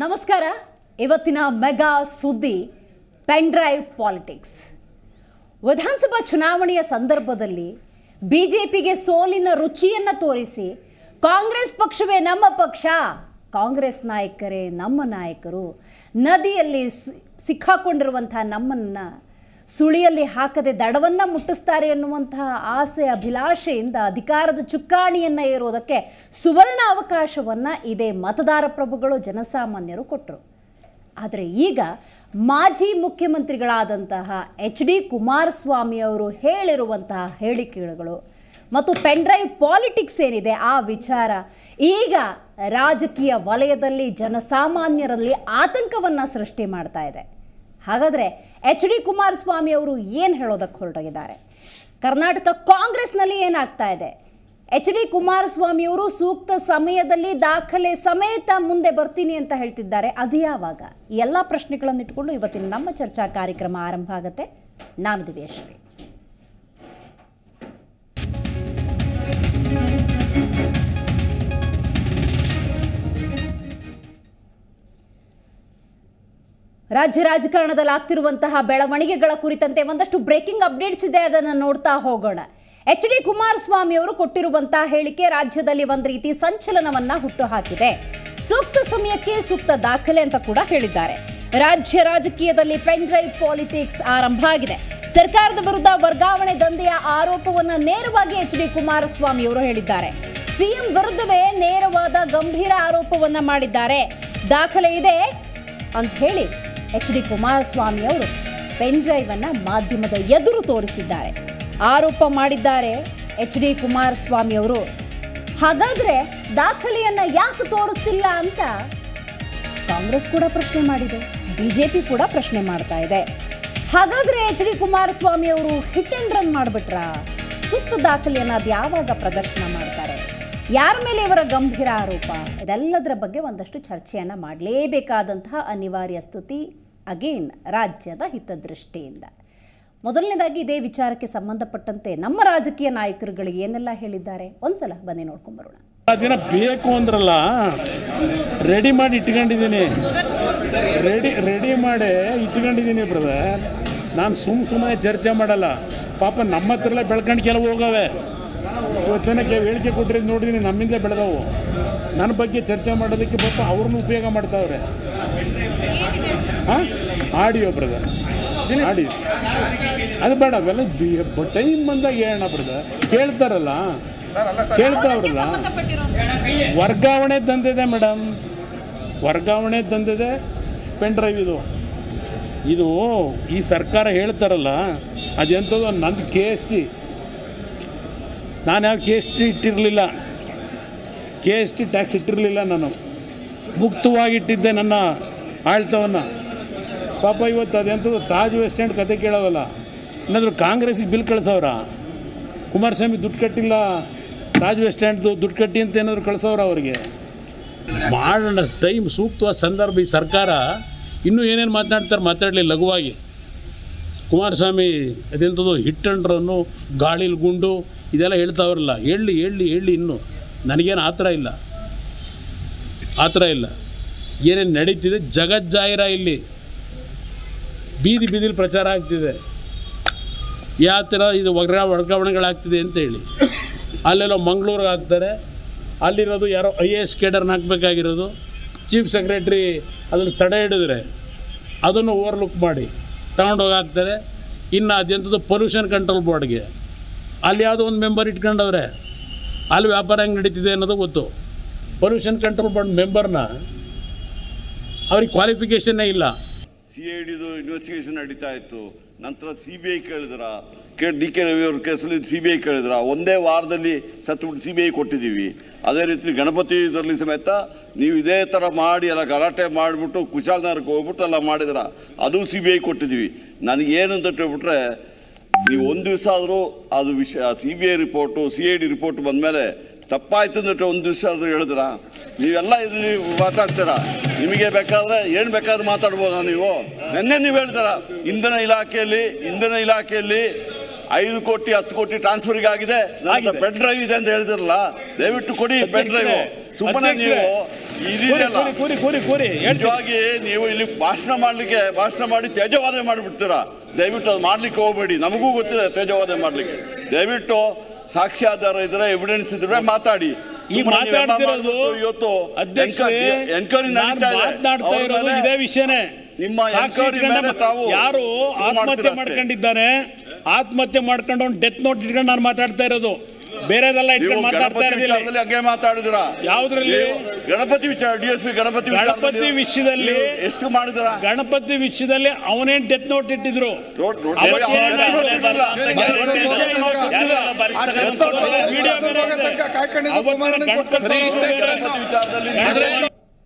ನಮಸ್ಕಾರ ಇವತ್ತಿನ ಮೆಗಾ ಸುದ್ದಿ ಪೆನ್ ಡ್ರೈವ್ ಪಾಲಿಟಿಕ್ಸ್ ವಿಧಾನಸಭಾ ಚುನಾವಣೆಯ ಸಂದರ್ಭದಲ್ಲಿ ಬಿಜೆಪಿಗೆ ಸೋಲಿನ ರುಚಿಯನ್ನು ತೋರಿಸಿ ಕಾಂಗ್ರೆಸ್ ಪಕ್ಷವೇ ನಮ್ಮ ಪಕ್ಷ ಕಾಂಗ್ರೆಸ್ ನಾಯಕರೇ ನಮ್ಮ ನಾಯಕರು ನದಿಯಲ್ಲಿ ಸಿ- ಸಿಕ್ಕಾಕೊಂಡಿರುವಂಥ ನಮ್ಮನ್ನು ಸುಳಿಯಲ್ಲಿ ಹಾಕದೆ ದಡವನ್ನು ಮುಟ್ಟಿಸ್ತಾರೆ ಎನ್ನುವಂತಹ ಆಸೆ ಅಭಿಲಾಷೆಯಿಂದ ಅಧಿಕಾರದ ಚುಕ್ಕಾಣಿಯನ್ನು ಏರೋದಕ್ಕೆ ಸುವರ್ಣ ಅವಕಾಶವನ್ನು ಇದೇ ಮತದಾರ ಪ್ರಭುಗಳು ಜನಸಾಮಾನ್ಯರು ಕೊಟ್ಟರು ಆದರೆ ಈಗ ಮಾಜಿ ಮುಖ್ಯಮಂತ್ರಿಗಳಾದಂತಹ ಎಚ್ ಡಿ ಕುಮಾರಸ್ವಾಮಿ ಅವರು ಹೇಳಿರುವಂತಹ ಹೇಳಿಕೆಗಳು ಮತ್ತು ಪೆನ್ಡ್ರೈವ್ ಪಾಲಿಟಿಕ್ಸ್ ಏನಿದೆ ಆ ವಿಚಾರ ಈಗ ರಾಜಕೀಯ ವಲಯದಲ್ಲಿ ಜನಸಾಮಾನ್ಯರಲ್ಲಿ ಆತಂಕವನ್ನು ಸೃಷ್ಟಿ ಮಾಡ್ತಾ ಇದೆ ಹಾಗಾದರೆ ಎಚ್ ಡಿ ಕುಮಾರಸ್ವಾಮಿ ಅವರು ಏನು ಹೇಳೋದಕ್ಕೆ ಹೊರಟೋಗಿದ್ದಾರೆ ಕರ್ನಾಟಕ ಕಾಂಗ್ರೆಸ್ನಲ್ಲಿ ಏನಾಗ್ತಾ ಇದೆ ಎಚ್ ಡಿ ಕುಮಾರಸ್ವಾಮಿ ಅವರು ಸೂಕ್ತ ಸಮಯದಲ್ಲಿ ದಾಖಲೆ ಸಮೇತ ಮುಂದೆ ಬರ್ತೀನಿ ಅಂತ ಹೇಳ್ತಿದ್ದಾರೆ ಅದು ಯಾವಾಗ ಈ ಎಲ್ಲ ಪ್ರಶ್ನೆಗಳನ್ನು ಇಟ್ಕೊಂಡು ಇವತ್ತಿನ ನಮ್ಮ ಚರ್ಚಾ ಕಾರ್ಯಕ್ರಮ ಆರಂಭ ಆಗುತ್ತೆ ನಾನು ದಿವ್ಯಶ್ರೀ ರಾಜ್ಯ ರಾಜಕಾರಣದಲ್ಲಿ ಆಗ್ತಿರುವಂತಹ ಬೆಳವಣಿಗೆಗಳ ಕುರಿತಂತೆ ಒಂದಷ್ಟು ಬ್ರೇಕಿಂಗ್ ಅಪ್ಡೇಟ್ಸ್ ಇದೆ ಅದನ್ನು ನೋಡ್ತಾ ಹೋಗೋಣ ಎಚ್ ಡಿ ಕುಮಾರಸ್ವಾಮಿ ಅವರು ಕೊಟ್ಟಿರುವಂತಹ ಹೇಳಿಕೆ ರಾಜ್ಯದಲ್ಲಿ ಒಂದು ರೀತಿ ಸಂಚಲನವನ್ನ ಹುಟ್ಟುಹಾಕಿದೆ ಸೂಕ್ತ ಸಮಯಕ್ಕೆ ಸೂಕ್ತ ದಾಖಲೆ ಅಂತ ಕೂಡ ಹೇಳಿದ್ದಾರೆ ರಾಜ್ಯ ರಾಜಕೀಯದಲ್ಲಿ ಪೆನ್ ಡ್ರೈವ್ ಪಾಲಿಟಿಕ್ಸ್ ಆರಂಭ ಆಗಿದೆ ಸರ್ಕಾರದ ವಿರುದ್ಧ ವರ್ಗಾವಣೆ ದಂಧೆಯ ಆರೋಪವನ್ನ ನೇರವಾಗಿ ಎಚ್ ಡಿ ಕುಮಾರಸ್ವಾಮಿ ಅವರು ಹೇಳಿದ್ದಾರೆ ಸಿಎಂ ವಿರುದ್ಧವೇ ನೇರವಾದ ಗಂಭೀರ ಆರೋಪವನ್ನ ಮಾಡಿದ್ದಾರೆ ದಾಖಲೆ ಇದೆ ಅಂತ ಹೇಳಿ ಎಚ್ ಡಿ ಕುಮಾರಸ್ವಾಮಿ ಅವರು ಪೆನ್ ಡ್ರೈವ್ ಅನ್ನ ಮಾಧ್ಯಮದ ಎದುರು ತೋರಿಸಿದ್ದಾರೆ ಆರೋಪ ಮಾಡಿದ್ದಾರೆ ಎಚ್ ಡಿ ಕುಮಾರಸ್ವಾಮಿ ಅವರು ಹಾಗಾದ್ರೆ ದಾಖಲೆಯನ್ನ ಯಾಕೆ ತೋರಿಸ್ತಿಲ್ಲ ಅಂತ ಕಾಂಗ್ರೆಸ್ ಕೂಡ ಪ್ರಶ್ನೆ ಮಾಡಿದೆ ಬಿಜೆಪಿ ಕೂಡ ಪ್ರಶ್ನೆ ಮಾಡ್ತಾ ಇದೆ ಹಾಗಾದ್ರೆ ಎಚ್ ಡಿ ಕುಮಾರಸ್ವಾಮಿ ಅವರು ಹಿಟ್ ಅಂಡ್ ರನ್ ಮಾಡಿಬಿಟ್ರ ಸುತ್ತ ದಾಖಲೆಯನ್ನ ಅದು ಯಾವಾಗ ಪ್ರದರ್ಶನ ಮಾಡ್ತಾರೆ ಯಾರ ಮೇಲೆ ಇವರ ಗಂಭೀರ ಆರೋಪ ಇದೆಲ್ಲದರ ಬಗ್ಗೆ ಒಂದಷ್ಟು ಚರ್ಚೆಯನ್ನ ಮಾಡಲೇಬೇಕಾದಂತಹ ಅನಿವಾರ್ಯ ಸ್ಥಿತಿ ಅಗೇನ್ ರಾಜ್ಯದ ಹಿತದೃಷ್ಟಿಯಿಂದ ಮೊದಲನೇದಾಗಿ ಇದೇ ವಿಚಾರಕ್ಕೆ ಸಂಬಂಧಪಟ್ಟಂತೆ ನಮ್ಮ ರಾಜಕೀಯ ನಾಯಕರುಗಳು ಏನೆಲ್ಲ ಹೇಳಿದ್ದಾರೆ ಒಂದ್ಸಲ ಬನ್ನಿ ನೋಡ್ಕೊಂಬರೋಣ ಆ ದಿನ ಬೇಕು ಅಂದ್ರಲ್ಲ ರೆಡಿ ಮಾಡಿ ಇಟ್ಕೊಂಡಿದ್ದೀನಿ ರೆಡಿ ರೆಡಿ ಮಾಡಿ ಇಟ್ಕೊಂಡಿದ್ದೀನಿ ಬ್ರದರ್ ನಾನು ಸುಮ್ಮ ಸುಮ್ಮನೆ ಚರ್ಚೆ ಮಾಡಲ್ಲ ಪಾಪ ನಮ್ಮ ಹತ್ರಲ್ಲೇ ಬೆಳ್ಕೊಂಡು ಕೆಲವು ಹೋಗವೆ ಇವತ್ತಿನಕ್ಕೆ ಹೇಳಿಕೆ ಕೊಟ್ಟಿರೋದು ನೋಡಿದ್ದೀನಿ ನಮ್ಮಿಂದಲೇ ಬೆಳೆದವು ನನ್ನ ಬಗ್ಗೆ ಚರ್ಚೆ ಮಾಡೋದಕ್ಕೆ ಪಾಪ ಅವ್ರನ್ನ ಉಪಯೋಗ ಮಾಡ್ತಾವ್ರೆ ಹಾಂ ಆಡಿಯೋ ಬ್ರದರ್ ಆಡಿಯೋ ಅದು ಬೇಡ ಅವೆಲ್ಲ ಟೈಮ್ ಬಂದಾಗ ಹೇಳೋಣ ಬ್ರದರ್ ಕೇಳ್ತಾರಲ್ಲ ಕೇಳ್ತಾವ್ರಲ್ಲ ವರ್ಗಾವಣೆ ತಂದಿದೆ ಮೇಡಮ್ ವರ್ಗಾವಣೆ ತಂದಿದೆ ಪೆನ್ ಡ್ರೈವ್ ಇದು ಇದು ಈ ಸರ್ಕಾರ ಹೇಳ್ತಾರಲ್ಲ ಅದೆಂಥದ್ದು ನಂದು ಕೆ ಎಸ್ ಟಿ ನಾನು ಯಾವ ಕೆ ಎಸ್ ಟಿ ಇಟ್ಟಿರಲಿಲ್ಲ ಕೆ ಎಸ್ ಟಿ ಟ್ಯಾಕ್ಸ್ ಇಟ್ಟಿರಲಿಲ್ಲ ನಾನು ಮುಕ್ತವಾಗಿಟ್ಟಿದ್ದೆ ನನ್ನ ಆಳ್ತವನ್ನು ಪಾಪ ಇವತ್ತು ಅದೆಂಥದ್ದು ತಾಜ್ ವೆಸ್ಟ್ ಎಂಡ್ ಕತೆ ಕೇಳೋವಲ್ಲ ಏನಾದರೂ ಕಾಂಗ್ರೆಸ್ಸಿಗೆ ಬಿಲ್ ಕಳ್ಸವ್ರ ಕುಮಾರಸ್ವಾಮಿ ದುಡ್ಡು ಕಟ್ಟಿಲ್ಲ ತಾಜ್ ವೆಸ್ಟ್ ಸ್ಟ್ಯಾಂಡ್ದು ದುಡ್ಡು ಕಟ್ಟಿ ಅಂತ ಏನಾದರೂ ಕಳ್ಸವ್ರ ಅವರಿಗೆ ಮಾಡೋಣ ಟೈಮ್ ಸೂಕ್ತವಾದ ಸಂದರ್ಭ ಈ ಸರ್ಕಾರ ಇನ್ನೂ ಏನೇನು ಮಾತನಾಡ್ತಾರೆ ಮಾತಾಡಲಿ ಲಘುವಾಗಿ ಕುಮಾರಸ್ವಾಮಿ ಅದೆಂಥದ್ದು ಹಿಟ್ ಅಂಡ್ ರನ್ನು ಗಾಳಿಲಿ ಗುಂಡು ಇದೆಲ್ಲ ಹೇಳ್ತಾವ್ರಲ್ಲ ಹೇಳಿ ಹೇಳಿ ಹೇಳಿ ಇನ್ನೂ ನನಗೇನು ಆ ಥರ ಇಲ್ಲ ಆ ಥರ ಇಲ್ಲ ಏನೇನು ನಡೀತಿದೆ ಜಗಜ್ಜಾಹಿರ ಇಲ್ಲಿ ಬೀದಿ ಬೀದಿಲಿ ಪ್ರಚಾರ ಆಗ್ತಿದೆ ಯಾವ ಥರ ಇದು ವರ್ಗ ವರ್ಗಾವಣೆಗಳಾಗ್ತಿದೆ ಅಂತೇಳಿ ಅಲ್ಲೆಲ್ಲೋ ಮಂಗಳೂರಿಗೆ ಹಾಕ್ತಾರೆ ಅಲ್ಲಿರೋದು ಯಾರೋ ಐ ಎ ಎಸ್ ಕೇಡರ್ನ ಹಾಕಬೇಕಾಗಿರೋದು ಚೀಫ್ ಸೆಕ್ರೆಟ್ರಿ ಅದ್ರಲ್ಲಿ ತಡೆ ಹಿಡಿದ್ರೆ ಅದನ್ನು ಓವರ್ಲುಕ್ ಮಾಡಿ ತಗೊಂಡೋಗಿ ಹಾಕ್ತಾರೆ ಇನ್ನು ಅದೆಂಥದ್ದು ಪೊಲ್ಯೂಷನ್ ಕಂಟ್ರೋಲ್ ಬೋರ್ಡ್ಗೆ ಅಲ್ಲಿ ಯಾವುದೋ ಒಂದು ಮೆಂಬರ್ ಇಟ್ಕೊಂಡವ್ರೆ ಅಲ್ಲಿ ವ್ಯಾಪಾರ ಹೆಂಗೆ ನಡೀತಿದೆ ಅನ್ನೋದು ಗೊತ್ತು ಪೊಲ್ಯೂಷನ್ ಕಂಟ್ರೋಲ್ ಬೋರ್ಡ್ ಮೆಂಬರ್ನ ಅವ್ರಿಗೆ ಕ್ವಾಲಿಫಿಕೇಷನ್ನೇ ಇಲ್ಲ ಸಿ ಐ ಡಿದು ಇನ್ವೆಸ್ಟಿಗೇಷನ್ ನಡೀತಾ ಇತ್ತು ನಂತರ ಸಿ ಬಿ ಐ ಕೇಳಿದ್ರ ಕೆ ಡಿ ಕೆ ರವಿ ಅವ್ರ ಕೇಸಲ್ಲಿ ಸಿ ಬಿ ಐ ಕೇಳಿದ್ರ ಒಂದೇ ವಾರದಲ್ಲಿ ಸತ್ಬಿಟ್ಟು ಸಿ ಬಿ ಐ ಕೊಟ್ಟಿದ್ದೀವಿ ಅದೇ ರೀತಿ ಗಣಪತಿ ಇದರಲ್ಲಿ ಸಮೇತ ನೀವು ಇದೇ ಥರ ಮಾಡಿ ಎಲ್ಲ ಗಲಾಟೆ ಮಾಡಿಬಿಟ್ಟು ಕುಶಾಲನಗರಕ್ಕೆ ಹೋಗ್ಬಿಟ್ಟು ಎಲ್ಲ ಮಾಡಿದ್ರ ಅದು ಸಿ ಬಿ ಐ ಕೊಟ್ಟಿದ್ದೀವಿ ನನಗೇನು ಅಂತ ಹೇಳ್ಬಿಟ್ರೆ ನೀವು ಒಂದು ದಿವಸ ಆದರೂ ಅದು ವಿಷಯ C B I report C I D report ಬಂದಮೇಲೆ ತಪ್ಪಾಯ್ತು ಅಂದ್ಬಿಟ್ಟು ಒಂದು ದಿವಸ ಆದರೂ ಹೇಳಿದ್ರ ನೀವೆಲ್ಲ ಇಲ್ಲಿ ಮಾತಾಡ್ತೀರಾ ನಿಮಗೆ ಬೇಕಾದ್ರೆ ಏನು ಬೇಕಾದ್ರೂ ಮಾತಾಡ್ಬೋದಾ ನೀವು ನಿನ್ನೆ ನೀವು ಹೇಳ್ತಾರ ಇಂಧನ ಇಲಾಖೆಯಲ್ಲಿ ಇಂಧನ ಇಲಾಖೆಯಲ್ಲಿ ಐದು ಕೋಟಿ ಹತ್ತು ಕೋಟಿ ಟ್ರಾನ್ಸ್ಫರ್ಗೆ ಆಗಿದೆ ಪೆನ್ ಡ್ರೈವ್ ಇದೆ ಅಂತ ಹೇಳ್ತಿರಲ್ಲ ದಯವಿಟ್ಟು ಕೊಡಿ ಪೆನ್ ಡ್ರೈವ್ ಸುಮ್ಮನೆ ಅಧ್ಯಕ್ಷರೇ, ನೀವು ಕೂರಿ ಇದೀರಲ್ಲ ಕೂರಿ ಕೂರಿ ಕೂರಿ ಕೂರಿ ಹೇಳ್ತೀನಿ ನಿಜವಾಗಿ ನೀವು ಇಲ್ಲಿ ಭಾಷಣ ಮಾಡ್ಲಿಕ್ಕೆ ಭಾಷಣ ಮಾಡಿ ತ್ಯಾಜ್ಯವಾದ ಮಾಡಿಬಿಡ್ತೀರಾ ದಯವಿಟ್ಟು ಅದು ಮಾಡ್ಲಿಕ್ಕೆ ಹೋಗ್ಬೇಡಿ ನಮಗೂ ಗೊತ್ತಿದೆ ತ್ಯಾಜ್ಯವಾದ ಮಾಡ್ಲಿಕ್ಕೆ ದಯವಿಟ್ಟು ಸಾಕ್ಷ್ಯಾಧಾರ ಇದ್ರೆ ಎವಿಡೆನ್ಸ್ ಇದ್ರೆ ಮಾತಾಡಿ ಈ ಸುಮ್ಮನೆ ನೀವೆಲ್ಲ ಮಾತಾಡ್ತಿರೋದು ಮಾಡ್ಬಿಟ್ಟು ಇವತ್ತು ಅಧ್ಯಕ್ಷರೇ ಎನ್ಕ್ವೈರಿ ನಾನು ನಡೀತಾ ಇದೆ ಮಾತನಾಡ್ತಾ ಅವ್ರ ಇರೋದು ಮೇಲೆ ಇದೇ ವಿಷಯನೇ ನಿಮ್ಮ ಸಾಕ್ಷಿ enquiry ಇಟ್ಕೊಂಡ ಮೇಲೆ ತಾವು ಯಾರು ಇದು ಆತ್ಮಹತ್ಯೆ ಮಾಡ್ತೀರಾ ಅಷ್ಟೇ. ಮಾಡ್ಕೊಂಡಿದ್ದಾನೆ ಆತ್ಮಹತ್ಯೆ ಮಾಡ್ಕೊಂಡು ಒಂದು ಡೆತ್ ನೋಟ್ ಇಟ್ಕೊಂಡು ನಾನು ಮಾತಾಡ್ತಾ ಇರೋದು ಬೇರೆದೆಲ್ಲ ನೀವು ಇಟ್ಕೊಂಡು ಮಾತಾಡ್ತಾ ಗಣಪತಿ ಇರೋದಿಲ್ಲ ವಿಚಾರದಲ್ಲಿ ಹಂಗೆ ಮಾತಾಡಿದಿರಾ ಯಾವ್ದ್ರಲ್ಲಿ? ನೀವು ಗಣಪತಿ ವಿಚಾರ D S P Ganapathi Ganapathi ವಿಚಾರದಲ್ಲಿ ವಿಷಯದಲ್ಲಿ ನೀವು ಎಷ್ಟು ಮಾಡಿದಿರ ಗಣಪತಿ ವಿಷಯದಲ್ಲಿ ಅವನೇನ್ ಡೆತ್ ನೋಟ್ ಇಟ್ಟಿದ್ರು ನೋಡ್- ನೋಡಿ, ಅವತ್ತು ಅವ್ರು ಏನಾದ್ರು ಅವ್ರು ಇರಲ್ಲ. ಅವ್ರು ಒಂದು ವಿಷಯ ಇವಾಗ ಗೊತ್ತಿಲ್ಲ. ವಿಡಿಯೋ ಬೇರೆ ಇದೆ. ಅವತ್ತಿನ ಗಣಪತಿ ವಿಷಯ ಬೇರೆ. ಗಣಪತಿ ವಿಚಾರದಲ್ಲಿ ಗಣಪತಿ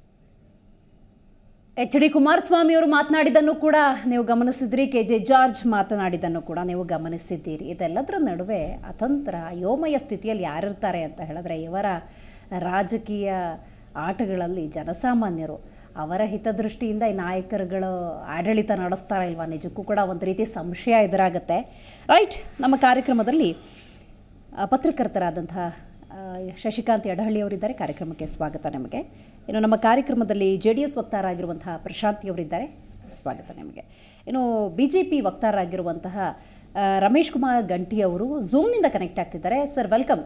ಎಚ್ ಡಿ ಕುಮಾರಸ್ವಾಮಿ ಅವರು ಮಾತನಾಡಿದ್ದನ್ನು ಕೂಡ ನೀವು ಗಮನಿಸಿದ್ರಿ ಕೆ ಜೆ ಜಾರ್ಜ್ ಮಾತನಾಡಿದ್ದನ್ನು ಕೂಡ ನೀವು ಗಮನಿಸಿದ್ದೀರಿ ಇದೆಲ್ಲದರ ನಡುವೆ ಅತಂತ್ರ ಯೋಮಯ ಸ್ಥಿತಿಯಲ್ಲಿ ಯಾರಿರ್ತಾರೆ ಅಂತ ಹೇಳಿದ್ರೆ ಇವರ ರಾಜಕೀಯ ಆಟಗಳಲ್ಲಿ ಜನಸಾಮಾನ್ಯರು ಅವರ ಹಿತದೃಷ್ಟಿಯಿಂದ ಈ ನಾಯಕರುಗಳು ಆಡಳಿತ ನಡೆಸ್ತಾರ ಇಲ್ವಾ ನಿಜಕ್ಕೂ ಕೂಡ ಒಂದು ರೀತಿ ಸಂಶಯ ಎದುರಾಗುತ್ತೆ ರೈಟ್ ನಮ್ಮ ಕಾರ್ಯಕ್ರಮದಲ್ಲಿ ಆ, ಪತ್ರಕರ್ತರಾದಂತಹ ಆ, ಶಶಿಕಾಂತ್ ಯಡಹಳ್ಳಿ ಅವರಿದ್ದಾರೆ ಕಾರ್ಯಕ್ರಮಕ್ಕೆ ಸ್ವಾಗತ ನಿಮಗೆ ಇನ್ನು ನಮ್ಮ ಕಾರ್ಯಕ್ರಮದಲ್ಲಿ ಜೆ ಡಿ ಎಸ್ ವಕ್ತಾರರಾಗಿರುವಂತಹ ಪ್ರಶಾಂತಿ ಅವರಿದ್ದಾರೆ ಸ್ವಾಗತ ನಿಮಗೆ ಇನ್ನು ಬಿ ಜೆ ಪಿ ವಕ್ತಾರರಾಗಿರುವಂತಹ ಆ, ರಮೇಶ್ ಕುಮಾರ್ ಗಂಟಿ ಅವರು ಝೂಮ್ನಿಂದ ಕನೆಕ್ಟ್ ಆಗ್ತಿದ್ದಾರೆ ಸರ್ ವೆಲ್ಕಮ್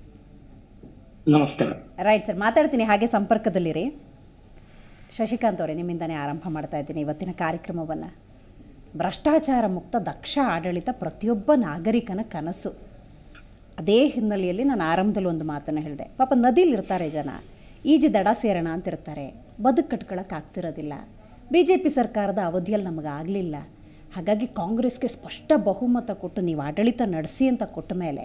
ನಮಸ್ಕಾರ ರೈಟ್ ಸರ್ ಮಾತಾಡ್ತೀನಿ ಹಾಗೆ ಸಂಪರ್ಕದಲ್ಲಿರಿ ಶಶಿಕಾಂತ್ ಅವರೇ ನಿಮ್ಮಿಂದನೇ ಆರಂಭ ಮಾಡ್ತಾ ಇದ್ದೀನಿ ಇವತ್ತಿನ ಕಾರ್ಯಕ್ರಮವನ್ನು ಭ್ರಷ್ಟಾಚಾರ ಮುಕ್ತ ದಕ್ಷ ಆಡಳಿತ ಪ್ರತಿಯೊಬ್ಬ ನಾಗರಿಕನ ಕನಸು ಅದೇ ಹಿನ್ನೆಲೆಯಲ್ಲಿ ನಾನು ಆರಂಭದಲ್ಲಿ ಒಂದು ಮಾತನ್ನು ಹೇಳಿದೆ ಪಾಪ ನದಿಲಿರ್ತಾರೆ ಜನ ಈಜಿ ದಡ ಸೇರೋಣ ಅಂತಿರ್ತಾರೆ ಬದುಕು ಕಟ್ಕೊಳಕ್ಕೆ ಆಗ್ತಿರೋದಿಲ್ಲ ಬಿ ಜೆ ಪಿ ಸರ್ಕಾರದ ಅವಧಿಯಲ್ಲಿ ನಮಗಾಗಲಿಲ್ಲ ಹಾಗಾಗಿ ಕಾಂಗ್ರೆಸ್ಗೆ ಸ್ಪಷ್ಟ ಬಹುಮತ ಕೊಟ್ಟು ನೀವು ಆಡಳಿತ ನಡೆಸಿ ಅಂತ ಕೊಟ್ಟ ಮೇಲೆ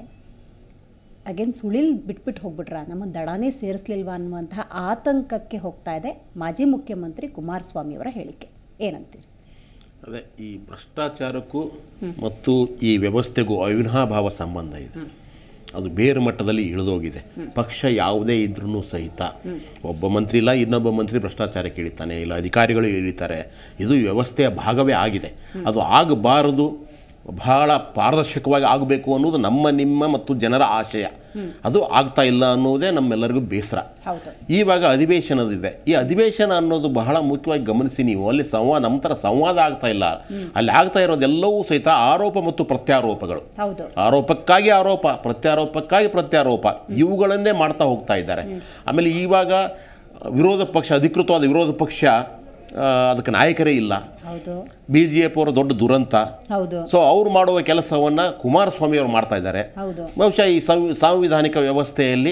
ಅಗೇನ್ ಸುಳಿಲ್ ಬಿಟ್ಬಿಟ್ಟು ಹೋಗ್ಬಿಟ್ರ ನಮ್ಮ ದಡಾನೇ ಸೇರಿಸ್ಲಿಲ್ವಾ ಅನ್ನುವಂತಹ ಆತಂಕಕ್ಕೆ ಹೋಗ್ತಾ ಇದೆ ಮಾಜಿ ಮುಖ್ಯಮಂತ್ರಿ ಕುಮಾರಸ್ವಾಮಿಯವರ ಹೇಳಿಕೆ ಏನಂತೀರಿ ಅದೇ ಈ ಭ್ರಷ್ಟಾಚಾರಕ್ಕೂ ಮತ್ತು ಈ ವ್ಯವಸ್ಥೆಗೂ ಅವಿನಾಭಾವ ಸಂಬಂಧ ಇದೆ ಅದು ಬೇರೆ ಮಟ್ಟದಲ್ಲಿ ಇಳಿದೋಗಿದೆ ಪಕ್ಷ ಯಾವುದೇ ಇದ್ರೂ ಸಹಿತ ಒಬ್ಬ ಮಂತ್ರಿ ಇಲ್ಲ ಇನ್ನೊಬ್ಬ ಮಂತ್ರಿ ಭ್ರಷ್ಟಾಚಾರಕ್ಕೆ ಇಳಿತಾನೆ ಇಲ್ಲ ಅಧಿಕಾರಿಗಳು ಇಳಿತಾರೆ ಇದು ವ್ಯವಸ್ಥೆಯ ಭಾಗವೇ ಆಗಿದೆ ಅದು ಆಗಬಾರದು ಬಹಳ ಪಾರದರ್ಶಕವಾಗಿ ಆಗಬೇಕು ಅನ್ನೋದು ನಮ್ಮ ನಿಮ್ಮ ಮತ್ತು ಜನರ ಆಶಯ ಅದು ಆಗ್ತಾ ಇಲ್ಲ ಅನ್ನೋದೇ ನಮ್ಮೆಲ್ಲರಿಗೂ ಬೇಸರ ಹೌದು ಇವಾಗ ಅಧಿವೇಶನದಿದೆ ಈ ಅಧಿವೇಶನ ಅನ್ನೋದು ಬಹಳ ಮುಖ್ಯವಾಗಿ ಗಮನಿಸಿ ನೀವು ಅಲ್ಲಿ ಸಂವಾದ ನಮ್ಮ ಥರ ಸಂವಾದ ಆಗ್ತಾ ಇಲ್ಲ ಅಲ್ಲಿ ಆಗ್ತಾ ಇರೋದೆಲ್ಲವೂ ಸಹಿತ ಆರೋಪ ಮತ್ತು ಪ್ರತ್ಯಾರೋಪಗಳು ಹೌದು ಆರೋಪಕ್ಕಾಗಿ ಆರೋಪ ಪ್ರತ್ಯಾರೋಪಕ್ಕಾಗಿ ಪ್ರತ್ಯಾರೋಪ ಇವುಗಳನ್ನೇ ಮಾಡ್ತಾ ಹೋಗ್ತಾ ಇದ್ದಾರೆ ಆಮೇಲೆ ಇವಾಗ ವಿರೋಧ ಪಕ್ಷ ಅಧಿಕೃತವಾದ ವಿರೋಧ ಪಕ್ಷ ಆ, ಅದಕ್ಕೆ ನಾಯಕರೇ ಇಲ್ಲ ಹೌದು ಬಿ ಜೆ ಪಿ ಅವರ ದೊಡ್ಡ ದುರಂತ ಹೌದು ಸೊ ಅವ್ರು ಮಾಡುವ ಕೆಲಸವನ್ನು ಕುಮಾರಸ್ವಾಮಿ ಅವರು ಮಾಡ್ತಾ ಇದ್ದಾರೆ ಹೌದು ಬಹುಶಃ ಈ ಸಂವಿ ಸಾಂವಿಧಾನಿಕ ವ್ಯವಸ್ಥೆಯಲ್ಲಿ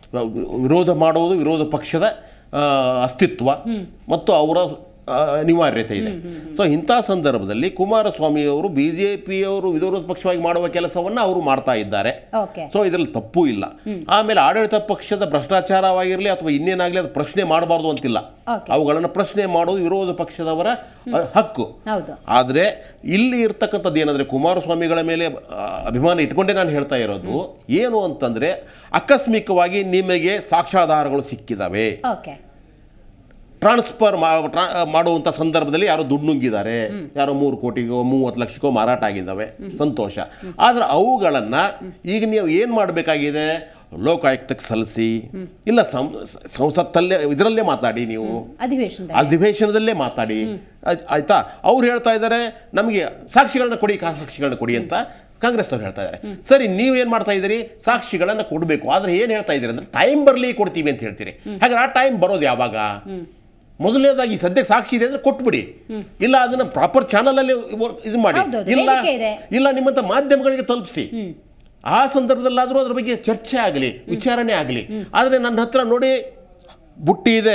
ವಿರೋಧ ಮಾಡುವುದು ವಿರೋಧ ಪಕ್ಷದ ಆ, ಅಸ್ತಿತ್ವ ಮತ್ತು ಅವರ ಆ, ಅನಿವಾರ್ಯತೆ ಇದೆ ಸೊ ಇಂಥ ಸಂದರ್ಭದಲ್ಲಿ ಕುಮಾರಸ್ವಾಮಿ ಅವರು ಬಿ ಜೆ ಪಿಯವರು ವಿರೋಧ ಪಕ್ಷವಾಗಿ ಮಾಡುವ ಕೆಲಸವನ್ನು ಅವರು ಮಾಡ್ತಾ ಇದ್ದಾರೆ ಓಕೆ ಸೊ ಇದರಲ್ಲಿ ತಪ್ಪು ಇಲ್ಲ ಆಮೇಲೆ ಆಡಳಿತ ಪಕ್ಷದ ಭ್ರಷ್ಟಾಚಾರವಾಗಿರಲಿ ಅಥವಾ ಇನ್ನೇನಾಗಲಿ ಅದು ಪ್ರಶ್ನೆ ಮಾಡಬಾರ್ದು ಅಂತಿಲ್ಲ Okay. ಅವುಗಳನ್ನು ಪ್ರಶ್ನೆ ಮಾಡೋದು ವಿರೋಧ ಪಕ್ಷದವರ ಅ, ಹಕ್ಕು ಹೌದು ಆದರೆ ಇಲ್ಲಿ ಇರ್ತಕ್ಕಂಥದ್ದು ಏನಂದರೆ ಕುಮಾರಸ್ವಾಮಿಗಳ ಮೇಲೆ ಆ, ಅಭಿಮಾನ ಇಟ್ಕೊಂಡೇ ನಾನು ಹೇಳ್ತಾ ಇರೋದು ಏನು ಅಂತಂದರೆ ಆಕಸ್ಮಿಕವಾಗಿ ನಿಮಗೆ ಸಾಕ್ಷ್ಯಾಧಾರಗಳು ಸಿಕ್ಕಿದಾವೆ ಓಕೆ ಟ್ರಾನ್ಸ್ಫರ್ ಮಾಡುವಂಥ ಸಂದರ್ಭದಲ್ಲಿ ಯಾರೋ ದುಡ್ಡು ನುಂಗಿದ್ದಾರೆ ಯಾರೋ ಮೂರು ಕೋಟಿಗೋ ಮೂವತ್ತು ಲಕ್ಷಕ್ಕೋ ಮಾರಾಟ ಆಗಿದ್ದಾವೆ ಸಂತೋಷ ಆದರೆ ಅವುಗಳನ್ನು ಈಗ ನೀವು ಏನು ಮಾಡಬೇಕಾಗಿದೆ ಲೋಕಾಯುಕ್ತಕ್ಕೆ ಸಲ್ಲಿಸಿ ಇಲ್ಲ ಸಂ- ಸಂಸತ್ತಲ್ಲೇ ಇದರಲ್ಲೇ ಮಾತಾಡಿ ನೀವು ಅಧಿವೇಶನದಲ್ಲಿ ಅಧಿವೇಶನದಲ್ಲೇ ಮಾತಾಡಿ ಆಯ್ತ್- ಆಯ್ತಾ ಅವ್ರು ಹೇಳ್ತಾ ಇದ್ದಾರೆ ನಮಗೆ ಸಾಕ್ಷಿಗಳನ್ನ ಕೊಡಿ ಕಾ- ಸಾಕ್ಷಿಗಳನ್ನ ಕೊಡಿ ಅಂತ ಕಾಂಗ್ರೆಸ್ನವ್ರು ಹೇಳ್ತಾ ಇದ್ದಾರೆ ಸರಿ ನೀವೇನು ಮಾಡ್ತಾ ಇದ್ದೀರಿ ಸಾಕ್ಷಿಗಳನ್ನು ಕೊಡಬೇಕು ಆದರೆ ಏನು ಹೇಳ್ತಾ ಇದ್ದೀರಿ ಅಂದರೆ ಟೈಮ್ ಬರಲಿ ಕೊಡ್ತೀವಿ ಅಂತ ಹೇಳ್ತೀರಿ ಹಾಗಾದ್ರೆ ಆ ಟೈಮ್ ಬರೋದು ಯಾವಾಗ ಮೊದಲನೇದಾಗಿ ಸದ್ಯಕ್ಕೆ ಸಾಕ್ಷಿ ಇದೆ ಅಂದರೆ ಕೊಟ್ಬಿಡಿ ಇಲ್ಲ ಅದನ್ನ ಪ್ರಾಪರ್ ಚಾನಲಲ್ಲಿ ಇದು ಮಾಡಿ ಹೌದೌದು, ಇಲ್ಲ ವೇದಿಕೆ ಇದೆ. ಇಲ್ಲ ನಿಮ್ಮಂಥ ಮಾಧ್ಯಮಗಳಿಗೆ ತಲುಪಿಸಿ ಆ ಸಂದರ್ಭದಲ್ಲಾದರೂ ಅದ್ರ ಬಗ್ಗೆ ಚರ್ಚೆ ಆಗಲಿ ವಿಚಾರಣೆ ಆಗಲಿ ಆದರೆ ನನ್ನ ಹತ್ರ ನೋಡಿ ಬುಟ್ಟಿ ಇದೆ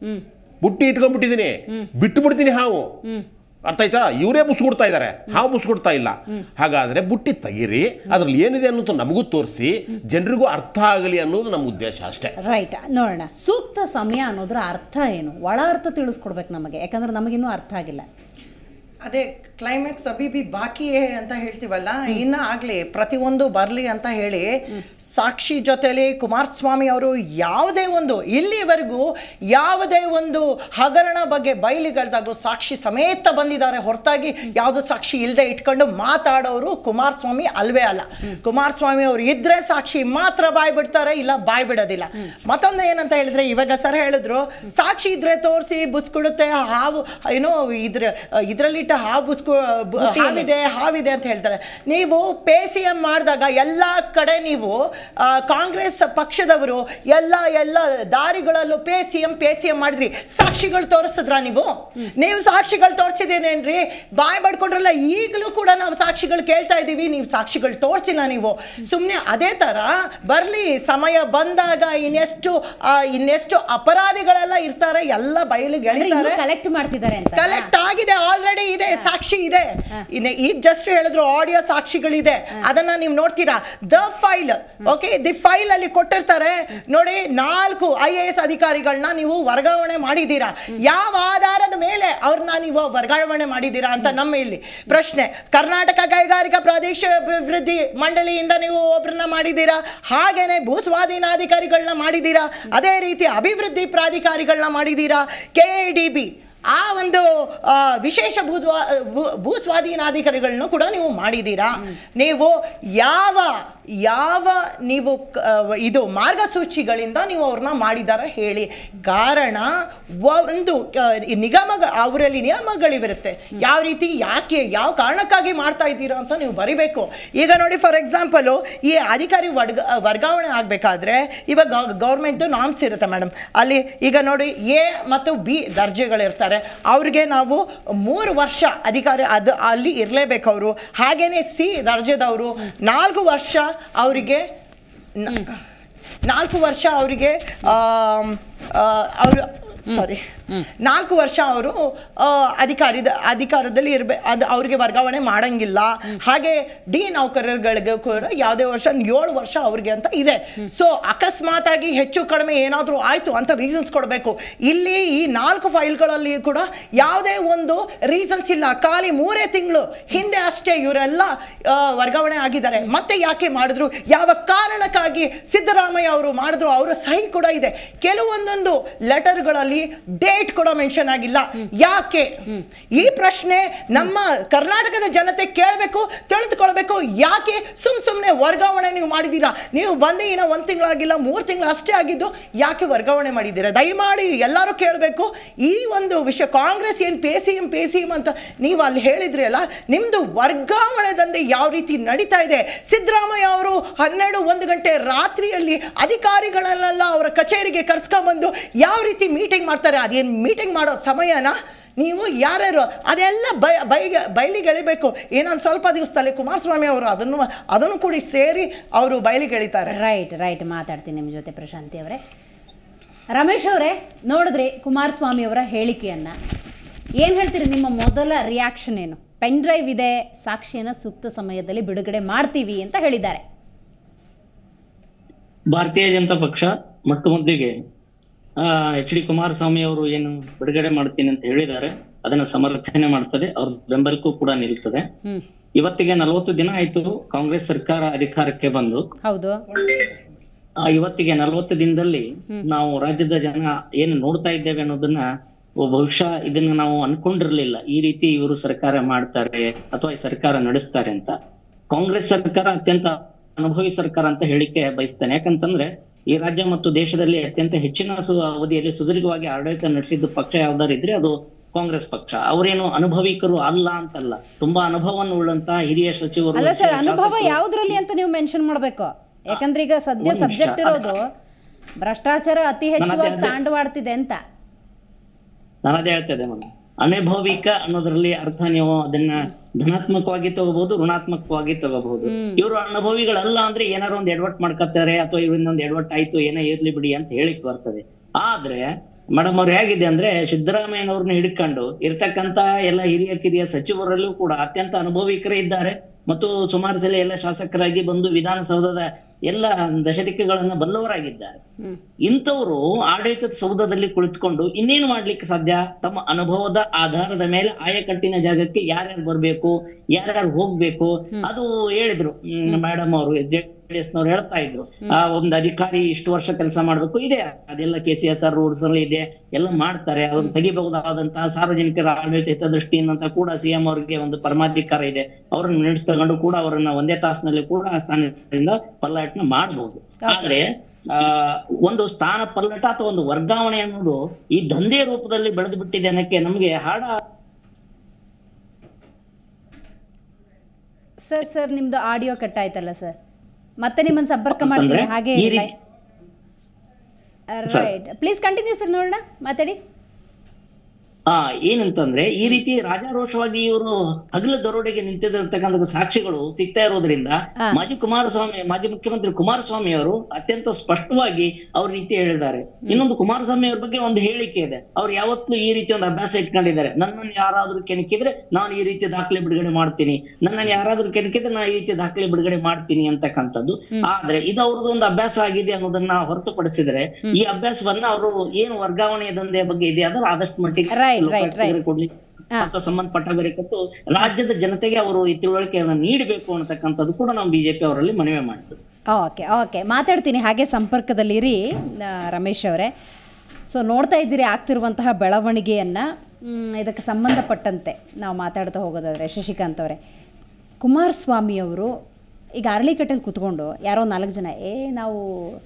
ಬುಟ್ಟಿ ಇಟ್ಕೊಂಡ್ಬಿಟ್ಟಿದ್ದೀನಿ ಬಿಟ್ಟು ಬಿಡ್ತೀನಿ ಹಾವು ಅರ್ಥ ಆಯ್ತಾ ಇವರೇ ಮುಸ್ಕೊಡ್ತಾ ಇದ್ದಾರೆ ಹಾವು ಮುಸ್ಕೊಡ್ತಾ ಇಲ್ಲ ಹಾಗಾದ್ರೆ ಬುಟ್ಟಿ ತೆಗೀರಿ ಅದ್ರಲ್ಲಿ ಏನಿದೆ ಅನ್ನೋದು ನಮಗೂ ತೋರಿಸಿ ಜನರಿಗೂ ಅರ್ಥ ಆಗಲಿ ಅನ್ನೋದು ನಮ್ಮ ಉದ್ದೇಶ ಅಷ್ಟೇ ರೈಟ್ ನೋಡೋಣ ಸೂಕ್ತ ಸಮಯ ಅನ್ನೋದ್ರ ಅರ್ಥ ಏನು ಒಳ ಅರ್ಥ ತಿಳಿಸ್ಕೊಡ್ಬೇಕು ನಮಗೆ ಯಾಕಂದ್ರೆ ನಮಗಿನ್ನೂ ಅರ್ಥ ಆಗಿಲ್ಲ ಅದೇ ಕ್ಲೈಮ್ಯಾಕ್ಸ್ ಅಭಿ ಬಿ ಬಾಕಿ ಹೇ ಅಂತ ಹೇಳ್ತೀವಲ್ಲ ಇನ್ನ ಆಗ್ಲಿ ಪ್ರತಿಯೊಂದು ಬರ್ಲಿ ಅಂತ ಹೇಳಿ ಸಾಕ್ಷಿ ಜೊತೆಲಿ ಕುಮಾರಸ್ವಾಮಿ ಅವರು ಯಾವುದೇ ಒಂದು ಇಲ್ಲಿವರೆಗೂ ಯಾವುದೇ ಒಂದು ಹಗರಣ ಬಗ್ಗೆ ಬಯಲಿಗಳ್ದಾಗು ಸಾಕ್ಷಿ ಸಮೇತ ಬಂದಿದ್ದಾರೆ ಹೊರತಾಗಿ ಯಾವುದು ಸಾಕ್ಷಿ ಇಲ್ಲದೆ ಇಟ್ಕೊಂಡು ಮಾತಾಡೋರು ಕುಮಾರಸ್ವಾಮಿ ಅಲ್ವೇ ಅಲ್ಲ ಕುಮಾರಸ್ವಾಮಿ ಅವರು ಇದ್ರೆ ಸಾಕ್ಷಿ ಮಾತ್ರ ಬಾಯ್ ಬಿಡ್ತಾರೆ ಇಲ್ಲ ಬಾಯ್ ಬಿಡೋದಿಲ್ಲ ಮತ್ತೊಂದು ಏನಂತ ಹೇಳಿದ್ರೆ ಇವಾಗ ಸರ್ ಹೇಳಿದ್ರು ಸಾಕ್ಷಿ ಇದ್ರೆ ತೋರಿಸಿ ಬುಸ್ಕೊಡುತ್ತೆ ಹಾವು ಏನೋ ಇದ್ರ ಇದ್ರಲ್ಲಿಟ್ಟ ಹಾವು ಬುಸ್ಕು ಬು- ಹಾವಿದೆ ಹಾವಿದೆ ಅಂತ ಹೇಳ್ತಾರೆ ನೀವು ಪೇ ಸಿ ಎಂ ಮಾಡಿದಾಗ ಎಲ್ಲ ಕಡೆ ನೀವು ಆ, ಕಾಂಗ್ರೆಸ್ ಪಕ್ಷದವರು ಎಲ್ಲ ಎಲ್ಲ ದಾರಿಗಳಲ್ಲೂ pay C M pay C M ಮಾಡಿದ್ರಿ ಸಾಕ್ಷಿಗಳು ತೋರಿಸಿದ್ರ ನೀವು ನೀವು ಸಾಕ್ಷಿಗಳು ತೋರಿಸಿದೇನೇನ್ರಿ ಬಾಯ್ ಬಡ್ಕೊಂಡ್ರಲ್ಲ ಈಗಲೂ ಕೂಡ ನಾವು ಸಾಕ್ಷಿಗಳು ಕೇಳ್ತಾ ಇದ್ದೀವಿ ನೀವು ಸಾಕ್ಷಿಗಳು ತೋರಿಸಿಲ್ಲ ನೀವು ಸುಮ್ಮನೆ ಅದೇ ಥರ ಬರಲಿ ಸಮಯ ಬಂದಾಗ ಇನ್ನೆಷ್ಟು ಆ, ಇನ್ನೆಷ್ಟು ಅಪರಾಧಿಗಳೆಲ್ಲ ಇರ್ತಾರೆ ಎಲ್ಲ ಬಯಲಿಗೆ ಎಳಿತಾರೆ ಕಲೆಕ್ಟ್ ಮಾಡ್ತಿದ್ದಾರೆ ಅಂತ ಕಲೆಕ್ಟ್ ಆಗಿದೆ ಆಲ್ರೆಡಿ ಇದೆ ಸಾಕ್ಷಿ ಇದೆ ಇನ್ನು ಈಗ ಜಸ್ಟ್ ಹೇಳಿದ್ರು ಆಡಿಯೋ ಸಾಕ್ಷಿಗಳಿದೆ ಅದನ್ನ ನೀವು ನೋಡ್ತೀರಾ the file okay the file ಅಲ್ಲಿ ಕೊಟ್ಟಿರ್ತಾರೆ ನೋಡಿ ನಾಲ್ಕು ಐ ಎ ಎಸ್ ಅಧಿಕಾರಿಗಳನ್ನ ನೀವು ವರ್ಗಾವಣೆ ಮಾಡಿದ್ದೀರಾ ಯಾವ ಆಧಾರದ ಮೇಲೆ ಅವ್ರನ್ನ ನೀವು ವರ್ಗಾವಣೆ ಮಾಡಿದ್ದೀರಾ ಅಂತ ನಮ್ಮ ಇಲ್ಲಿ ಪ್ರಶ್ನೆ ಕರ್ನಾಟಕ ಕೈಗಾರಿಕಾ ಪ್ರಾದೇಶ ಅಭಿವೃದ್ಧಿ ಮಂಡಳಿಯಿಂದ ನೀವು ಒಬ್ಬರನ್ನ ಮಾಡಿದ್ದೀರಾ ಹಾಗೇನೆ ಭೂ ಸ್ವಾಧೀನಾಧಿಕಾರಿಗಳನ್ನ ಮಾಡಿದ್ದೀರಾ ಅದೇ ರೀತಿ ಅಭಿವೃದ್ಧಿ ಪ್ರಾಧಿಕಾರಿಗಳನ್ನ ಮಾಡಿದ್ದೀರಾ ಕೆ ಡಿ ಬಿ ಆ ಒಂದು ಆ, ವಿಶೇಷ ಭೂ ಭೂ- ಭೂ ಸ್ವಾಧೀನಾಧಿಕಾರಿಗಳನ್ನು ಕೂಡ ನೀವು ಮಾಡಿದ್ದೀರಾ ನೀವು ಯಾವ ಯಾವ ನೀವು ಕ- ಆ, ಇದು ಮಾರ್ಗಸೂಚಿಗಳಿಂದ ನೀವು ಅವ್ರನ್ನ ಮಾಡಿದಾರ ಹೇಳಿ ಕಾರಣ ಒಂದು ಆ, ಈ ನಿಗಮ ಅವರಲ್ಲಿ ನಿಯಮಗಳಿರುತ್ತೆ ಯಾವ ರೀತಿ ಯಾಕೆ ಯಾವ ಕಾರಣಕ್ಕಾಗಿ ಮಾಡ್ತಾ ಇದ್ದೀರಾ ಅಂತ ನೀವು ಬರಿಬೇಕು ಈಗ ನೋಡಿ ಫಾರ್ ಎಕ್ಸಾಂಪಲು ಈ ಅಧಿಕಾರಿ ವರ್ಗ ವರ್ಗಾವಣೆ ಆಗಬೇಕಾದ್ರೆ ಇವಾಗ ಗೌರ್ಮೆಂಟ್ದು ನಾಮ್ಸ್ ಇರುತ್ತೆ ಮೇಡಮ್ ಅಲ್ಲಿ ಈಗ ನೋಡಿ ಎ ಮತ್ತು ಬಿ ದರ್ಜೆಗಳಿರ್ತಾರೆ ಅವ್ರಿಗೆ ನಾವು ಮೂರು ವರ್ಷ ಅಧಿಕಾರಿ ಅದು ಅಲ್ಲಿ ಇರಲೇಬೇಕು ಅವರು ಹಾಗೇನೆ ಸಿ ದರ್ಜೆದವರು ನಾಲ್ಕು ವರ್ಷ ಅವರಿಗೆ ನಾಲ್ಕು ವರ್ಷ ಅವರಿಗೆ ಅವರು ಸಾರಿ ನಾಲ್ಕು ವರ್ಷ ಅವರು ಅಧಿಕಾರಿದ ಅಧಿಕಾರದಲ್ಲಿ ಇರಬೇಕು ಅದು ಅವರಿಗೆ ವರ್ಗಾವಣೆ ಮಾಡಂಗಿಲ್ಲ ಹಾಗೆ ಡಿ ನೌಕರರುಗಳಿಗೆ ಕೂಡ ಯಾವುದೇ ವರ್ಷ ಏಳು ವರ್ಷ ಅವ್ರಿಗೆ ಅಂತ ಇದೆ ಸೊ ಅಕಸ್ಮಾತ್ ಆಗಿ ಹೆಚ್ಚು ಕಡಿಮೆ ಏನಾದರೂ ಆಯಿತು ಅಂತ ರೀಸನ್ಸ್ ಕೊಡಬೇಕು ಇಲ್ಲಿ ಈ ನಾಲ್ಕು ಫೈಲ್ಗಳಲ್ಲಿ ಕೂಡ ಯಾವುದೇ ಒಂದು ರೀಸನ್ಸ್ ಇಲ್ಲ ಖಾಲಿ ಮೂರೇ ತಿಂಗಳು ಹಿಂದೆ ಅಷ್ಟೇ ಇವರೆಲ್ಲ ಆ, ವರ್ಗಾವಣೆ ಆಗಿದ್ದಾರೆ ಮತ್ತೆ ಯಾಕೆ ಮಾಡಿದ್ರು ಯಾವ ಕಾರಣಕ್ಕಾಗಿ ಸಿದ್ದರಾಮಯ್ಯ ಅವರು ಮಾಡಿದ್ರು ಅವರ ಸಹಿ ಕೂಡ ಇದೆ ಕೆಲವೊಂದೊಂದು ಲೆಟರ್ಗಳಲ್ಲಿ ಡೇಟ್ ಕೂಡ ಮೆನ್ಷನ್ ಆಗಿಲ್ಲ ಯಾಕೆ ಈ ಪ್ರಶ್ನೆ ನಮ್ಮ ಕರ್ನಾಟಕದ ಜನತೆ ಕೇಳಬೇಕು ತಿಳಿದುಕೊಳ್ಬೇಕು ಯಾಕೆ ಸುಮ್ ಸುಮ್ಮನೆ ವರ್ಗಾವಣೆ ನೀವು ಮಾಡಿದ್ದೀರಾ ನೀವು ಬಂದು ಏನೋ ಒಂದು ತಿಂಗಳಾಗಿಲ್ಲ ಮೂರು ತಿಂಗಳು ಅಷ್ಟೇ ಆಗಿದ್ದು ಯಾಕೆ ವರ್ಗಾವಣೆ ಮಾಡಿದ್ದೀರಾ ದಯಮಾಡಿ ಎಲ್ಲರೂ ಕೇಳಬೇಕು ಈ ಒಂದು ವಿಷಯ ಕಾಂಗ್ರೆಸ್ ಏನು pay C M pay C M ಅಂತ ನೀವು ಅಲ್ಲಿ ಹೇಳಿದ್ರಿ ಅಲ್ಲ ನಿಮ್ಮದು ವರ್ಗಾವಣೆ ದಂಧೆ ಯಾವ ರೀತಿ ನಡೀತಾ ಇದೆ ಸಿದ್ದರಾಮಯ್ಯ ಅವರು ಹನ್ನೆರಡು ಒಂದು ಗಂಟೆ ರಾತ್ರಿಯಲ್ಲಿ ಅಧಿಕಾರಿಗಳನ್ನೆಲ್ಲ ಅವರ ಕಚೇರಿಗೆ ಕರ್ಸ್ಕೊಂಬಂದು ಯಾವ ರೀತಿ ಮೀಟಿಂಗ್ ಮಾಡ್ತಾರೆ ಅದೇನು ಮೀಟಿಂಗ್ ಮಾಡೋ ಸಮಯನ ನೀವು ಯಾರ್ಯಾರು ಅದೆಲ್ಲ ಬೈ ಬೈಗೆ ಬಯಲಿಗೆ ಎಳಿಬೇಕು ಏನೊಂದು ಸ್ವಲ್ಪ ದಿವಸದಲ್ಲಿ ಕುಮಾರಸ್ವಾಮಿ ಅವರು ಅದನ್ನು ಅದನ್ನು ಕೂಡಿ ಸೇರಿ ಅವರು ಬಯಲಿಗೆ ಎಳಿತಾರೆ ರೈಟ್ ರೈಟ್ ಮಾತಾಡ್ತೀನಿ ನಿಮ್ಮ ಜೊತೆ ಪ್ರಶಾಂತಿ ಅವರೇ ರಮೇಶ್ ಅವರೇ ನೋಡಿದ್ರಿ ಕುಮಾರಸ್ವಾಮಿ ಅವರ ಹೇಳಿಕೆಯನ್ನ ಏನು ಹೇಳ್ತೀರಿ ನಿಮ್ಮ ಮೊದಲ ರಿಯಾಕ್ಷನ್ ಏನು ಪೆನ್ ಡ್ರೈವ್ ಇದೆ ಸಾಕ್ಷಿಯನ್ನು ಸೂಕ್ತ ಸಮಯದಲ್ಲಿ ಬಿಡುಗಡೆ ಮಾಡ್ತೀವಿ ಅಂತ ಹೇಳಿದ್ದಾರೆ ಭಾರತೀಯ ಜನತಾ ಪಕ್ಷ ಮೊಟ್ಟ ಮೊದಲಿಗೆ ಎಚ್ ಡಿ ಕುಮಾರಸ್ವಾಮಿ ಅವರು ಏನು ಬಿಡುಗಡೆ ಮಾಡ್ತೀನಿ ಅಂತ ಹೇಳಿದ್ದಾರೆ ಅದನ್ನ ಸಮರ್ಥನೆ ಮಾಡ್ತದೆ ಅವ್ರ ಬೆಂಬಲಕ್ಕೂ ಕೂಡ ನಿಲ್ತದೆ ಹ್ಮ್ ಇವತ್ತಿಗೆ ನಲವತ್ತು ದಿನ ಆಯ್ತು ಕಾಂಗ್ರೆಸ್ ಸರ್ಕಾರ ಅಧಿಕಾರಕ್ಕೆ ಬಂದು ಹೌದು ಆ ಇವತ್ತಿಗೆ ನಲವತ್ತು ದಿನದಲ್ಲಿ ನಾವು ರಾಜ್ಯದ ಜನ ಏನು ನೋಡ್ತಾ ಇದ್ದೇವೆ ಅನ್ನೋದನ್ನ ಬಹುಶಃ ಇದನ್ನ ನಾವು ಅನ್ಕೊಂಡಿರ್ಲಿಲ್ಲ ಈ ರೀತಿ ಇವರು ಸರ್ಕಾರ ಮಾಡ್ತಾರೆ ಅಥವಾ ಈ ಸರ್ಕಾರ ನಡೆಸ್ತಾರೆ ಅಂತ ಕಾಂಗ್ರೆಸ್ ಸರ್ಕಾರ ಅತ್ಯಂತ ಅನುಭವಿ ಸರ್ಕಾರ ಅಂತ ಹೇಳಿಕೆ ಬಯಸ್ತೇನೆ ಯಾಕಂತಂದ್ರೆ ಈ ರಾಜ್ಯ ಮತ್ತು ದೇಶದಲ್ಲಿ ಅತ್ಯಂತ ಹೆಚ್ಚಿನ ಸು ಅವಧಿಯಲ್ಲಿ ಸುದೀರ್ಘವಾಗಿ ಆಡಳಿತ ನಡೆಸಿದ್ದು ಪಕ್ಷ ಯಾವ್ದಾರು ಇದ್ರೆ ಅದು ಕಾಂಗ್ರೆಸ್ ಪಕ್ಷ ಅವರೇನು ಅನುಭವಿಕರು ಅಲ್ಲ ಅಂತಲ್ಲ ತುಂಬಾ ಅನುಭವವನ್ನು ಉಳ್ಳಂತ ಹಿರಿಯ ಸಚಿವರು ಅಲ್ಲ ಸರ್ ಹಿರಿಯ ಅನುಭವ ಶಾಸಕರು. ಯಾವ್ದ್ರಲ್ಲಿ ಅಂತ ನೀವು ಮೆನ್ಷನ್ ಮಾಡಬೇಕು ಯಾಕಂದ್ರೆ ಈಗ ಸದ್ಯ ಒಂದ್ ನಿಮಿಷ. ಸಬ್ಜೆಕ್ಟ್ ಇರೋದು ಭ್ರಷ್ಟಾಚಾರ ಅತಿ ಹೆಚ್ಚುವಾಗಿ ಅದೇ- ತಾಂಡವಾಡ್ತಿದೆ ಅಂತ ನಾನು ಅದೇ ಹೇಳ್ತಾ ಇದ್ದೆ ಮೇಡಮ್ ಅನುಭವಿಕ ಅನ್ನೋದ್ರಲ್ಲಿ ಅರ್ಥ ನೀವು ಅದನ್ನ ಧನಾತ್ಮಕವಾಗಿ ತಗೋಬಹುದು ಋಣಾತ್ಮಕವಾಗಿ ತಗೋಬಹುದು ಇವರು ಅನುಭವಿಗಳಲ್ಲ ಅಂದ್ರೆ ಏನಾರು ಒಂದ್ ಎಡವಟ್ ಮಾಡ್ಕೊತಾರೆ ಅಥವಾ ಇವರಿಂದ ಒಂದ್ ಎಡವಟ್ ಆಯ್ತು ಏನೋ ಇರ್ಲಿ ಬಿಡಿ ಅಂತ ಹೇಳಿಕ್ ಬರ್ತದೆ ಆದ್ರೆ ಮೇಡಮ್ ಅವ್ರು ಹೇಗಿದೆ ಅಂದ್ರೆ ಸಿದ್ದರಾಮಯ್ಯನವ್ರನ್ನ ಹಿಡ್ಕೊಂಡು ಇರ್ತಕ್ಕಂತ ಎಲ್ಲ ಹಿರಿಯ ಕಿರಿಯ ಸಚಿವರಲ್ಲೂ ಕೂಡ ಅತ್ಯಂತ ಅನುಭವಿಕರೇ ಇದ್ದಾರೆ ಮತ್ತು ಸುಮಾರು ಸಲ ಎಲ್ಲ ಶಾಸಕರಾಗಿ ಬಂದು ವಿಧಾನಸೌಧದ ಎಲ್ಲ ದಶದಿಕ್ಕುಗಳನ್ನ ಬಲ್ಲವರಾಗಿದ್ದಾರೆ ಇಂಥವರು ಆಡಳಿತದ ಸೌಧದಲ್ಲಿ ಕುಳಿತುಕೊಂಡು ಇನ್ನೇನು ಮಾಡ್ಲಿಕ್ಕೆ ಸಾಧ್ಯ ತಮ್ಮ ಅನುಭವದ ಆಧಾರದ ಮೇಲೆ ಆಯಕಟ್ಟಿನ ಜಾಗಕ್ಕೆ ಯಾರ್ಯಾರು ಬರ್ಬೇಕು ಯಾರ್ಯಾರು ಹೋಗ್ಬೇಕು ಅದು ಹೇಳಿದ್ರು ಮೇಡಮ್ ಅವರು ಜೆಡಿಎಸ್ ನವ್ರು ಹೇಳ್ತಾ ಇದ್ರು ಆ ಒಂದು ಅಧಿಕಾರಿ ಇಷ್ಟು ವರ್ಷ ಕೆಲಸ ಮಾಡ್ಬೇಕು ಇದೆ ಅದೆಲ್ಲ K C S R rules ಅಲ್ಲಿ ಇದೆ ಎಲ್ಲ ಮಾಡ್ತಾರೆ ಅದನ್ನ ತೆಗಿಬಹುದಾದಂತಹ ಸಾರ್ವಜನಿಕರ ಆಡಳಿತ ಹಿತದೃಷ್ಟಿಯಿಂದ ಕೂಡ ಸಿಎಂ ಅವರಿಗೆ ಒಂದು ಪರಮಾಧಿಕಾರ ಇದೆ ಅವರನ್ನ ನಡೆಸ್ ತಗೊಂಡು ಕೂಡ ಅವರನ್ನ ಒಂದೇ ತಾಸಿನಲ್ಲಿ ಕೂಡ ಆ ಸ್ಥಾನದಿಂದ ಪಲ್ಲಾಟನ ಮಾಡಬಹುದು ಆದ್ರೆ ಆ ಒಂದು ಸ್ಥಾನ ಪಲ್ಲಟ ಅಥವಾ ಒಂದು ವರ್ಗಾವಣೆ ಅನ್ನೋದು ಈ ದಂಧೆ ರೂಪದಲ್ಲಿ ಬೆಳೆದು ಬಿಟ್ಟಿದೆ ಅನ್ನಕ್ಕೆ ನಮ್ಗೆ ಹಾಡ ಸರ್ ಸರ್ ನಿಮ್ದು ಆಡಿಯೋ ಕಟ್ ಆಯ್ತಲ್ಲ ಸರ್ ಮತ್ತೆ ನಿಮ್ಮನ್ನ ಸಂಪರ್ಕ ಮಾಡ್ತೀನಿ ಅಂತಂದ್ರೆ ಹಾಗೆ ಈ ರೀತಿ- ರೈಟ್ ಪ್ಲೀಸ್ ಕಂಟಿನ್ಯೂ ಸರ್ ನೋಡೋಣ ಮಾತಾಡಿ ಆ ಏನಂತಂದ್ರೆ ಈ ರೀತಿ ರಾಜಾರೋಷವಾಗಿ ಇವರು ಹಗಲು ದರೋಡೆಗೆ ನಿಂತಿರ್ತಕ್ಕಂಥ ಸಾಕ್ಷಿಗಳು ಸಿಗ್ತಾ ಇರೋದ್ರಿಂದ ಹಾ. ಮಾಜಿ ಕುಮಾರಸ್ವಾಮಿ ಮಾಜಿ ಮುಖ್ಯಮಂತ್ರಿ ಕುಮಾರಸ್ವಾಮಿ ಅವರು ಅತ್ಯಂತ ಸ್ಪಷ್ಟವಾಗಿ ಅವ್ರ ರೀತಿ ಹೇಳಿದ್ದಾರೆ ಇನ್ನೊಂದು ಕುಮಾರಸ್ವಾಮಿ ಅವ್ರ ಬಗ್ಗೆ ಒಂದು ಹೇಳಿಕೆ ಇದೆ ಅವ್ರು ಯಾವತ್ತೂ ಈ ರೀತಿ ಒಂದು ಅಭ್ಯಾಸ ಇಟ್ಕೊಂಡಿದ್ದಾರೆ ನನ್ನನ್ನು ಯಾರಾದ್ರೂ ಕೆಣಕಿದ್ರೆ ನಾನು ಈ ರೀತಿ ದಾಖಲೆ ಬಿಡುಗಡೆ ಮಾಡ್ತೀನಿ ನನ್ನನ್ನು ಯಾರಾದ್ರೂ ಕೆಣಕಿದ್ರೆ ನಾನು ಈ ರೀತಿ ದಾಖಲೆ ಬಿಡುಗಡೆ ಮಾಡ್ತೀನಿ ಅಂತಕ್ಕಂಥದ್ದು ಆದ್ರೆ ಇದು ಅವ್ರದ್ದು ಒಂದು ಅಭ್ಯಾಸ ಆಗಿದೆ ಅನ್ನೋದನ್ನ ಹೊರತುಪಡಿಸಿದ್ರೆ ಈ ಅಭ್ಯಾಸವನ್ನ ಅವರು ಏನು ವರ್ಗಾವಣೆ ದಂಧೆ ಬಗ್ಗೆ ಇದೆ ಅದರ ಆದಷ್ಟು ಮಟ್ಟಿಗೆ Right, right, ಲೋಕಾಯುಕ್ತರಿಗೆ right. ಕೊಡ್ಲಿ ಅಥವಾ ಸಂಬಂಧಪಟ್ಟವರಿಗೆ ಕೊಟ್ಟು ರಾಜ್ಯದ ಜನತೆಗೆ ಅವರು ಈ ತಿಳುವಳಿಕೆಯನ್ನು ನೀಡಬೇಕು ಅನ್ನತಕ್ಕಂಥದ್ದು ಕೂಡ ನಾವು ಬಿಜೆಪಿ ಅವರಲ್ಲಿ ಮನವಿ ಮಾಡಿದ್ವಿ ಓಕೆ ಓಕೆ ಮಾತಾಡ್ತೀನಿ ಹಾಗೆ ಸಂಪರ್ಕದಲ್ಲಿರಿ ಆ, ರಮೇಶ್ ಅವರೇ ಸೊ ನೋಡ್ತಾ ಇದ್ದೀರಿ ಆಗ್ತಿರುವಂತಹ ಬೆಳವಣಿಗೆಯನ್ನು ಇದಕ್ಕೆ ಸಂಬಂಧಪಟ್ಟಂತೆ ನಾವು ಮಾತಾಡ್ತಾ ಹೋಗೋದಾದರೆ ಶಶಿಕಾಂತ್ ಅವರೇ ಕುಮಾರಸ್ವಾಮಿ ಅವರು ಈಗ ಅರಳಿಕಟ್ಟೆಲಿ ಕೂತ್ಕೊಂಡು ಯಾರೋ ನಾಲ್ಕು ಜನ ಏ ನಾವು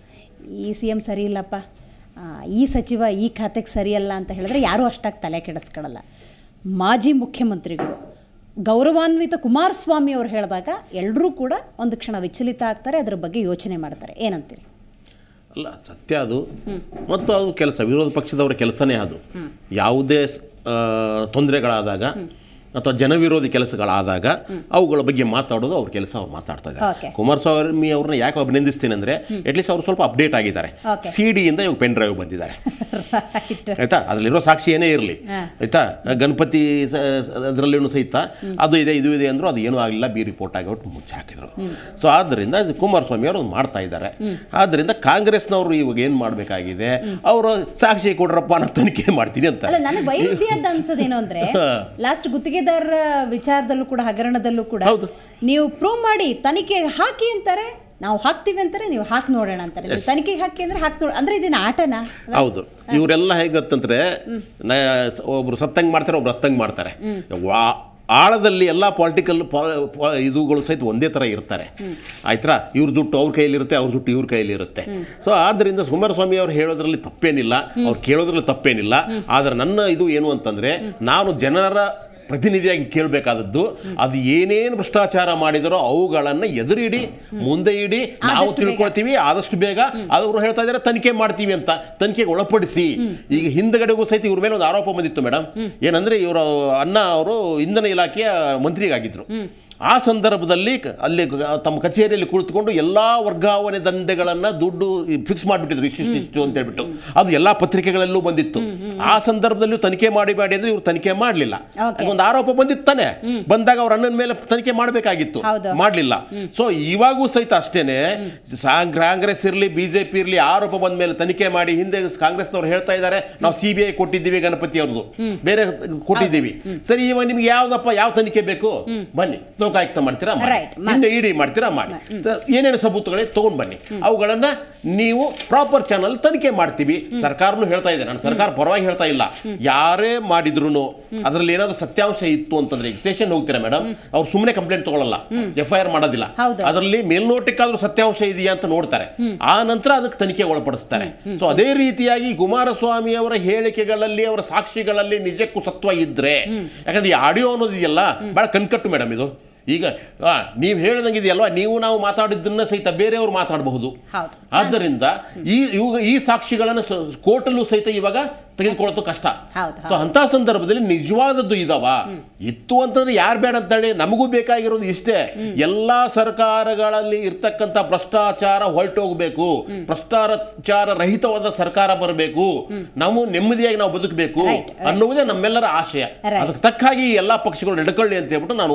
ಈ ಸಿ ಎಮ್ ಸರಿ ಇಲ್ಲಪ್ಪ ಆ, ಈ ಸಚಿವ ಈ ಖಾತೆಗೆ ಸರಿಯಲ್ಲ ಅಂತ ಹೇಳಿದ್ರೆ ಯಾರೂ ಅಷ್ಟಾಗಿ ತಲೆ ಕೆಡಿಸ್ಕೊಳ್ಳಲ್ಲ ಮಾಜಿ ಮುಖ್ಯಮಂತ್ರಿಗಳು ಗೌರವಾನ್ವಿತ ಕುಮಾರಸ್ವಾಮಿ ಅವರು ಹೇಳಿದಾಗ ಎಲ್ಲರೂ ಕೂಡ ಒಂದು ಕ್ಷಣ ವಿಚಲಿತ ಆಗ್ತಾರೆ ಅದ್ರ ಬಗ್ಗೆ ಯೋಚನೆ ಮಾಡ್ತಾರೆ ಏನಂತೀರಿ ಅಲ್ಲ ಸತ್ಯ ಅದು ಮತ್ತು ಅದು ಕೆಲಸ ವಿರೋಧ ಪಕ್ಷದವರ ಕೆಲಸನೇ ಅದು ಯಾವುದೇ ಸ್- ಆ, ತೊಂದರೆಗಳಾದಾಗ ಅಥವಾ ಜನವಿರೋಧಿ ಕೆಲಸಗಳಾದಾಗ ಅವುಗಳ ಬಗ್ಗೆ ಮಾತಾಡೋದು ಅವ್ರ ಕೆಲಸ ಅವ್ರು ಮಾತಾಡ್ತಾ Okay. ಇದ್ದಾರೆ ಕುಮಾರಸ್ವಾಮಿ ಅವ್ರನ್ನ ಯಾಕೆ ಅಭಿನಂದಿಸ್ತೀನಿ ಅಂದರೆ ಅಟ್ಲೀಸ್ಟ್ ಅವ್ರು ಸ್ವಲ್ಪ ಅಪ್ಡೇಟ್ ಆಗಿದ್ದಾರೆ Okay. ಸಿ ಡಿಯಿಂದ ಇವಾಗ ಪೆನ್ ಡ್ರೈವ್ ಬಂದಿದ್ದಾರೆ ರೈಟ್ ಆಯ್ತಾ ಅದರಲ್ಲಿರೋ ಸಾಕ್ಷಿ ಏನೇ ಇರಲಿ ಆಯ್ತಾ ಗಣಪತಿ ಅದರಲ್ಲಿನೂ ಸಹಿತ ಅದು ಇದೆ ಇದು ಇದೆ ಅಂದ್ರು ಅದು ಏನೂ ಆಗಲಿಲ್ಲ ಬಿ ರಿಪೋರ್ಟ್ ಆಗಿಬಿಟ್ಟು ಮುಚ್ಚಿ ಹಾಕಿದ್ರು ಸೊ ಆದ್ದರಿಂದ ಇದು ಕುಮಾರಸ್ವಾಮಿ ಅವರು ಮಾಡ್ತಾ ಇದ್ದಾರೆ ಆದ್ದರಿಂದ ಕಾಂಗ್ರೆಸ್ನವರು ಇವಾಗ ಏನು ಮಾಡಬೇಕಾಗಿದೆ ಅವರು ಸಾಕ್ಷಿ ಕೊಡ್ರಪ್ಪ ನಾನು ತನಿಖೆ ಮಾಡ್ತೀನಿ ಅಂತ ಅಲ್ಲ ನನಗೆ ವೈರುಧ್ಯದ ಅನ್ಸೋದೇನು ಅಂದ್ರೆ ಲಾಸ್ಟ್ ಗುತ್ತಿಗೆದಾರರ ವಿಚಾರದಲ್ಲೂ ಕೂಡ ಹಗರಣದಲ್ಲೂ ಕೂಡ ಹೌದು. ನೀವು ಪ್ರೂವ್ ಮಾಡಿ ತನಿಖೆಗೆ ಹಾಕಿ ಅಂತಾರೆ ನಾವು ಹಾಕ್ತೀವಿ ಅಂತಾರೆ ನೀವು ಹಾಕಿ ನೋಡೋಣ ಅಂತಾರೆ ನೀವು ತನಿಖೆಗೆ ಹಾಕಿ ಅಂದ್ರೆ ಹಾಕಿ ನೋಡ ಅಂದ್ರೆ ಇದನ್ನ ಆಟನ ಹೌದು ಇವರೆಲ್ಲ ಹೇಗತ್ತಂದ್ರೆ ನ ಒಬ್ರು ಸತ್ತಂಗೆ ಮಾಡ್ತಾರೆ ಒಬ್ರು ಹತ್ತಂಗೆ ಮಾಡ್ತಾರೆ ವಾ ಆಳದಲ್ಲಿ ಎಲ್ಲ ಪೊಲಿಟಿಕಲ್ ಇದುಗಳು ಸಹಿತ ಒಂದೇ ಥರ ಇರ್ತಾರೆ ಆಯ್ತಾ ಇವ್ರ ಜುಟ್ಟು ಅವ್ರ ಕೈಯಲ್ಲಿರುತ್ತೆ ಅವ್ರ ಜುಟ್ಟು ಇವ್ರ ಕೈಯಲ್ಲಿರುತ್ತೆ ಸೊ ಆದ್ದರಿಂದ ಕುಮಾರಸ್ವಾಮಿ ಅವ್ರು ಹೇಳೋದ್ರಲ್ಲಿ ತಪ್ಪೇನಿಲ್ಲ ಅವ್ರು ಕೇಳೋದ್ರಲ್ಲಿ ತಪ್ಪೇನಿಲ್ಲ ಆದರೆ ನನ್ನ ಇದು ಏನು ಅಂತಂದರೆ ನಾನು ಜನರ ಪ್ರತಿನಿಧಿಯಾಗಿ ಕೇಳಬೇಕಾದದ್ದು ಅದು ಏನೇನು ಭ್ರಷ್ಟಾಚಾರ ಮಾಡಿದರೋ ಅವುಗಳನ್ನು ಎದುರಿಡಿ ಮುಂದೆ ಇಡಿ ನಾವು ಆದಷ್ಟು ಬೇಗ. ತಿಳ್ಕೊಳ್ತೀವಿ ಆದಷ್ಟು ಬೇಗ ಅವರು ಹೇಳ್ತಾ ಇದ್ದಾರೆ ತನಿಖೆ ಮಾಡ್ತೀವಿ ಅಂತ ತನಿಖೆಗೆ ಒಳಪಡಿಸಿ ಈಗ ಹಿಂದ್ಗಡೆಗೂ ಸಹಿತ ಇವ್ರ ಮೇಲೆ ಒಂದು ಆರೋಪ ಬಂದಿತ್ತು ಮೇಡಮ್ ಏನಂದ್ರೆ ಇವರು ಅಣ್ಣ ಅವರು ಇಂಧನ ಇಲಾಖೆಯ ಮಂತ್ರಿಯಾಗಿದ್ರು ಆ ಸಂದರ್ಭದಲ್ಲಿ ಕ- ಅಲ್ಲಿ ಕ- ತಮ್ಮ ಕಚೇರಿಯಲ್ಲಿ ಕುಳಿತುಕೊಂಡು ಎಲ್ಲಾ ವರ್ಗಾವಣೆ ದಂಧೆಗಳನ್ನ ದುಡ್ಡು ಫಿಕ್ಸ್ ಮಾಡಿಬಿಟ್ಟಿದ್ರು ಇಷ್ಟಿಷ್ಟು ಇಷ್ಟು ಅಂತ ಹೇಳ್ಬಿಟ್ಟು ಅದು ಎಲ್ಲಾ ಪತ್ರಿಕೆಗಳಲ್ಲೂ ಬಂದಿತ್ತು ಆ ಸಂದರ್ಭದಲ್ಲೂ ತನಿಖೆ ಮಾಡಿ ಮಾಡಿ ಅಂದ್ರೆ ಇವ್ರು ತನಿಖೆ ಮಾಡಲಿಲ್ಲ Okay. ಒಂದು ಆರೋಪ ಬಂದಿತ್ತು ತಾನೆ ಬಂದಾಗ ಅವ್ರ ಅಣ್ಣನ ಮೇಲೆ ತನಿಖೆ ಮಾಡಬೇಕಾಗಿತ್ತು ಹೌದು. ಮಾಡಲಿಲ್ಲ ಸೊ ಇವಾಗೂ ಸಹಿತ ಅಷ್ಟೇನೆ ಸಾಂಗ್- ಕಾಂಗ್ರೆಸ್ ಇರಲಿ ಬಿಜೆಪಿ ಇರಲಿ ಆರೋಪ ಬಂದ ಮೇಲೆ ತನಿಖೆ ಮಾಡಿ ಹಿಂದೆ ಕಾಂಗ್ರೆಸ್ನವ್ರು ಹೇಳ್ತಾ ಇದ್ದಾರೆ ನಾವು ಸಿ ಬಿ ಐ ಕೊಟ್ಟಿದ್ದೀವಿ ಗಣಪತಿ ಅವ್ರದ್ದು ಬೇರೆ ಕೊಟ್ಟಿದ್ದೀವಿ ಸರಿ ಇವಾಗ ನಿಮ್ಗೆ ಯಾವ್ದಪ್ಪ ಯಾವ ತನಿಖೆ ಬೇಕು ಬನ್ನಿ ಲೋಕಾಯುಕ್ತ ಮಾಡ್ತೀರಾ ಮಾಡಿ. Right, ಮಾಡಿ. ಹಿಂದೆ ಇಡಿ ಮಾಡ್ತೀರಾ ಮಾಡಿ ಸ- ಏನೇನು ಸಬೂತುಗಳೇ ತಗೊಂಡ್ ಬನ್ನಿ ಅವುಗಳನ್ನ ನೀವು ಪ್ರಾಪರ್ ಚಾನಲ್ ತನಿಖೆ ಮಾಡ್ತೀವಿ ಸರ್ಕಾರನು ಹೇಳ್ತಾ ಇದೆ ನಾನು ಸರ್ಕಾರ ಪರವಾಗಿ ಹೇಳ್ತಾ ಇಲ್ಲ ಯಾರೇ ಮಾಡಿದ್ರು ಅದರಲ್ಲಿ ಏನಾದ್ರು ಸತ್ಯಾಂಶ ಇತ್ತು ಅಂತಂದ್ರೆ ಸ್ಟೇಷನ್ ಹೋಗ್ತೀರಾ ಮೇಡಮ್ ಅವ್ರು ಸುಮ್ಮನೆ ಕಂಪ್ಲೇಂಟ್ ತಗೊಳ್ಳಲ್ಲ ಎಫ್ ಐ ಆರ್ ಮಾಡೋದಿಲ್ಲ ಹೌದು. ಅದರಲ್ಲಿ ಮೇಲ್ನೋಟಕ್ಕಾದ್ರೂ ಸತ್ಯಾಂಶ ಇದೆಯಾ ಅಂತ ನೋಡ್ತಾರೆ ಆ ನಂತರ ಅದಕ್ಕೆ ತನಿಖೆ ಒಳಪಡಿಸ್ತಾರೆ ಸೊ ಅದೇ ರೀತಿಯಾಗಿ ಕುಮಾರಸ್ವಾಮಿ ಅವರ ಹೇಳಿಕೆಗಳಲ್ಲಿ ಅವರ ಸಾಕ್ಷಿಗಳಲ್ಲಿ ನಿಜಕ್ಕೂ ಸತ್ವ ಇದ್ರೆ ಯಾಕಂದ್ರೆ ಈ ಆಡಿಯೋ ಅನ್ನೋದು ಇದೆಯಲ್ಲ ಬಹಳ ಕಣ್ಕಟ್ಟು ಮೇಡಮ್ ಇದು ಈಗ ಆ, ನೀವು ಹೇಳ್ದಂಗೆ ಇದೆಯಲ್ವಾ ನೀವು ನಾವು ಮಾತಾಡಿದ್ದನ್ನ ಸಹಿತ ಬೇರೆಯವರು ಮಾತಾಡಬಹುದು ಹೌದು. ಆದ್ದರಿಂದ ಈ ಇವಾಗ ಈ ಸಾಕ್ಷಿಗಳನ್ನು ಕೋರ್ಟಲ್ಲೂ ಸಹಿತ ಇವಾಗ ತೆಗೆದುಕೊಳ್ಳೋದು ಕಷ್ಟ ಹೌದು, ಸೊ ಅಂತ ಸಂದರ್ಭದಲ್ಲಿ ನಿಜವಾದದ್ದು ಇದಾವ ಇತ್ತು ಅಂತಂದ್ರೆ ಯಾರು ಬೇಡ ಅಂತೇಳಿ ನಮಗೂ ಬೇಕಾಗಿರೋದು ಇಷ್ಟೇ ಎಲ್ಲಾ ಸರ್ಕಾರಗಳಲ್ಲಿ ಇರ್ತಕ್ಕಂಥ ಭ್ರಷ್ಟಾಚಾರ ಹೊರಟೋಗ್ಬೇಕು ಭ್ರಷ್ಟಾಚಾರ ರಹಿತವಾದ ಸರ್ಕಾರ ಬರಬೇಕು ನಾವು ನೆಮ್ಮದಿಯಾಗಿ ನಾವು ಬದುಕಬೇಕು Right, right. ಅನ್ನುವುದೇ ನಮ್ಮೆಲ್ಲರ ಆಶಯ Right. ಅದಕ್ಕೆ ತಕ್ಕ ಹಾಗೆ ಈ ಎಲ್ಲಾ ಪಕ್ಷಗಳು ನಡ್ಕೊಳ್ಳಿ ಅಂತ ಹೇಳ್ಬಿಟ್ಟು ನಾನು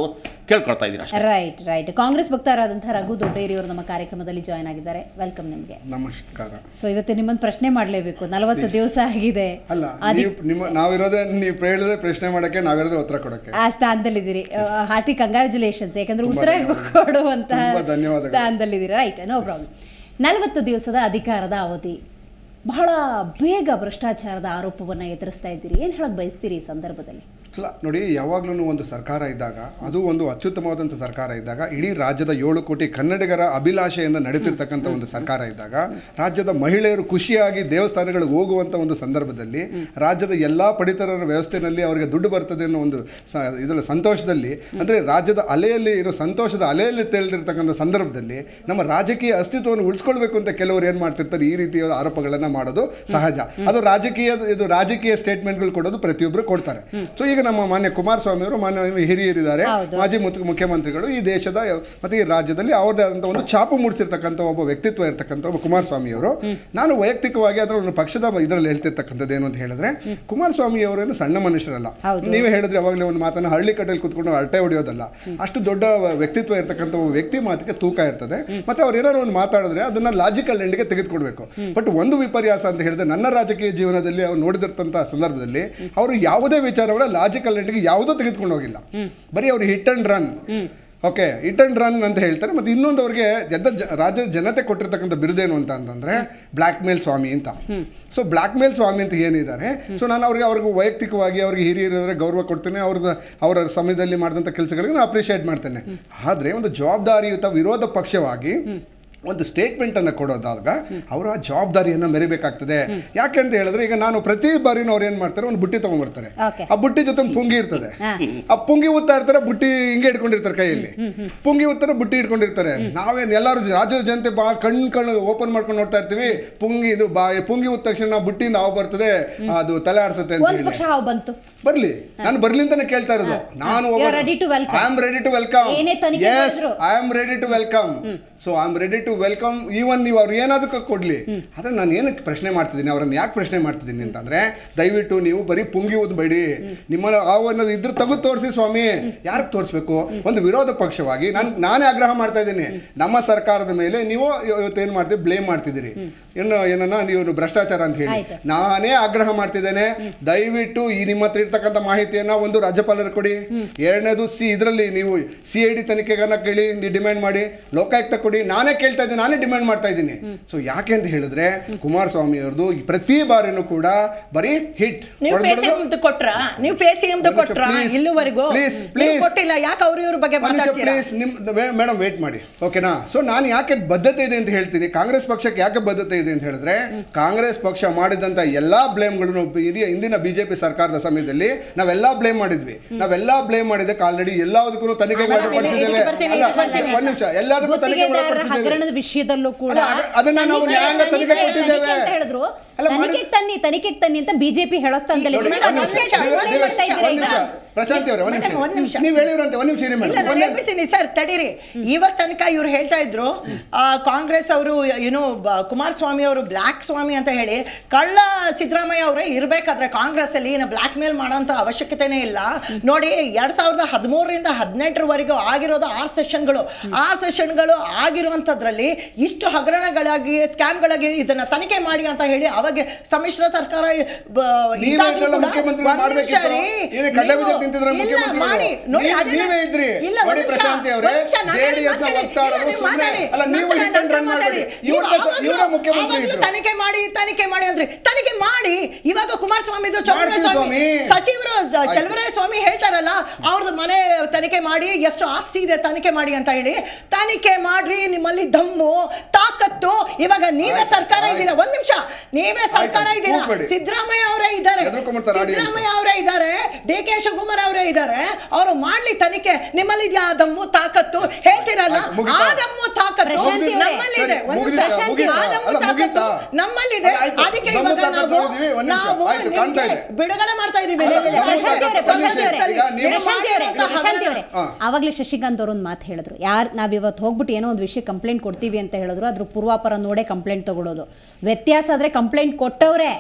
ಕೇಳ್ಕೊಳ್ತಾ ಇದ್ದೀನಿ ಅಷ್ಟೇ ರೈಟ್ ರೈಟ್ ಕಾಂಗ್ರೆಸ್ ವಕ್ತಾರರಾದಂತಹ ರಘು ದೊಡ್ಡೇರಿ ಅವರು ನಮ್ಮ ಕಾರ್ಯಕ್ರಮದಲ್ಲಿ ಜಾಯ್ನ್ ಆಗಿದ್ದಾರೆ ವೆಲ್ಕಮ್ ನಿಮಗೆ ನಮಸ್ಕಾರ ಸೊ ಇವತ್ತು ನಿಮ್ಮನ್ನು ಪ್ರಶ್ನೆ ಮಾಡಲೇಬೇಕು ನಲವತ್ತು ದಿವಸ ಆಗಿದೆ ಅಲ್ಲ ಅದಕ್ಕೆ ನೀವು ನಿಮ್ಮ ನಾವಿರೋದೇ ನೀವು ಹೇಳಿದ್ರೆ ಪ್ರಶ್ನೆ ಮಾಡಕ್ಕೆ ನಾವಿರೋದೇ ಉತ್ತರ ಕೊಡಕ್ಕೆ ಆ ಸ್ಥಾನದಲ್ಲಿದ್ದೀರಿ ಹಾರ್ಟಿ ಕಂಗ್ರ್ಯಾಚುಲೇಷನ್ಸ್ ಯಾಕಂದ್ರೆ ಉತ್ತರ ಕೊಡುವಂತಹ ತುಂಬಾ ಧನ್ಯವಾದಗಳು. ಸ್ಥಾನದಲ್ಲಿದ್ದೀರಿ ರೈಟ್ ನೋ ಪ್ರಾಬ್ಲಮ್ ನಲವತ್ತು ದಿವಸದ ಅಧಿಕಾರದ ಅವಧಿ ಬಹಳ ಬೇಗ ಭ್ರಷ್ಟಾಚಾರದ ಆರೋಪವನ್ನು ಎದುರಿಸ್ತಾ ಇದ್ದೀರಿ ಏನು ಹೇಳಕ್ ಬಯಸ್ತೀರಿ ಈ ಸಂದರ್ಭದಲ್ಲಿ ಅಲ್ಲ ನೋಡಿ ಯಾವಾಗ್ಲೂ ಒಂದು ಸರ್ಕಾರ ಇದ್ದಾಗ ಅದು ಒಂದು ಅತ್ಯುತ್ತಮವಾದಂಥ ಸರ್ಕಾರ ಇದ್ದಾಗ ಇಡೀ ರಾಜ್ಯದ ಏಳು ಕೋಟಿ ಕನ್ನಡಿಗರ ಅಭಿಲಾಷೆಯಿಂದ ನಡೀತಿರ್ತಕ್ಕಂಥ ಒಂದು ಸರ್ಕಾರ ಇದ್ದಾಗ ರಾಜ್ಯದ ಮಹಿಳೆಯರು ಖುಷಿಯಾಗಿ ದೇವಸ್ಥಾನಗಳಿಗೆ ಹೋಗುವಂಥ ಒಂದು ಸಂದರ್ಭದಲ್ಲಿ ರಾಜ್ಯದ ಎಲ್ಲ ಪಡಿತರ ವ್ಯವಸ್ಥೆಯಲ್ಲಿ ಅವರಿಗೆ ದುಡ್ಡು ಬರ್ತದೆ ಅನ್ನೋ ಒಂದು ಸ ಇದರ ಸಂತೋಷದಲ್ಲಿ ಅಂದರೆ ರಾಜ್ಯದ ಅಲೆಯಲ್ಲಿ ಇರೋ ಸಂತೋಷದ ಅಲೆಯಲ್ಲಿ ತೇಲ್ದಿರ್ತಕ್ಕಂಥ ಸಂದರ್ಭದಲ್ಲಿ ನಮ್ಮ ರಾಜಕೀಯ ಅಸ್ತಿತ್ವವನ್ನು ಉಳಿಸ್ಕೊಳ್ಬೇಕು ಅಂತ ಕೆಲವರು ಏನು ಮಾಡ್ತಿರ್ತಾರೆ ಈ ರೀತಿಯ ಆರೋಪಗಳನ್ನು ಮಾಡೋದು ಸಹಜ ಅದು ರಾಜಕೀಯ ಇದು ರಾಜಕೀಯ ಸ್ಟೇಟ್ಮೆಂಟ್ಗಳು ಕೊಡೋದು ಪ್ರತಿಯೊಬ್ಬರು ಕೊಡ್ತಾರೆ ಸೊ ಈಗ ನಮ್ಮ ಮಾನ್ಯ ಕುಮಾರಸ್ವಾಮಿ ಅವರು ಮಾನ್ಯ ಹಿರಿಯರಿದ್ದಾರೆ ಹೌದು. ಮಾಜಿ ಮುಖ್ಯ- ಮುಖ್ಯಮಂತ್ರಿಗಳು ಈ ದೇಶದ ಮತ್ತೆ ಈ ರಾಜ್ಯದಲ್ಲಿ ಅವ್ರದ್ದೇ ಆದಂಥ ಒಂದು ಛಾಪು ಮೂಡಿಸಿರ್ತಕ್ಕಂಥ ಒಬ್ಬ ವ್ಯಕ್ತಿತ್ವ ಇರ್ತಕ್ಕಂಥ ಒಬ್ಬ ಕುಮಾರಸ್ವಾಮಿ ಅವರು ನಾನು ವೈಯಕ್ತಿಕವಾಗಿ ಅದರ ಒಂದು ಪಕ್ಷದ ಇದರಲ್ಲಿ ಹೇಳ್ತಿರ್ತಕ್ಕಂಥದ್ದು ಏನು ಅಂತ ಹೇಳಿದ್ರೆ ಕುಮಾರಸ್ವಾಮಿ ಅವರೇನು ಸಣ್ಣ ಮನುಷ್ಯರಲ್ಲ ಹೌದು. ನೀವೇ ಹೇಳಿದ್ರೆ ಅವಾಗಲೇ ಒಂದು ಮಾತನ್ನು ಹಳ್ಳಿ ಕಟ್ಟಲ್ಲಿ ಕುತ್ಕೊಂಡು ಅರಟೆ ಹೊಡೆಯೋದಲ್ಲ ಅಷ್ಟು ದೊಡ್ಡ ವ್ಯಕ್ತಿತ್ವ ಇರ್ತಕ್ಕಂಥ ಒಬ್ಬ ವ್ಯಕ್ತಿ ಮಾತಿಗೆ ತೂಕ ಇರ್ತದೆ ಮತ್ತೆ ಅವ್ರು ಏನಾದ್ರು ಒಂದು ಮಾತಾಡಿದ್ರೆ ಅದನ್ನ ಲಾಜಿಕಲ್ ಎಂಡ್ಗೆ ತೆಗೆದುಕೊಡ್ಬೇಕು ಬಟ್ ಒಂದು ವಿಪರ್ಯಾಸ ಅಂತ ಹೇಳಿದ್ರೆ ನನ್ನ ರಾಜಕೀಯ ಜೀವನದಲ್ಲಿ ಅವ್ರು ನೋಡಿದಿರ್ತಂಥ ಸಂದರ್ಭದಲ್ಲಿ ಅವರು ಯಾವುದೇ ವಿಚಾರವನ್ನ ಲಾಜಿಕಲ್ ಎಂಡ್ಗೆ ಯಾವುದೂ ತೆಗೆದುಕೊಂಡು ಹೋಗಿಲ್ಲ ಬರೀ ಅವ್ರು hit and run okay hit and run ಅಂತ ಹೇಳ್ತಾರೆ ಮತ್ತೆ ಇನ್ನೊಂದು ಅವ್ರಿಗೆ ಗೆದ್ದ ಜ- ರಾಜ್ಯದ ಜನತೆ ಕೊಟ್ಟಿರ್ತಕ್ಕಂಥ ಬಿರುದೇನು ಅಂತ ಅಂತಂದ್ರೆ ಬ್ಲ್ಯಾಕ್ ಮೇಲ್ ಸ್ವಾಮಿ ಅಂತ ಸೊ ಬ್ಲ್ಯಾಕ್ ಮೇಲ್ ಸ್ವಾಮಿ ಅಂತ ಏನಿದ್ದಾರೆ ಸೊ ನಾನು ಅವ್ರಿಗೆ ಅವ್ರಿಗೆ ವೈಯಕ್ತಿಕವಾಗಿ ಅವ್ರಿಗೆ ಹಿರಿಯರಿದ್ರೆ ಗೌರವ ಕೊಡ್ತೇನೆ ಅವ್ರದ್ದು ಅವರ ಸಮಯದಲ್ಲಿ ಮಾಡಿದಂಥ ಕೆಲಸಗಳಿಗೆ ನಾನು ಅಪ್ರಿಷಿಯೇಟ್ ಮಾಡ್ತೇನೆ ಆದರೆ ಒಂದು ಜವಾಬ್ದಾರಿಯುತ ವಿರೋಧ ಪಕ್ಷವಾಗಿ ಒಂದು ಸ್ಟೇಟ್ಮೆಂಟ್ ಅನ್ನು ಕೊಡೋದಾಗ ಅವರು ಆ ಜವಾಬ್ದಾರಿಯನ್ನು ಮೆರಿಬೇಕಾಗ್ತದೆ ಯಾಕೆ ಅಂತ ಹೇಳಿದ್ರೆ ಈಗ ನಾನು ಪ್ರತಿ ಬಾರಿನೂ ಅವ್ರು ಏನ್ ಮಾಡ್ತಾರೆ ಒಂದು ಬುಟ್ಟಿ ತಗೊಂಡ್ಬರ್ತಾರೆ Okay. ಆ ಬುಟ್ಟಿ ಜೊತೆ ಒಂದು ಪುಂಗಿ ಇರ್ತದೆ ಆ ಪುಂಗಿ ಉತ್ತಾ ಇರ್ತಾರೆ ಬುಟ್ಟಿ ಹಿಂಗೆ ಇಟ್ಕೊಂಡಿರ್ತಾರೆ ಕೈಯಲ್ಲಿ ಪುಂಗಿ ಉತ್ತಾರೆ ಬುಟ್ಟಿ ಇಟ್ಕೊಂಡಿರ್ತಾರೆ ನಾವೇನ್ ಎಲ್ಲರೂ ರಾಜ್ಯದ ಜನತೆ ಬಾ ಕಣ್ಣು ಕಣ್ಣು ಓಪನ್ ಮಾಡ್ಕೊಂಡು ನೋಡ್ತಾ ಇರ್ತೀವಿ ಪುಂಗಿ ಇದು ಬಾ ಪುಂಗಿ ಉತ್ತ ತಕ್ಷಣ ನಾವು ಬುಟ್ಟಿಯಿಂದ ಹಾವು ಬರ್ತದೆ ಅದು ತಲೆ ಆಡ್ಸುತ್ತೆ ಅಂತ ಒಂದು ಹೇಳಿ ಪಕ್ಷ ಹಾವು ಬಂತು ಬರ್ಲಿ ನಾನು ಬರ್ಲಿ ಅಂತಾನೆ ಕೇಳ್ತಾ ಇರೋದು ನಾನು You are ready to welcome. I am ready to welcome ಏನೇ ತನಿಖೆ ಎಸ್ ಮಾಡಿದ್ರು. I am ready to welcome so I am ready to welcome even ನೀವು ಅವ್ರು ಏನಾದ್ರು ಕೊಡ್ಲಿ ಆದ್ರೆ ನಾನು ಏನಕ್ಕೆ ಪ್ರಶ್ನೆ ಮಾಡ್ತಿದ್ದೀನಿ ಅವ್ರನ್ನ ಯಾಕೆ ಪ್ರಶ್ನೆ ಮಾಡ್ತಿದ್ದೀನಿ ಅಂತಂದ್ರೆ ದಯವಿಟ್ಟು ನೀವು ಬರೀ ಪುಂಗಿ ಬೇಡಿ ನಿಮ್ಮ ಹಾವು ಅನ್ನೋದು ಇದ್ರ ತೆಗೆದು ತೋರಿಸಿ ಸ್ವಾಮಿ ಯಾರಿಗೆ ತೋರಿಸ್ಬೇಕು ಒಂದು ವಿರೋಧ ಪಕ್ಷವಾಗಿ ನಾನು ನಾನೇ ಆಗ್ರಹ ಮಾಡ್ತಾ ಇದ್ದೀನಿ ನಮ್ಮ ಸರ್ಕಾರದ ಮೇಲೆ ನೀವು ಇವತ್ತು ಏನು ಮಾಡ್ತೀವಿ ಬ್ಲೇಮ್ ಮಾಡ್ತಿದ್ದೀರಿ ಏನು ಏನನ್ನ ನೀವು ಭ್ರಷ್ಟಾಚಾರ ಅಂತ ಹೇಳಿ ಆಯ್ತು. ನಾನೇ ಆಗ್ರಹ ಮಾಡ್ತಿದ್ದೇನೆ ದಯವಿಟ್ಟು ಈ ನಿಮ್ಮ ಹತ್ರ ಇರ್ತಕ್ಕಂಥ ಮಾಹಿತಿಯನ್ನ ಒಂದು ರಾಜ್ಯಪಾಲರು ಕೊಡಿ ಎರಡನೇದು ಸಿ ಇದರಲ್ಲಿ ನೀವು ಸಿ ಐ ಡಿ ತನಿಖೆಗನ್ನ ಕೇಳಿ ನೀವು ಡಿಮ್ಯಾಂಡ್ ಮಾಡಿ ಲೋಕಾಯುಕ್ತ ಕೊಡಿ ನಾನೇ ಕೇಳ್ತಾ ಇದ್ದೀನಿ ನಾನೇ ಡಿಮ್ಯಾಂಡ್ ಮಾಡ್ತಾ ಇದ್ದೀನಿ ಸೊ ಯಾಕೆ ಅಂತ ಹೇಳಿದ್ರೆ ಕುಮಾರಸ್ವಾಮಿ ಅವ್ರದ್ದು ಪ್ರತಿ ಬಾರಿನೂ ಕೂಡ ಬರೀ ಹಿಟ್ ನೀವು ಪಿ ಸಿ ಎಂ ಕೊಟ್ರ ನೀವು ಪಿ ಸಿ ಎಂ ಒಂದು ನಿಮಿಷ, ಕೊಟ್ರ please, ಇಲ್ಲಿವರೆಗೂ please, ನೀವು please. ಕೊಟ್ಟಿಲ್ಲ ಯಾಕೆ ಅವ್ರ ಇವ್ರ ಬಗ್ಗೆ ಮಾತಾಡ್ತೀರಾ ಪ್ಲೀಸ್ ನಿಮ್ ಮೇಡಮ್ ವೇಟ್ ಮಾಡಿ ಓಕೆನಾ ಸೊ ನಾನು ಯಾಕೆ ಬದ್ಧತೆ ಇದೆ ಅಂತ ಹೇಳ್ತೀನಿ ಕಾಂಗ್ರೆಸ್ ಪಕ್ಷಕ್ಕೆ ಯಾಕೆ ಬದ್ಧತೆ ಇದೆ ಅಂತ ಹೇಳಿದ್ರೆ ಕಾಂಗ್ರೆಸ್ ಪಕ್ಷ ಮಾಡಿದಂತ ಎಲ್ಲಾ ಬ್ಲೇಮ್ಗಳನ್ನು ಹಿರಿಯ ಇಂದಿನ ಬಿಜೆಪಿ ಸರ್ಕಾರದ ಸಮಯದಲ್ಲಿ ನಾವೆಲ್ಲಾ ಬ್ಲೇಮ್ ಮಾಡಿದ್ವಿ ನಾವೆಲ್ಲಾ ಬ್ಲೇಮ್ ಮಾಡಿದ್ದಕ್ಕೆ ಆಲ್ರೆಡಿ ಎಲ್ಲದಕ್ಕೂ ತನಿಖೆಗೆ ಮೇಡಮ್, ಇಲ್ಲಿ- ಒಳಪಡಿಸಿದ್ದೇವೆ ಇದಕ್ಕೆ ಬರ್ತೀನಿ, ಅಲ್ಲ, ಇದಕ್ಕೆ ಬರ್ತೀನಿ. ಒಂದ್ ನಿಮಿಷ ಎಲ್ಲದಕ್ಕೂ ತನಿಖೆಗೆ ಗುತ್ತಿಗೆದಾರರ ಒಳಪಡಿಸಿದ್ದೇವೆ ಹಗರಣದ ವಿಷಯದಲ್ಲೂ ಕೂಡ ಅಲ್ಲ, ಅದ- ಅದನ್ನ ನಾವು ತನಿಖೆ- ನ್ಯಾಯಾಂಗ ತನಿಖೆ ತನಿಖೆ ಕೊಟ್ಟಿದ್ದೇವೆ. ಅಂತ ಹೇಳಿದ್ರು ಅಲ್ಲ, ಮಾಡಿ- ತನಿಖೆಗೆ ತನ್ನಿ ತನಿಖೆಗೆ ತನ್ನಿ ಅಂತ ಬಿಜೆಪಿ ಹೇಳಸ್ತಾಂತಲ್ಲಿ ನೋಡಿ, ಒಂದ್ ನಿಮಿಷ, ಒಂದ್ ನಿಮಿಷ, ಒಂದ್ ನಿಮಿಷ. ಪ್ರಶಾಂತಿ ಅವರೇ ಒಂದ್ ಮೇಡಮ್, ಒಂದ್ ನಿಮಿಷ ನಿಮಿಷ. ನೀವು ಹೇಳಿರಂತೆ ಒಂದ್ ನಿಮಿಷ ಇರಿ ಇಲ್ಲ ಮೇಡಮ್ ನಾನು ಒಂದೇ ಹೇಳ್ಬಿಡ್ತೀನಿ ಸರ್ ತಡೀರಿ ಇವಾಗ ತನಕ ಇವ್ರು ಹೇಳ್ತಾ ಇದ್ರು ಆ, ಕಾಂಗ್ರೆಸ್ ಅವರು ಏನು ಬ- ಕುಮಾರಸ್ವಾಮಿ ಅವರು ಬ್ಲ್ಯಾಕ್ ಸ್ವಾಮಿ ಅಂತ ಹೇಳಿ ಕಳ್ಳ ಸಿದ್ದರಾಮಯ್ಯ ಅವರೇ ಇರಬೇಕಾದ್ರೆ ಕಾಂಗ್ರೆಸ್ ಅಲ್ಲಿ ಏನು ಬ್ಲ್ಯಾಕ್ ಮೇಲ್ ಮಾಡೋಂಥ ಅವಶ್ಯಕತೆನೇ ಇಲ್ಲ ನೋಡಿ ಎರಡ್ ಸಾವಿರದ ಹದಿಮೂರರಿಂದ ಹದಿನೆಂಟರವರೆಗೂ ಆಗಿರೋದು ಆರು ಸೆಷನ್ಗಳು ಆರು ಸೆಷನ್ಗಳು ಆಗಿರುವಂಥದ್ರಲ್ಲಿ ಇಷ್ಟು ಹಗರಣಗಳಾಗಿ ಸ್ಕ್ಯಾಮ್ಗಳಾಗಿ ಇದನ್ನ ತನಿಖೆ ಮಾಡಿ ಅಂತ ಹೇಳಿ ಅವಾಗ ಸಮ್ಮಿಶ್ರ ಸರ್ಕಾರ ಬ- ನೀವೇ ಇದ್ದಾಗ್ಲೂ ಇದ್ರಲ್ಲ ಕೂಡ ಮುಖ್ಯಮಂತ್ರಿಗಳು ಒಂದ್ ನಿಮಿಷ ಮಾಡ್ಬೇಕಿತ್ತು. ರೀ, ಏನೇ ಕಡ್ಲೆ ಬೀಜ ನೀವು- ತಿಂತಿದ್ರ ಇಲ್ಲ, ಮುಖ್ಯಮಂತ್ರಿಗಳು? ಮಾಡಿ ನೋಡಿ ನೀವ್- ಅದನ್ನ- ನೀವೇ ಇದ್ರಿ. ಇಲ್ಲ, ನೋಡಿ ಒಂದ್ ನಿಮಿಷ, ಪ್ರಶಾಂತಿ ಅವರೇ, ಒಂದ್ ನಿಮಿಷ, ನಾನು JDS ನ ಮಾತಾಡಿ, ವಕ್ತಾರರು ಇಲ್ಲ, ನೀವು ಸುಮ್ನೆ- ಮಾತಾಡಿ. ಅಲ್ಲ, ನೀವು ನಂತರ hit and run ನಂತರ ಮಾಡ್ಬೇಡಿ. ಮಾತಾಡಿ. ಇವ್ರ ನೀವು ಸ- ಇವ್ರ ಆವಾಗ್ಲೂ- ಮುಖ್ಯಮಂತ್ರಿ ಆವಾಗ್ಲೂ ಇದ್ರು. ತನಿಖೆ ಮಾಡಿ ತನಿಖೆ ಮಾಡಿ ಅಂದ್ರಿ ತನಿಖೆ ಮಾಡಿ ಇವಾಗ ಕುಮಾರಸ್ವಾಮಿದು ಚೌಡರಾಯ ಮಾಡ್ತೀವಿ ಸ್ವಾಮಿ ಸ್ವಾಮಿ. ಸಚಿವರು ಸ- ಚಲುವರಾಯ ಸ್ವಾಮಿ ಹೇಳ್ತಾರಲ್ಲ ಅವ್ರದ್ದು ಮನೆ ತನಿಖೆ ಮಾಡಿ ಎಷ್ಟು ಆಸ್ತಿ ಇದೆ ತನಿಖೆ ಮಾಡಿ ಅಂತ ಹೇಳಿ ತನಿಖೆ ಮಾಡ್ರಿ ನಿಮ್ಮಲ್ಲಿ ದಮ್ಮು ತಾಕತ್ತು ಇವಾಗ ನೀವೇ ಆಯ್ತು, ಸರ್ಕಾರ ಆಯ್ತು. ಇದ್ದೀರಾ ಒಂದ್ ನಿಮಿಷ ನೀವೇ ಸರ್ಕಾರ ಆಯ್ತು, ಇದ್ದೀರಾ ಕೂಗ್ಬೇಡಿ. ಸಿದ್ದರಾಮಯ್ಯ ಅವರೇ ಇದ್ದಾರೆ ಹೆದರ್ಕೊಂಡ್ಬಿಡ್ತಾರೆ audience. ಸಿದ್ದರಾಮಯ್ಯ ಅವರೇ ಇದ್ದಾರೆ ಡಿ ಕೆ ಶಿವಕುಮಾರ್ ಅವರೇ ಇದ್ದಾರೆ ಅವರು ಮಾಡ್ಲಿ ತನಿಖೆ ನಿಮ್ಮಲ್ಲಿ ಇದೆಯಾ ಆ ದಮ್ಮು ತಾಕತ್ತು ಹೇಳ್ತೀರಲ್ಲ ಆಯ್ತು, ಮುಗಿತಾ? ಆ ದಮ್ಮು ತಾಕತ್ತು ಪ್ರಶಾಂತಿ ಅವರೇ, ನಮ್ಮಲ್ಲಿದೆ ಸರಿ, ಒಂದು ಮುಗಿತಾ? ಪ್ರಶಾಂತಿ ಮುಗಿತಾ? ಆ ದಮ್ಮು ಅಲ್ಲ, ತಾಕತ್ತು ಮುಗಿತಾ? ನಮ್ಮಲ್ಲಿದೆ ಅಲ್ಲ, ಆಯ್ತು. ಅದಕ್ಕೆ ದಮ್ಮು ಇವಾಗ ತಾಕತ್ತು ನಾವು ನೋಡಿದ್ವಿ, ಒಂದ್ ನಿಮಿಷ. ನಾವು ಆಯ್ತು, ಕಾಣ್ತಾ ನಿಮ್ಗೆ ಇದೆ. ಬಿಡುಗಡೆ ಮಾಡ್ತಾ ಇದೀವಿ ಅಲ್ಲ, ನೀವು ದಮ್ಮು ಪ್ರಶಾಂತಿ ಅವರೇ, ತಾಕತ್ತು ಪ್ರಶಾಂತಿ ಅವರೇ, ಈಗ ನೀವು ಪ್ರಶಾಂತಿ ಅವರೇ, ಮಾಡಿರುವಂತಹ ಪ್ರಶಾಂತಿ ಅವರೇ, ಹಾ. ಆವಾಗಲೇ ಶಶಿಕಾಂತ್ ಅವರು ಒಂದು ಮಾತು ಹೇಳಿದ್ರು ಯಾರು ನಾವು ಇವತ್ತು ಹೋಗ್ಬಿಟ್ಟು ಏನೋ ಒಂದು ವಿಷಯ ಕಂಪ್ಲೇಂಟ್ ಕೊಡ್ತೀವಿ ಅಂತ ಹೇಳಿದ್ರು ಅದ್ರ ಪೂರ್ವಾಪರ ನೋಡೇ ಕಂಪ್ಲೇಂಟ್ ತಗೊಳ್ಳೋದು ವ್ಯತ್ಯಾಸ ಆದ್ರೆ ಕಂಪ್ಲೇಂಟ್ ಕೊಟ್ಟವ್ರೆ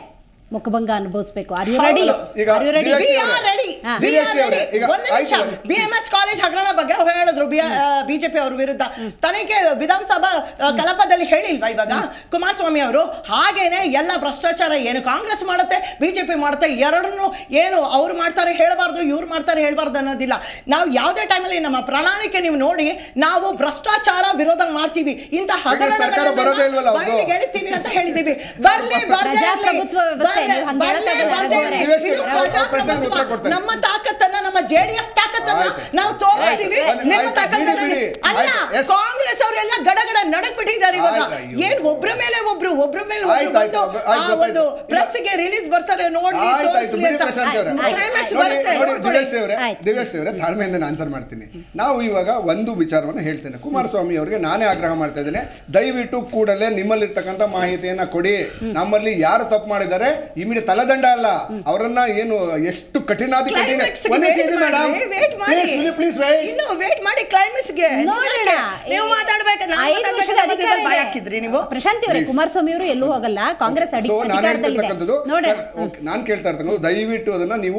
ಮುಖಭಂಗ ಅನುಭವಿಸ್ಬೇಕು ಆರ್ ಯು ರೆಡಿ ಹೌದು. ಈಗ are you ready DSP We are ready. ಹಾ. We are DSP ಅವರೇ, ready. ಈಗ ಒಂದು ನಿಮಿಷ ಆಯ್ತು. ಬಿ ಎಂ ಎಸ್ ಕಾಲೇಜ್ ಹಗರಣ ಬಗ್ಗೆ ಅವ್ರು ಹೇಳಿದ್ರು ಬಿಜೆಪಿ ಅವ್ರ ವಿರುದ್ಧ ತನಿಖೆ ವಿಧಾನಸಭಾ ಆ, ಕಲಾಪದಲ್ಲಿ ಹೇಳಿಲ್ವಾ ಇವಾಗ ಕುಮಾರಸ್ವಾಮಿ ಅವರು ಹಾಗೇನೆ ಎಲ್ಲ ಭ್ರಷ್ಟಾಚಾರ ಏನು ಕಾಂಗ್ರೆಸ್ ಮಾಡುತ್ತೆ ಬಿಜೆಪಿ ಮಾಡುತ್ತೆ ಎರಡನ್ನೂ ಏನು ಅವ್ರು ಮಾಡ್ತಾರೆ ಹೇಳಬಾರ್ದು ಇವ್ರು ಮಾಡ್ತಾರೆ ಹೇಳಬಾರ್ದು ಅನ್ನೋದಿಲ್ಲ ನಾವು ಯಾವುದೇ ಟೈಮಲ್ಲಿ ನಮ್ಮ ಪ್ರಣಾಳಿಕೆ ನೀವು ನೋಡಿ ನಾವು ಭ್ರಷ್ಟಾಚಾರ ವಿರೋಧ ಮಾಡ್ತೀವಿ ಇಂಥ ಸರ್ಕಾರ ಬರೋದೇ ಇಲ್ವಲ್ಲ ಅವ್ರ್ದು? ಬಯಲಿಗೆ ಎಳಿತೀವಿ ಅಂತ ಹೇಳಿದೀವಿ ಬರ್ಲಿ ಬರ್ಲಿ ಪ್ರಜಾಪ್ರಭುತ್ವ ವ್ಯವಸ್ಥೆ, ನೀವು ಹಂಗೆ ಬರ್ಲಿ ಹೇಳಕ್ಕಾಗಲ್ಲ, ಬರ್ದೇ ರಘುವರೇ. ಇರ್ಲಿ. ಇದು ಅವ್ರು ಪ್ರಶ್ನೆಗೆ ಉತ್ತರ ಕೊಡ್ತಾರೆ. ನಮ್ಮ ತಾಕತ್ತನ್ನ ನಮ್ಮ ಜೆಡಿಎಸ್ ತಾಕತ್ತನ್ನ ಆಯ್ತು. ನಾವು ತೋರಿಸ್ತೀವಿ ಆಯ್ತು. ನಿಮ್ಮ ಆಯ್ತು. ತಾಕತ್ತನ್ನ ಬಿಡಿ, ಬಿಡಿ. ಅಲ್ಲ ಆಯ್ತು. Yes. ಕಾಂಗ್ರೆಸ್ ಅವರೆಲ್ಲ ಗಡಗಡ ನಡಕ್ ಬಿಟ್ಟಿದ್ದಾರೆ ಇವಾಗ ಆಯ್ತು, ಅಯ್ಯೋ. ಏನ್ ಒಬ್ರ ಮೇಲೆ ಒಬ್ರು ಒಬ್ರ ಮೇಲೆ ಒಬ್ರು ಆಯ್ತು, ಆಯ್ತು. ಬಂದು ಆಯ್ತು, ಆ ಒಂದು ಗೊತ್ತಾಯ್ತು. ಪ್ರೆಸ್ ಗೆ ರಿಲೀಸ್ ಬರ್ತಾರೆ ನೋಡಿ ಆಯ್ತು, ಆಯ್ತು. ತೋರಿಸ್ಲಿ ಬಿಡಿ ಅಂತ ಪ್ರಶಾಂತ್ ಅವರೇ. ಆಯ್ತು, ಕ್ಲೈಮ್ಯಾಕ್ಸ್ ಆಯ್ತು. ನೋಡಿ ಬರುತ್ತೆ ನೋಡಿ ನೋಡ್ಕೊಳ್ಳಿ. ದಿವ್ಯಶ್ರೀ ಅವರೇ ಆಯ್ತು. ದಿವ್ಯಶ್ರೀ ಅವರೇ ತಾಳ್ಮೆಯಿಂದ ನಾನು ಆನ್ಸರ್ ಮಾಡ್ತೀನಿ ನಾವು ಇವಾಗ ಒಂದು ವಿಚಾರವನ್ನು ಹೇಳ್ತೇನೆ ಕುಮಾರಸ್ವಾಮಿ ಅವರಿಗೆ ನಾನೇ ಆಗ್ರಹ ಮಾಡ್ತಾ ಇದ್ದೇನೆ ದಯವಿಟ್ಟು ಕೂಡಲೇ ನಿಮ್ಮಲ್ಲಿರ್ತಕ್ಕಂಥ ಮಾಹಿತಿಯನ್ನ ಕೊಡಿ ನಮ್ಮಲ್ಲಿ ಯಾರು ತಪ್ಪು ಮಾಡಿದ್ದಾರೆ ಇಮಿಡಿಯೇಟ್ ತಲೆದಂಡ ಅಲ್ಲ ಅವರನ್ನ ಏನು ಎಷ್ಟು ಕಠಿಣಾತಿ ಕಠಿಣ Climax ಗೆ ಒಂದೇ wait ಚೇಂಜ್ ಮಾಡಿ, wait ಮಾಡಿ. ಪ್ಲೀಸ್ ವೇಟ್ ಇನ್ನು ವೇಟ್ ಮಾಡಿ ಕ್ಲೈಮ್ಯಾಕ್ಸ್ ಗೆ ನೋಡೋಣ ನೀವು ಮಾತಾಡ್ಬೇಕು ನಾನು ಐದು ವರ್ಷದ ಮಾತಾಡ್ಬೇಕು ಅಧಿಕಾರ ಬಾಯ್ ಇದೆ. ಹಾಕಿದ್ರಿ ನೀವು ಪ್ರಶಾಂತಿ ಅವರೇ Please. ಕುಮಾರಸ್ವಾಮಿ ಅವರು ಎಲ್ಲೂ ಹೋಗಲ್ಲ ಕಾಂಗ್ರೆಸ್ ಅಡಿ ಸೊ ನಾನು ಅಧಿಕಾರದಲ್ಲಿದೆ ಹೇಳ್ತಿರ್ತಕ್ಕಂಥದ್ದು ನೋಡೋಣ ನಾನು ಕೇಳ್ತಾ ಇರ್ತಕ್ಕಂಥದ್ದು ದಯವಿಟ್ಟು ಅದನ್ನ ನೀವು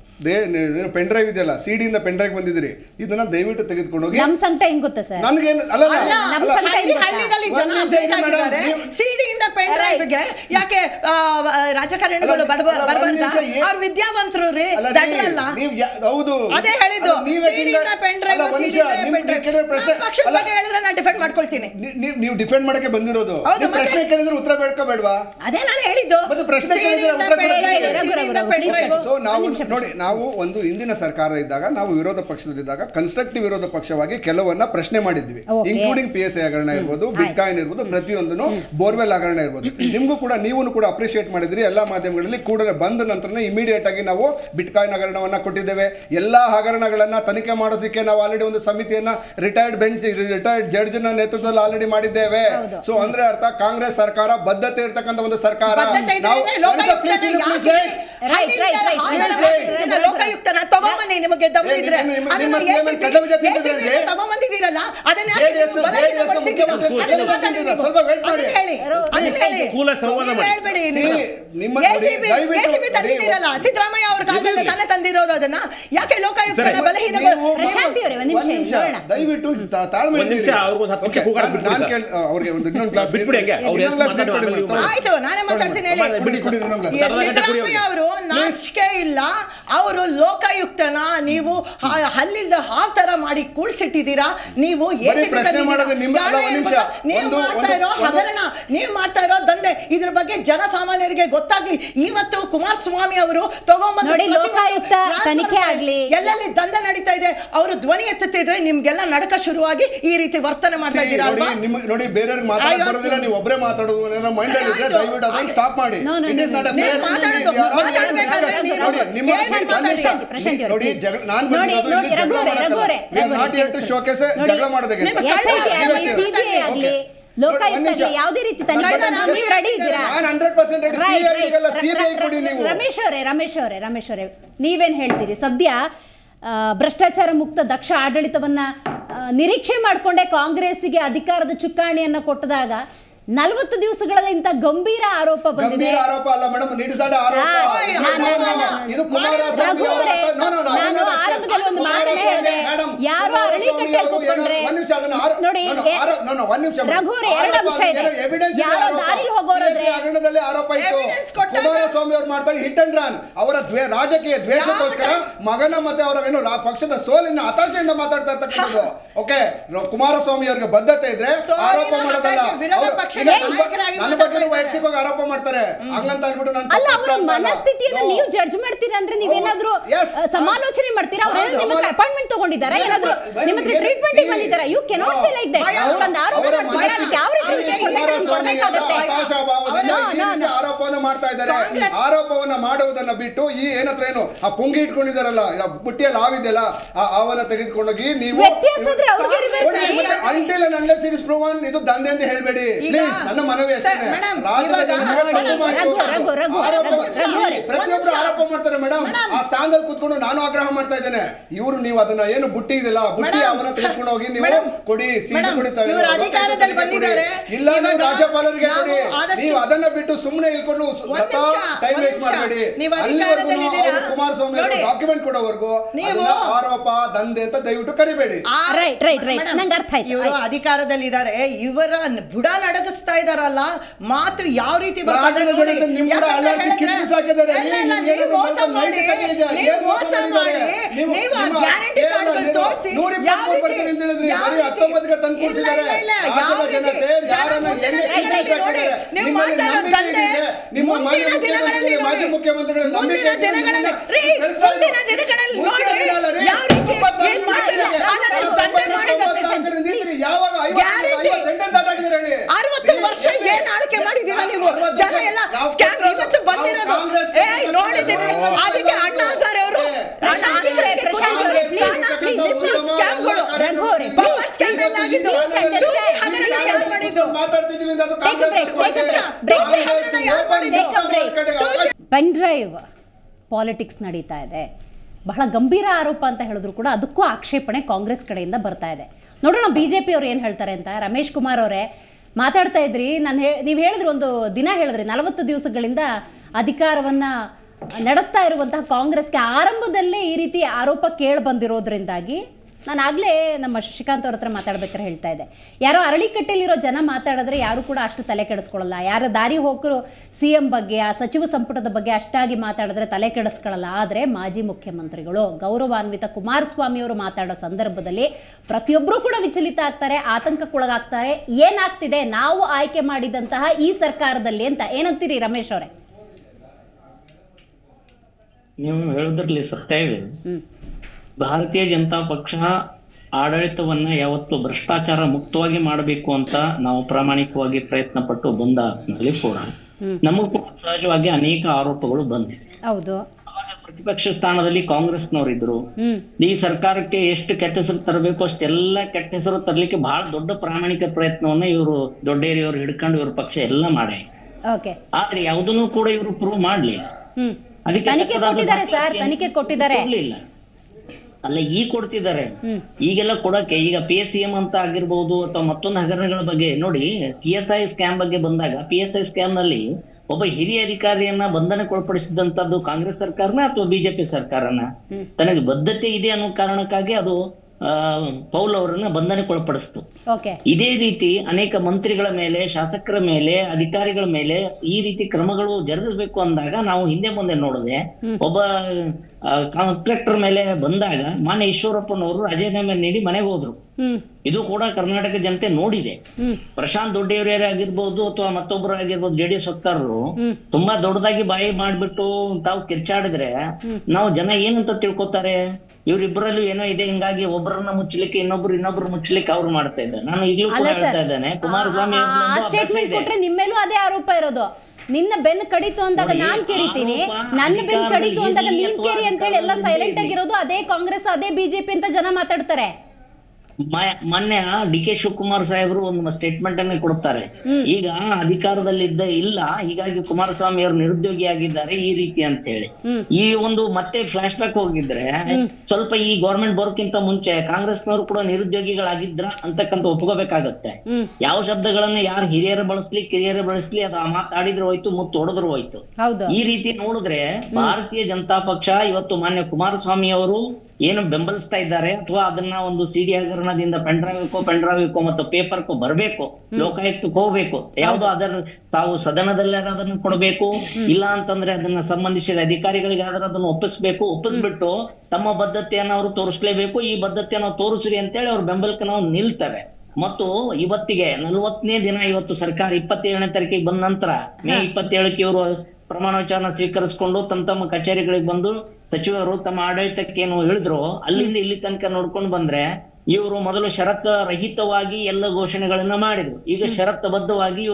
ಪೆನ್ ಡ್ರೈವ್ ಇದೆಯಲ್ಲ ಸಿಡಿಯಿಂದ ಪೆನ್ ಡ್ರೈವ್ ಬಂದಿದ್ದೀರಿ ಇದನ್ನ ದಯವಿಟ್ಟು ತೆಗೆದುಕೊಂಡು ಹೋಗಿ ನಮ್ ಸಂಕಟ ಹೆಂಗ್ ಗೊತ್ತಾ ಸರ್ ನನಗೇನು ಅಲ್ಲ ಅಲ್ಲ, ಅಲ್ಲ, ನಮ್ಮ ಅಲ್ಲ, ಸಂಕಟ ಹಳ್ಳಿ ಗೊತ್ತಾ? ಹಳ್ಳಿದಲ್ಲಿ ಜನ ಒಂದ್ ನಿಮಿಷ update ಇರಿ madam, ಆಗಿದ್ದಾರೆ. ನೀವು- ಸಿಡಿಯಿಂದ ಪೆನ್ ಡ್ರೈವ್ಗೆ ಯಾಕೆ ಆ, ಆ, ರಾಜಕಾರಣಿಗಳು ಅಲ್ಲ, ಬರ್ಬ- ಅಲ್ಲ, ಒಂದ್ ಬರ್ಬಾರ್ದಾ? ನಿಮಿಷ ಏ- ಅವ್ರು ವಿದ್ಯಾವಂತರು ರೀ ಅಲ್ಲ ರೀ, ದಡ್ರಲ್ಲ ನೀವು ಯಾ- ಹೌದು ಅದೇ ಹೇಳಿದ್ದು ಅಲ್ಲ, ನೀವೇ ಸಿಡಿಯಿಂದ ಹಿಂಗ- ಪೆನ್ ಡ್ರೈವ್ ಅಲ್ಲ, ಒಂದ್ ನಿಮಿಷ, ಸಿಡಿಯಿಂದ ನಿಮ್- ಪೆನ್ ಡ್ರೈವ್ ನೀವು ಕೇಳಿದ ಪ್ರಶ್ನೆ- ಪಕ್ಷದ ಅಲ್ಲ, ಬಗ್ಗೆ ಹೇಳಿದ್ರೆ ನಾನು ಡಿಫೆಂಡ್ ಮಾಡ್ಕೊಳ್ತೀನಿ ನೀ- ನೀವ್- ನೀವು ಡಿಫೆಂಡ್ ಮಾಡಕ್ಕೆ ಬಂದಿರೋದು ಹೌದು, ನೀವು ಪ್ರಶ್ನೆ ಮತ್ತೆ? ಕೇಳಿದ್ರೆ ಉತ್ತರ ಬೇಡ್ಕೋಬೇಡ್ವಾ ಅದೇ ನಾನು ಹೇಳಿದ್ದು ಮತ್ತೆ ಪ್ರಶ್ನೆ ಕೇಳಿದ್ರೆ ಸಿಡಿಯಿಂದ ಉತ್ತರ ಪೆನ್ ಕೊಡೋದು ಡ್ರೈವ್, ಹೇಳಿ, Raghu, ಸಿಡಿಯಿಂದ Raghu, pen please drive. So ನಾವು ಒಂದ್ ನಿಮಿಷ ನೋಡಿ ನಾವು ಒಂದು ಇಂದಿನ ಸರ್ಕಾರ ಇದ್ದಾಗ ನಾವು ವಿರೋಧ ಪಕ್ಷದಲ್ಲಿದ್ದಾಗ ಕನ್ಸ್ಟ್ರಕ್ಟಿವ್ ವಿರೋಧ ಪಕ್ಷವಾಗಿ ಕೆಲವನ್ನ ಪ್ರಶ್ನೆ ಮಾಡಿದ್ವಿ Okay. Including P S I ಹಗರಣ ಇರ್ಬೋದು ಬಿಟ್ಕಾಯಿನ್ ಇರ್ಬೋದು ಪ್ರತಿಯೊಂದನ್ನು ಬೋರ್ವೆಲ್ ಹಗರಣ ಇರ್ಬೋದು ನಿಮಗೂ ಕೂಡ ನೀವು ಕೂಡ ಅಪ್ರಿಶಿಯೇಟ್ ಮಾಡಿದ್ರಿ ಎಲ್ಲಾ ಮಾಧ್ಯಮಗಳಲ್ಲಿ ಕೂಡಲೇ ಬಂದ ನಂತರನೇ ಇಮಿಡಿಯೇಟ್ ಆಗಿ ನಾವು ಬಿಟ್ಕಾಯಿನ್ ಹಗರಣವನ್ನ ಕೊಟ್ಟಿದ್ದೇವೆ ಎಲ್ಲಾ ಹಗರಣಗಳನ್ನ ತನಿಖೆ ಮಾಡೋದಕ್ಕೆ ನಾವು ಆಲ್ರೆಡಿ ಒಂದು ಸಮಿತಿಯನ್ನ ರಿಟೈರ್ಡ್ ಬೆಂಚ್ ರಿಟೈರ್ಡ್ ಜಡ್ಜ್ ನ ನೇತೃತ್ವದಲ್ಲಿ ಆಲ್ರೆಡಿ ಮಾಡಿದ್ದೇವೆ ಹೌದು. ಸೊ ಅಂದ್ರೆ ಅರ್ಥ ಕಾಂಗ್ರೆಸ್ ಸರ್ಕಾರ ಬದ್ಧತೆ ಇರ್ತಕ್ಕಂಥ ಒಂದು ಸರ್ಕಾರ ಬದ್ಧತೆ ಇದ್ರೆ ನಾವು ಲೋಕಾಯುಕ್ತನ please, please, ಯಾಕೆ please, wait. Right, right, right. ಹಾಗೆಲ್ಲ Please wait. ಮಾಡ್ತಿದ್ದೀರ, ಲೋಕಾಯುಕ್ತನ ತಗೊಂಬನ್ನಿ ನಿಮಗೆ ದಮ್ ಏ, ಇದ್ರೆ ನಿಮ್ಮ- ಅದನ್ನ ನಿಮ್ಮ CM ACP ಕಡಲೆ ಬೀಜ ತಿಂದಿದ್ರೆ ACP ಅಂದ್ರೆ? ತಗೊಂಬಂದಿದ್ದೀರಲ್ಲ ಅದನ್ನ ಯಾಕೆ JDS ನೀವು ಬಲಹೀನ JDS ಗೊಳಿಸಿದ್ದೀರ? ಮುಖ್ಯಮಂತ್ರಿ ಅದನ್ನ ಕಡಲೆ ಬೀಜ ಮಾತಾಡಿ ತಿಂದಿದ್ದಾರೆ. ನೀವು. ಸ್ವಲ್ಪ wait ಮಾಡಿ. ಅದನ್ನ ಹೇಳಿ ಅದನ್ನ ಹೇಳಿ ಕೂಲ ಸಂವಾದ ನೀವು ಮಾಡಿ. ಹೇಳ್ಬೇಡಿ See, ನೀವು. ನಿಮ್ಮ ನೋಡಿ, ACP ದಯವಿಟ್ಟು ACP ತಂದಿದ್ದೀರಲ್ಲ ಸಿದ್ದರಾಮಯ್ಯ ಅವ್ರ ಕಾಲದಲ್ಲಿ ಇರ್ಲಿ. ತಾನೇ ತಂದಿರೋದು ಅದನ್ನ ಯಾಕೆ ಲೋಕಾಯುಕ್ತನ ಸರಿ. ಬಲಹೀನ ನೀವು- ಪ್ರಶಾಂತಿ ಅವರೇ, ಒಂದ್ ನಿಮಿಷ ಒಂದ್ ನಿಮಿಷ, ನೋಡೋಣ. ದಯವಿಟ್ಟು ತಾ- ತಾಳ್ಮೆ ಒಂದ್ ನಿಮಿಷ, ಇರಿ. ಅವ್ರಿಗೊಂದು ಹತ್ತು ನಿಮಿಷ Okay, ಕೂಗಾಡ ನಾನು- ಬಿಟ್ಬಿಡಿ ನಾನು ಸರ್. ಕೇಳ್- ಅವ್ರಿಗೆ ಒಂದು ಇನ್ನೊಂದು ಗ್ಲಾಸ್ ಬಿಟ್ಬಿಡಿ ಹಂಗೆ. ಅವ್ರು ಇನ್ನೊಂದು ಗ್ಲಾಸ್ ಎಷ್ಟು ನೀರು ಕೊಡಿ ಮಾತಾಡುವ ಮೇಡಮ್. ಆಯ್ತು ನಾನೇ ಮಾತಾಡ್ತೀನಿ ಹೇಳಿ ಬಿಡಿ, ಬಿಡಿ, ಕುಡಿ, ಇನ್ನೊಂದು glass. ಈ ಅರ್ಧ ಗಂಟೆ ಕುಡಿ ಸಿದ್ದರಾಮಯ್ಯ ಅವ್ರಿಗೆ. ಅವರು ನಾಚಿಕೆ ಇಲ್ಲ ಅವರು ಲೋಕಾಯುಕ್ತನ ನೀವು ಹ- ಹಲ್ಲಿಲ್ದ ಹಾವ್ ತರ ಮಾಡಿ ಕೂಳ್ಸಿಟ್ಟಿದ್ದೀರಾ ನೀವು ಬರೀ ACB ಪ್ರಶ್ನೆ ತಂದಿದ್ದೀರಾ. ಮಾಡೋದು ನಿಮ್ಮ- ಅಲ್ಲ, ಗಾಳಿ ಒಂದ್ ನಿಮಿಷ. ಇರ್ಬೇಕು. ನೀವು ಒಂದು- ಮಾಡ್ತಾ ಒಂದು- ಇರೋ ಒಂದು- ಹಗರಣ ನೀವು ಮಾಡ್ತಾ ಇರೋ ದಂಧೆ ಇದ್ರ ಬಗ್ಗೆ ಜನಸಾಮಾನ್ಯರಿಗೆ ಗೊತ್ತಾಗ್ಲಿ ಇವತ್ತು ಕುಮಾರಸ್ವಾಮಿ ಅವರು ತಗೊಂಬಂದು ನೋಡಿ, ಪ್ರತಿಯೊಂದು ಲೋಕಾಯುಕ್ತ transfer ತನಿಖೆ ಮಾಡಿ ಆಗ್ಲಿ. ಎಲ್ಲೆಲ್ಲಿ ದಂಧೆ ನಡೀತಾ ಇದೆ ಅವರು ಧ್ವನಿ ಎತ್ತುತ್ತಿದ್ರೆ ನಿಮ್ಗೆಲ್ಲ ನಡಕ ಶುರುವಾಗಿ ಈ ರೀತಿ ವರ್ತನೆ ಮಾಡ್ತಾ See, ಇದ್ದೀರಾ ನೋಡಿ ಅಲ್ವಾ ನಿಮ್ಮ ನೋಡಿ ಬೇರೆಯವ್ರಿಗೆ ಮಾತಾಡಕ್ ಅಯ್ಯೋ, ಬರೋದಿಲ್ಲ ನೀವು ಒಬ್ಬರೇ ಮಾತಾಡೋದು ಏನಾರ ಮೈಂಡ್ ಅಲ್ಲಿ ಇದ್ರೆ ಆಯ್ತು. ದಯವಿಟ್ಟು ಅದನ್ನ ಸ್ಟಾಪ್ ಮಾಡಿ No, no, it no, is not no, ಅ ನೀವು ಫೇರ್ ಮಾತಾಡೋದು, ಮಾತಾಡ್ಬೇಕಾದ್ರೆ ನೀವು ನೋಡಿ ನಿಮ್ಮ ಏನ್ ಒಂದ್ ಮಾತಾಡಿ? ನಿಮಿಷ. ಪ್ರಶಾಂತಿ ಅವರೇ, ನೋಡಿ please. ಜಗಳ ನಾನು ನೋಡಿ, ಬಂದಿರೋದು ನೋಡಿ, ಇಲ್ಲಿ ಜಗಳ ರಘುವರೇ, ಮಾಡಕ್ಕಲ್ಲ. ರಘುವರೇ, We are not here to ರಘುವರೇ, showcase ನೋಡಿ, ಜಗಳ ಮಾಡೋದಕ್ಕೆ ನಿಮ್ಮ ಎಸ್ ಐ ಟಿ ಆಗಲಿ Okay. ಸಿಬಿಐ ಆಗಲಿ ಲೋಕಾಯುಕ್ತ ಆಗಲಿ ಯಾವುದೇ ರೀತಿ ತನಿಖೆ ಕಳ್ಳ ಮಾಡಲು ನೀವು ರೆಡಿ ಇದ್ದೀರಾ ನಾನು hundred percent ready Right, right. ಸಿಬಿಐಗೆಲ್ಲ ಸಿಬಿಐ ರ- ಕೊಡಿ ರ- ನೀವು ರಮೇಶ್ ಅವರೇ ರಮೇಶ್ ಅವರೇ ರಮೇಶ್ ಅವರೇ ನೀವೇನ್ ಹೇಳ್ತೀರಿ ಸದ್ಯ ಆ, ಭ್ರಷ್ಟಾಚಾರ ಮುಕ್ತ ದಕ್ಷ ಆಡಳಿತವನ್ನ ಆ, ನಿರೀಕ್ಷೆ ಮಾಡಿಕೊಂಡೇ ಕಾಂಗ್ರೆಸ್ಸಿಗೆ ಅಧಿಕಾರದ ಚುಕ್ಕಾಣಿಯನ್ನ ಕೊಟ್ಟದಾಗ ನಲವತ್ತು ದಿವಸಗಳಲ್ಲಿ ಇಂಥ ಗಂಭೀರ ಆರೋಪ ಬಂದಿದೆ ಗಂಭೀರ ಆರೋಪ ಅಲ್ಲ ಮೇಡಮ್ ನಿಡಿಸಾಡ ಆರೋಪ ಆ, ಇದು ನಾನು- ಆರೋಪ ಅಲ್ಲ. ನಾನು- ಇದು ಕುಮಾರಸ್ವಾಮಿ ರಘು ಅವರ- ಅವರೇ, No, no, no, ನಾನು ಅದನ್ನ ಆರಂಭದಲ್ಲಿ ಒಂದು ಕುಮಾರಸ್ವಾಮಿ ಮಾತನ್ನ ಹೇಳಿದೆ. ಮೇಡಮ್, ಯಾರು ಕುಮಾರಸ್ವಾಮಿ ಅರಳಿಕಟ್ಟೆಯಲ್ಲಿ ಅವರು ಏನೋ- ಕೂತ್ಕೊಂಡ್ರೆ- ಒಂದ್ ನಿಮಿಷ ಅದನ್ನ ಆರೋ- ನೋಡಿ, no, no, ಎ- ಆರೋ- no, no, ಒಂದ್ ನಿಮಿಷ ಮೇಡಮ್. ರಘು ಅವರೇ, ಎರಡು ಆರೋಪ ಅಂಶ ಇದೆ. ಏನೋ evidence ಇದೆ ಯಾರೋ ಆರೋಪ. ದಾರಿಲಿ ಹೋಗೋರಾದ್ರೆ- PSC ಹಗರಣದಲ್ಲಿ ಆರೋಪ ಇತ್ತು Evidence ಕೊಟ್ಟಾಗ- ಕುಮಾರಸ್ವಾಮಿ ಅವರು ಮಾಡ್ತಾರೆ ಹಿಟ್ ಅಂಡ್ ರನ್ ಅವರ ದ್ವೇ ರಾಜಕೀಯ ದ್ವೇಷಕ್ಕೋಸ್ಕರ ಮಗನ ಮತ್ತೆ ಅವರ ಏನು ರಾ- ಪಕ್ಷದ ಸೋಲಿನ ಹತಾಶೆಯಿಂದ ಮಾತಾಡ್ತಾ ಇರ್ತಕ್ಕಂಥದ್ದು ಓಕೆ ಕುಮಾರಸ್ವಾಮಿ ಅವರಿಗೆ ಬದ್ಧತೆ ಇದ್ರೆ ಸೋಲಿನ ಆರೋಪ ಮಾಡೋದಲ್ಲ ಹತಾಶೆ, ವಿರೋಧ ಅವ್ರು- ಪಕ್ಷದ ಈಗ ನನ್ನ ಬಗ್ಗೆ- ನಾಯಕರಾಗಿ ನನ್ನ ಬಗ್ಗೆ ಮಾತಾಡ್ತಾ ವೈಯಕ್ತಿಕವಾಗಿ ಆರೋಪ ಮಾಡ್ತಾರೆ ಹಂಗಂತ ಅಂದ್ಬಿಟ್ಟು ನಾನು ಅಲ್ಲ ತಪ್ಪಿಸ್ತಾ ಅವರ ಅಂತಲ್ಲ. ಮನಸ್ಥಿತಿಯನ್ನ No. ನೀವು ಜಡ್ಜ್ ಮಾಡ್ತೀರಾ ಅಂದ್ರೆ ನೀವೇನಾದ್ರೂ Yes. ಆ, ಸಮಾಲೋಚನೆ ಮಾಡ್ತೀರಾ ಅವ್ರ ಹೌದು, ನಿಮ್ಮ ಹತ್ರ ಸಮಾಲೋ- ಅಪಾಯಿಂಟ್ಮೆಂಟ್ ತಗೊಂಡಿದ್ದಾರಾ ಏನು ಏನಾದ್ರೂ ಬ- ನಿಮ್ಮ ಹತ್ರ ಏನು- ಟ್ರೀಟ್ಮೆಂಟ್ see, ಬಂದಿದ್ದಾರಾ you cannot say like that ಭಯ- ಅವರೊಂದು ಆರೋಪ ಅವರ ಮಾಡ್ತಾರೆ ಅದಕ್ಕೆ ಯಾವ ರೀತಿ ಮನಸ್ಥಿತಿ- ಉತ್ತರ ಕೊಡ್ಬೇಕು ಅಂತ ಕುಮಾರಸ್ವಾಮಿ ಅವರ ಕೊಡ್ಬೇಕಾಗುತ್ತೆ ಹತಾಶಾಭಾವದಿಂದ No, ಈ no, ರೀತಿ no. ಆರೋಪವನ್ನು ಮಾಡ್ತಾ ಇದ್ದಾರೆ ಕಾಂಗ್ರೆಸ್- ಆರೋಪವನ್ನ ಮಾಡುವುದನ್ನ ಬಿಟ್ಟು ಈ ಏನತ್ರ ಏನು ಆ ಪುಂಗಿ ಇಟ್ಕೊಂಡಿದಾರಲ್ಲ ಆ ಬುಟ್ಟಿಯಲ್ಲಿ ಹಾವಿದೆಯಲ್ಲ ಆ ಹಾವನ್ನ ತೆಗೆದುಕೊಂಡೋಗಿ ನೀವು ವ್ಯತ್ಯಾಸ ಆದ್ರೆ ಅವ್ರಿಗೆ ಇರ್ಬೇಕು until unless it is proven ಇದು ದಂಧೆ ಅಂತ ಹೇಳ್ಬೇಡಿ ಈಗ- ಪ್ಲೀಸ್ ನನ್ನ ಮನವಿ ಅಷ್ಟೇ ಸರ್, madam, ರಾಜ್ಯದ ಇವಾಗ- ಜನತೆಗೆ ತಪ್ಪು ರಘು, ಮಾಹಿತಿ ರಘು, ರಘು, ಆರೋಪ ರಘು, ರಘು ಅವರೇ, ಪ್ರತಿಯೊಬ್ಬರು ಆರೋಪ ಮಾಡ್ತಾರೆ ಮೇಡಮ್ ಆ ಸ್ಥಾನದಲ್ಲಿ ಕೂತ್ಕೊಂಡು ನಾನು ಆಗ್ರಹ ಮಾಡ್ತಾ ಇದ್ದೇನೆ ಇವರು ನೀವು ಅದನ್ನ ಏನು ಬುಟ್ಟಿ ಇದೆಯಲ್ಲ ಆ ಬುಟ್ಟಿ ಮೇಡಮ್, ಅವನ ತೆಗೆದುಕೊಂಡು ಹೋಗಿ ನೀವು ಮೇಡಮ್, ಕೊಡಿ ಸೀಟು ಮೇಡಮ್, ಕೊಡಿ ತಾವು ಇವರು ರೊಕ್ಕ ಅಧಿಕಾರದಲ್ಲಿ ಕೊಡಿ. ಬಂದಿದ್ದಾರೆ. ಇಲ್ಲ ನೀವು ಇವಾಗ ರಾಜ್ಯಪಾಲರಿಗೆ ನಾವು ಕೊಡಿ ಆದಷ್ಟು- ನೀವು ಅದನ್ನ ಬಿಟ್ಟು ಸುಮ್ಮನೆ ಇಳ್ಕೊಂಡು ಒಂದ್ ನಿಮಿಷ, ಟೈಮ್ ಒಂದ್ ವೇಸ್ಟ್ ನಿಮಿಷ. ಮಾಡಬೇಡಿ ನೀವು ಅಲ್ಲಿವರೆಗೂ ಅಧಿಕಾರದಲ್ಲಿದ್ದೀರಾ? ಅವರು ಕುಮಾರಸ್ವಾಮಿ ನೋಡಿ. ಡಾಕ್ಯುಮೆಂಟ್ ಕೊಡೋವರೆಗೂ ನೀವು- ಅದನ್ನ ಆರೋಪ ದಂಧೆ ಅಂತ ದಯವಿಟ್ಟು ಕರಿಬೇಡಿ ಆ- Right, right, right. ಮೇಡಮ್, ನಂಗ್ ಅರ್ಥ ಆಯ್ತು, ಇವರು ಆಯ್ತು. ಅಧಿಕಾರದಲ್ಲಿ ಇದ್ದಾರೆ ಇವರ ನ- ಬುಡ ನಡಗಿಸ್ತಾ ಇದಾರಲ್ಲ ಮಾತು ಯಾವ ರೀತಿ ಬರ್ತದೆ ರಾಜ್ಯದ ನೋಡಿ. ಜನತೆ ನಿಮ್ ಬುಡ ಯಾಕಂತ ಅಲ್ಲಾಡ್ಸಿ ಹೇಳಿದ್ರೆ- ಕಿತ್ತು ಬಿಸಾಕಿದ್ದಾರೆ. ಇಲ್ಲ, ನೀವು- ಇಲ್ಲ, ನೀವು ನೀವು ಮೋಸ ಏನು ಮಾಡಿ ನೈತಿಕತೆ ಇದೆಯಾ? ನೀವು ಏನು ಮೋಸ ಮೋಸ ಮಾಡಿ ಮಾಡಿದ್ದಾರೆ? ನೀವು- ನೀವು ಆ ನಿಮ್ಮ- ಗ್ಯಾರಂಟಿ ಏನು ಕಾರ್ಡ್ಗಳು ನೀವು ತೋರಿಸಿ ನೂರ ಇಪ್ಪತ್ಮೂರು ಬರ್ತೀನಿ ಅಂತ ಹೇಳಿದ್ರಿ. ಬರೀ ಹತ್ತೊಂಬತ್ತಕ್ಕೆ ತಂದು ಕೂರಿಸಿದ್ದಾರೆ. ರಾಜ್ಯದ ಜನತೆ ಯಾರನ್ನ ಎಣ್ಣೆ ಕಿತ್ತು ಬಿಸಾಕಿದ್ದಾರೆ. ನಿಮ್ಮಲ್ಲಿ ನಂಬಿಕೆ ಇದೆ. ನಿಮ್ಮ ಮಾಜಿ ಮುಖ್ಯಮಂತ್ರಿಗಳು, ಮಾಜಿ ಮುಖ್ಯಮಂತ್ರಿಗಳು ನಂಬಿಕೆ ಮುಂದಿನ ಇದೆ. ದಿನಗಳಲ್ಲಿ ನಿಮ್ಮನ್ನ ರೀ, ಬೆಳೆಸ್ತಾ ಇದ್ರು. ಮುಂದಿನ ದಿನಗಳಲ್ಲಿ ಮುಂದಿನ ನೋಡಿ, ದಿನ ಅಲ್ಲ ರೀ. ಯಾವ ರೀತಿ ಇಪ್ಪತ್ತಾರು ಏನ್ ದಿನ ಮಾಡ್ತಿಲ್ಲ? ಆಗಿದೆ. ಅಲ್ಲ, ನೀವು ದಂಧೆ ಮಾಡಿದ ತೊಂಬತ್ನಾಲ್ಕರಿಂದ ಈಚೆಗೆ ಯಾವಾಗ ಐವತ್ತು ಗ್ಯಾರಂಟಿ. ಐವತ್ತೆಂಟನ್ನು ದಾಟಾಕಿದ್ದಾರೆ ಹೇಳಿ. ಅರವತ್ತು ವರ್ಷ ಏನ್ ಆಳ್ಕೆ ಮಾಡಿದೀರ ನೀವು ಅರವತ್ತು ಜನ ವರ್ಷ ಎಲ್ಲ ನಾವು ಸ್ಕ್ಯಾಮ್ ಕೊಟ್ಟಿರೋದು. ಇವತ್ತು ಬಂದಿರೋದು ನಾವು ಕಾಂಗ್ರೆಸ್ ಏ ನೋಡಿದ್ದೀನಿ ನಾವು ಅದಕ್ಕೆ ಅಣ್ಣಾ ಹಜಾರೆ ಅವರು ಪ್ರಶಾಂತ್ ಅವರೇ, ಪ್ರಶಾಂತ್ ಅವರೇ, please, please, ಸ್ಕ್ಯಾಮ್ಗಳು ರಘು ಅವರೇ, ಬಫರ್ ಸ್ಕ್ಯಾಮ್ ಎಲ್ಲ ಆಗಿದ್ದು Please, ಹಗರಣ ಯಾರು ಮಾಡಿದ್ದು ಮಾತಾಡ್ತಿದೀವಿ ಅಂದ್ರೆ ಅದು Take a break, Congress take a ಕೊಡುತ್ತೆ. break, ಕಾಂಗ್ರೆಸ್ ಹಗರಣ ಯಾರು open ಮಾಡಿದ್ದು? ಮುಕ್ತ ಮಾರುಕಟ್ಟೆಗೆ ಅವಕಾಶ ಪೆನ್ ಡ್ರೈವ್ ಪಾಲಿಟಿಕ್ಸ್ ನಡೀತಾ ಇದೆ ಬಹಳ ಗಂಭೀರ ಆರೋಪ ಅಂತ ಹೇಳಿದ್ರು ಕೂಡ ಅದಕ್ಕೂ ಆಕ್ಷೇಪಣೆ ಕಾಂಗ್ರೆಸ್ ಕಡೆಯಿಂದ ಬರ್ತಾ ಇದೆ ನೋಡೋಣ ಬಿ ಜೆ ಅವ್ರು ಏನು ಹೇಳ್ತಾರೆ ಅಂತ ರಮೇಶ್ ಕುಮಾರ್ ಅವರೇ ಮಾತಾಡ್ತಾ ಇದ್ರಿ ನಾನು ಹೇ ನೀವು ಹೇಳಿದ್ರಿ ಒಂದು ದಿನ ಹೇಳಿದ್ರಿ ನಲವತ್ತು ದಿವಸಗಳಿಂದ ಅಧಿಕಾರವನ್ನ ನಡೆಸ್ತಾ ಇರುವಂತಹ ಕಾಂಗ್ರೆಸ್ಗೆ ಆರಂಭದಲ್ಲೇ ಈ ರೀತಿ ಆರೋಪ ಕೇಳಿ ಬಂದಿರೋದ್ರಿಂದಾಗಿ ನಾನು ಆಗಲೇ ನಮ್ಮ ಶಶಿಕಾಂತ್ ಅವ್ರ ಹತ್ರ ಮಾತಾಡ್ಬೇಕಾದ್ರೆ ಹೇಳ್ತಾ ಇದ್ದೆ ಯಾರೋ ಅರಳಿಕಟ್ಟೆಲಿರೋ ಜನ ಮಾತಾಡಿದ್ರೆ ಯಾರು ಕೂಡ ಅಷ್ಟು ತಲೆ ಕೆಡಿಸ್ಕೊಳ್ಳಲ್ಲ ಯಾರ ದಾರಿ ಹೋಗರು ಸಿ ಎಂ ಬಗ್ಗೆ ಆ ಸಚಿವ ಸಂಪುಟದ ಬಗ್ಗೆ ಅಷ್ಟಾಗಿ ಮಾತಾಡಿದ್ರೆ ತಲೆ ಕೆಡಿಸ್ಕೊಳ್ಳಲ್ಲ ಆದರೆ ಮಾಜಿ ಮುಖ್ಯಮಂತ್ರಿಗಳು ಗೌರವಾನ್ವಿತ ಕುಮಾರಸ್ವಾಮಿ ಅವರು ಮಾತಾಡೋ ಸಂದರ್ಭದಲ್ಲಿ ಪ್ರತಿಯೊಬ್ಬರು ಕೂಡ ವಿಚಲಿತ ಆಗ್ತಾರೆ ಆತಂಕಕ್ಕೊಳಗಾಗ್ತಾರೆ ಏನಾಗ್ತಿದೆ ನಾವು ಆಯ್ಕೆ ಮಾಡಿದಂತಹ ಈ ಸರ್ಕಾರದಲ್ಲಿ ಅಂತ ಏನಂತೀರಿ ರಮೇಶ್ ಅವರೇ ನೀವು ಹೇಳಿದ್ರಲ್ಲಿ ಸತ್ಯ ಇದೆ ಭಾರತೀಯ ಜನತಾ ಪಕ್ಷ ಆಡಳಿತವನ್ನ ಯಾವತ್ತು ಭ್ರಷ್ಟಾಚಾರ ಮುಕ್ತವಾಗಿ ಮಾಡಬೇಕು ಅಂತ ನಾವು ಪ್ರಾಮಾಣಿಕವಾಗಿ ಪ್ರಯತ್ನ ಪಟ್ಟು ಬಂದ ಹೊತ್ತಿನಲ್ಲಿ ಕೂಡ ನಮಗೂ ಕೂಡ ಸಹಜವಾಗಿ ಅನೇಕ ಆರೋಪಗಳು ಬಂದಿವೆ ಹೌದು ಅವಾಗ ಪ್ರತಿಪಕ್ಷ ಸ್ಥಾನದಲ್ಲಿ ಕಾಂಗ್ರೆಸ್ನವರಿದ್ರು ಹ್ಮ್ ಈ ಸರ್ಕಾರಕ್ಕೆ ಎಷ್ಟು ಕೆಟ್ಟ ಹೆಸರು ತರಬೇಕು ಅಷ್ಟೆಲ್ಲ ಕೆಟ್ಟ ಹೆಸರು ತರ್ಲಿಕ್ಕೆ ಬಹಳ ದೊಡ್ಡ ಪ್ರಾಮಾಣಿಕ ಪ್ರಯತ್ನವನ್ನ ಇವರು ದೊಡ್ಡೇರಿಯವರು ಹಿಡ್ಕೊಂಡು ಇವ್ರ ಪಕ್ಷ ಎಲ್ಲ ಮಾಡೇ ಓಕೆ ಆದ್ರೆ ಯಾವುದನ್ನು ಕೂಡ ಇವರು ಪ್ರೂವ್ ಮಾಡ್ಲಿಲ್ಲ ಹ್ಮ್ ಅದಕ್ಕೆ ತನಿಖೆ ತಕ್ಕದಾದ ಕೊಟ್ಟಿದ್ದಾರೆ ಸರ್ ದಾಖಲಾತಿ ತನಿಖೆ ಕೊಟ್ಟಿದ್ದಾರೆ ಕೊಡ್ಲಿಲ್ಲ ಅಲ್ಲ ಈಗ ಕೊಡ್ತಿದ್ದಾರೆ ಹ್ಮ್. ಈಗೆಲ್ಲ ಕೊಡಕ್ಕೆ ಈಗ ಪಿ ಎಸ್ ಸಿ ಎಂ ಅಂತ ಆಗಿರ್ಬೋದು ಅಥವಾ ಮತ್ತೊಂದು ಹಗರಣಗಳ ಬಗ್ಗೆ ನೋಡಿ ಪಿ ಎಸ್ ಐ ಸ್ಕ್ಯಾಮ್ ಬಗ್ಗೆ ಬಂದಾಗ ಪಿ ಎಸ್ ಐ ಸ್ಕ್ಯಾಮ್ ನಲ್ಲಿ ಒಬ್ಬ ಹಿರಿಯ ಅಧಿಕಾರಿಯನ್ನ ಬಂಧನಕ್ಕೊಳಪಡಿಸಿದಂತದ್ದು ಕಾಂಗ್ರೆಸ್ ಸರ್ಕಾರನ ಅಥವಾ ಬಿಜೆಪಿ ಸರ್ಕಾರನ ತನಗೆ ಬದ್ಧತೆ ಇದೆ ಅನ್ನೋ ಕಾರಣಕ್ಕಾಗಿ ಅದು ಆ, ಪೌಲ್ ಅವರನ್ನ ಬಂಧನಕ್ಕೊಳಪಡಿಸ್ತು ಓಕೆ ಇದೇ ರೀತಿ ಅನೇಕ ಮಂತ್ರಿಗಳ ಮೇಲೆ ಶಾಸಕರ ಮೇಲೆ ಅಧಿಕಾರಿಗಳ ಮೇಲೆ ಈ ರೀತಿ ಕ್ರಮಗಳು ಜರುಗಿಸ್ಬೇಕು ಅಂದಾಗ ನಾವು ಹಿಂದೆ ಮುಂದೆ ನೋಡದೆ ಒಬ್ಬ ಕಾಂಟ್ರಾಕ್ಟರ್ ಮೇಲೆ ಬಂದಾಗ ಮಾನ್ಯ ಈಶ್ವರಪ್ಪನವರು ರಾಜೀನಾಮೆ ನೀಡಿ ಮನೆಗೆ ಹೋದ್ರು ಹ್ಮ್ ಇದು ಕೂಡ ಕರ್ನಾಟಕ ಜನತೆ ನೋಡಿದೆ ಹ್ಮ್ ಪ್ರಶಾಂತ್ ದೊಡ್ಡೆಯವರೇ ಆಗಿರ್ಬೋದು ಅಥವಾ ಮತ್ತೊಬ್ಬರು ಆಗಿರ್ಬೋದು ಜೆ ಡಿ ಎಸ್ ವಕ್ತಾರರು ತುಂಬಾ ದೊಡ್ಡದಾಗಿ ಬಾಯಿ ಮಾಡ್ಬಿಟ್ಟು ತಾವು ಕಿರ್ಚಾಡಿದ್ರೆ ನಾವು ಜನ ಏನಂತ ತಿಳ್ಕೊತಾರೆ ಇವ್ರಿಬ್ರಲ್ಲೂ ಏನೋ ಇದೆ ಹಿಂಗಾಗಿ ಒಬ್ಬರನ್ನ ಮುಚ್ಚಲಿಕ್ಕೆ ಇನ್ನೊಬ್ರು ಇನ್ನೊಬ್ರು ಮುಚ್ಚಲಿಕ್ಕೆ ಅವ್ರು ಮಾಡ್ತಾ ಇದ್ದಾರೆ ನಾನು ಈಗಲೂ ಕೂಡ ಅಲ್ಲ ಹೇಳ್ತಾ ಸರ್ ಇದ್ದೇನೆ ಕುಮಾರಸ್ವಾಮಿ ಆ ಅವ್ರದ್ದು ಒಂದು ಅಭ್ಯಾಸ ಸ್ಟೇಟ್ಮೆಂಟ್ ಇದೆ. ಕೊಟ್ರೆ ನಿಮ್ಮ ಮೇಲೂ ಅದೇ ಆರೋಪ ಇರೋದು ನಿನ್ನ ಬೆನ್ನು ಕಡಿತು ಅಂದಾಗ ನೋಡಿ, ನಾನ್ ಕೆರಿತೀನಿ ಆರೋಪ, ನನ್ನ ಬೆನ್ನು ಕಡಿತು ಅಧಿಕಾರದಲ್ಲಿ ಅಂದಾಗ ನೀನ್ ಅಥವಾ ಕೆರಿ ಅಂತ ಹೇಳಿ ಎಲ್ಲ ಅಧಿಕಾರದಲ್ಲಿ ಸೈಲೆಂಟ್ ಆಗಿರೋದು ಅದೇ ಕಾಂಗ್ರೆಸ್ ಅದೇ ಬಿಜೆಪಿ ಅಂತ ಜನ ಮಾತಾಡ್ತಾರೆ ಮ- ಮೊನ್ನೆ ಡಿ ಕೆ ಶಿವಕುಮಾರ್ ಸಾಹೇಬರು ಒಂದು ಸ್ಟೇಟ್ಮೆಂಟ್ ಅನ್ನ ಕೊಡ್ತಾರೆ ಈಗ ಅಧಿಕಾರದಲ್ಲಿದ್ದ ಇಲ್ಲ ಹೀಗಾಗಿ ಕುಮಾರಸ್ವಾಮಿ ಅವರು ನಿರುದ್ಯೋಗಿ ಆಗಿದ್ದಾರೆ ಈ ರೀತಿ ಅಂತ ಹೇಳಿ ಈ ಒಂದು ಮತ್ತೆ ಫ್ಲಾಶ್ ಬ್ಯಾಕ್ ಹೋಗಿದ್ರೆ ಸ್ವಲ್ಪ ಈ ಗೌರ್ಮೆಂಟ್ ಬರೋಕ್ಕಿಂತ ಮುಂಚೆ ಕಾಂಗ್ರೆಸ್ನವರು ಕೂಡ ನಿರುದ್ಯೋಗಿಗಳಾಗಿದ್ರ ಅಂತಕ್ಕಂತ ಒಪ್ಕೋಬೇಕಾಗತ್ತೆ ಯಾವ ಶಬ್ದಗಳನ್ನ ಯಾರು ಹಿರಿಯರು ಬಳಸ್ಲಿ ಕಿರಿಯರು ಬಳಸ್ಲಿ ಅದು ಆ ಮಾತಾಡಿದ್ರು ಹೋಯ್ತು ಮುತ್ತು ಹೊಡೆದ್ರು ಹೋಯ್ತು ಹೌದು ಈ ರೀತಿ ನೋಡಿದ್ರೆ ಭಾರತೀಯ ಜನತಾ ಪಕ್ಷ ಇವತ್ತು ಮಾನ್ಯ ಕುಮಾರಸ್ವಾಮಿ ಅವರು ಏನು ಬೆಂಬಲಿಸ್ತಾ ಇದ್ದಾರೆ ಅಥವಾ ಅದನ್ನ ಒಂದು ಸಿಡಿ ಹಗರಣದಿಂದ ಪೆಂಡ್ರೈವ್ಕೋ ಪೆಂಡ್ರೈವ್ಕೋ ಮತ್ತು ಪೇಪರ್ಕೋ ಬರಬೇಕು ಲೋಕಾಯುಕ್ತಕ್ಕೆ ಹೋಗ್ಬೇಕು ಯಾವ್ದು ಅದರ ತಾವು ಸದನದಲ್ಲೇ ಅದನ್ನ ಕೊಡಬೇಕು ಇಲ್ಲ ಅಂತಂದ್ರೆ ಅದನ್ನ ಸಂಬಂಧಿಸಿದ ಅಧಿಕಾರಿಗಳಿಗೆ ಆದ್ರೆ ಅದನ್ನ ಒಪ್ಪಿಸ್ಬೇಕು ಒಪ್ಪಿಸ್ಬಿಟ್ಟು ತಮ್ಮ ಬದ್ಧತೆಯನ್ನ ಅವರು ತೋರಿಸ್ಲೇಬೇಕು ಈ ಬದ್ಧತೆಯನ್ನು ತೋರಿಸ್ರಿ ಅಂತೇಳಿ ಅವ್ರ ಬೆಂಬಲಕ್ಕೆ ನಾವು ನಿಲ್ತೇವೆ ಮತ್ತು ಇವತ್ತಿಗೆ ನಲವತ್ತನೇ ದಿನ ಇವತ್ತು ಸರ್ಕಾರ ಇಪ್ಪತ್ತೇಳನೇ ತಾರೀಕಿಗೆ ಬಂದ ನಂತರ ಮೇ ಇಪ್ಪತ್ತೇಳಕ್ಕೆ ಇವರು ಪ್ರಮಾಣ ವಚನ ಸ್ವೀಕರಿಸಿಕೊಂಡು ತಮ್ಮ ತಮ್ಮ ಕಚೇರಿಗಳಿಗೆ ಬಂದು ಸಚಿವರು ತಮ್ಮ ಆಡಳಿತಕ್ಕೆ ಏನು ಹೇಳಿದ್ರು ಅಲ್ಲಿಂದ ಇಲ್ಲಿ ತನಕ ನೋಡ್ಕೊಂಡು ಬಂದ್ರೆ ಇವರು ಮೊದಲು ಷರತ್ತು ರಹಿತವಾಗಿ ಎಲ್ಲ ಘೋಷಣೆಗಳನ್ನ ಮಾಡಿದ್ರು ಈಗ ಷರತ್ತುಬದ್ಧವಾಗಿ ಇವರು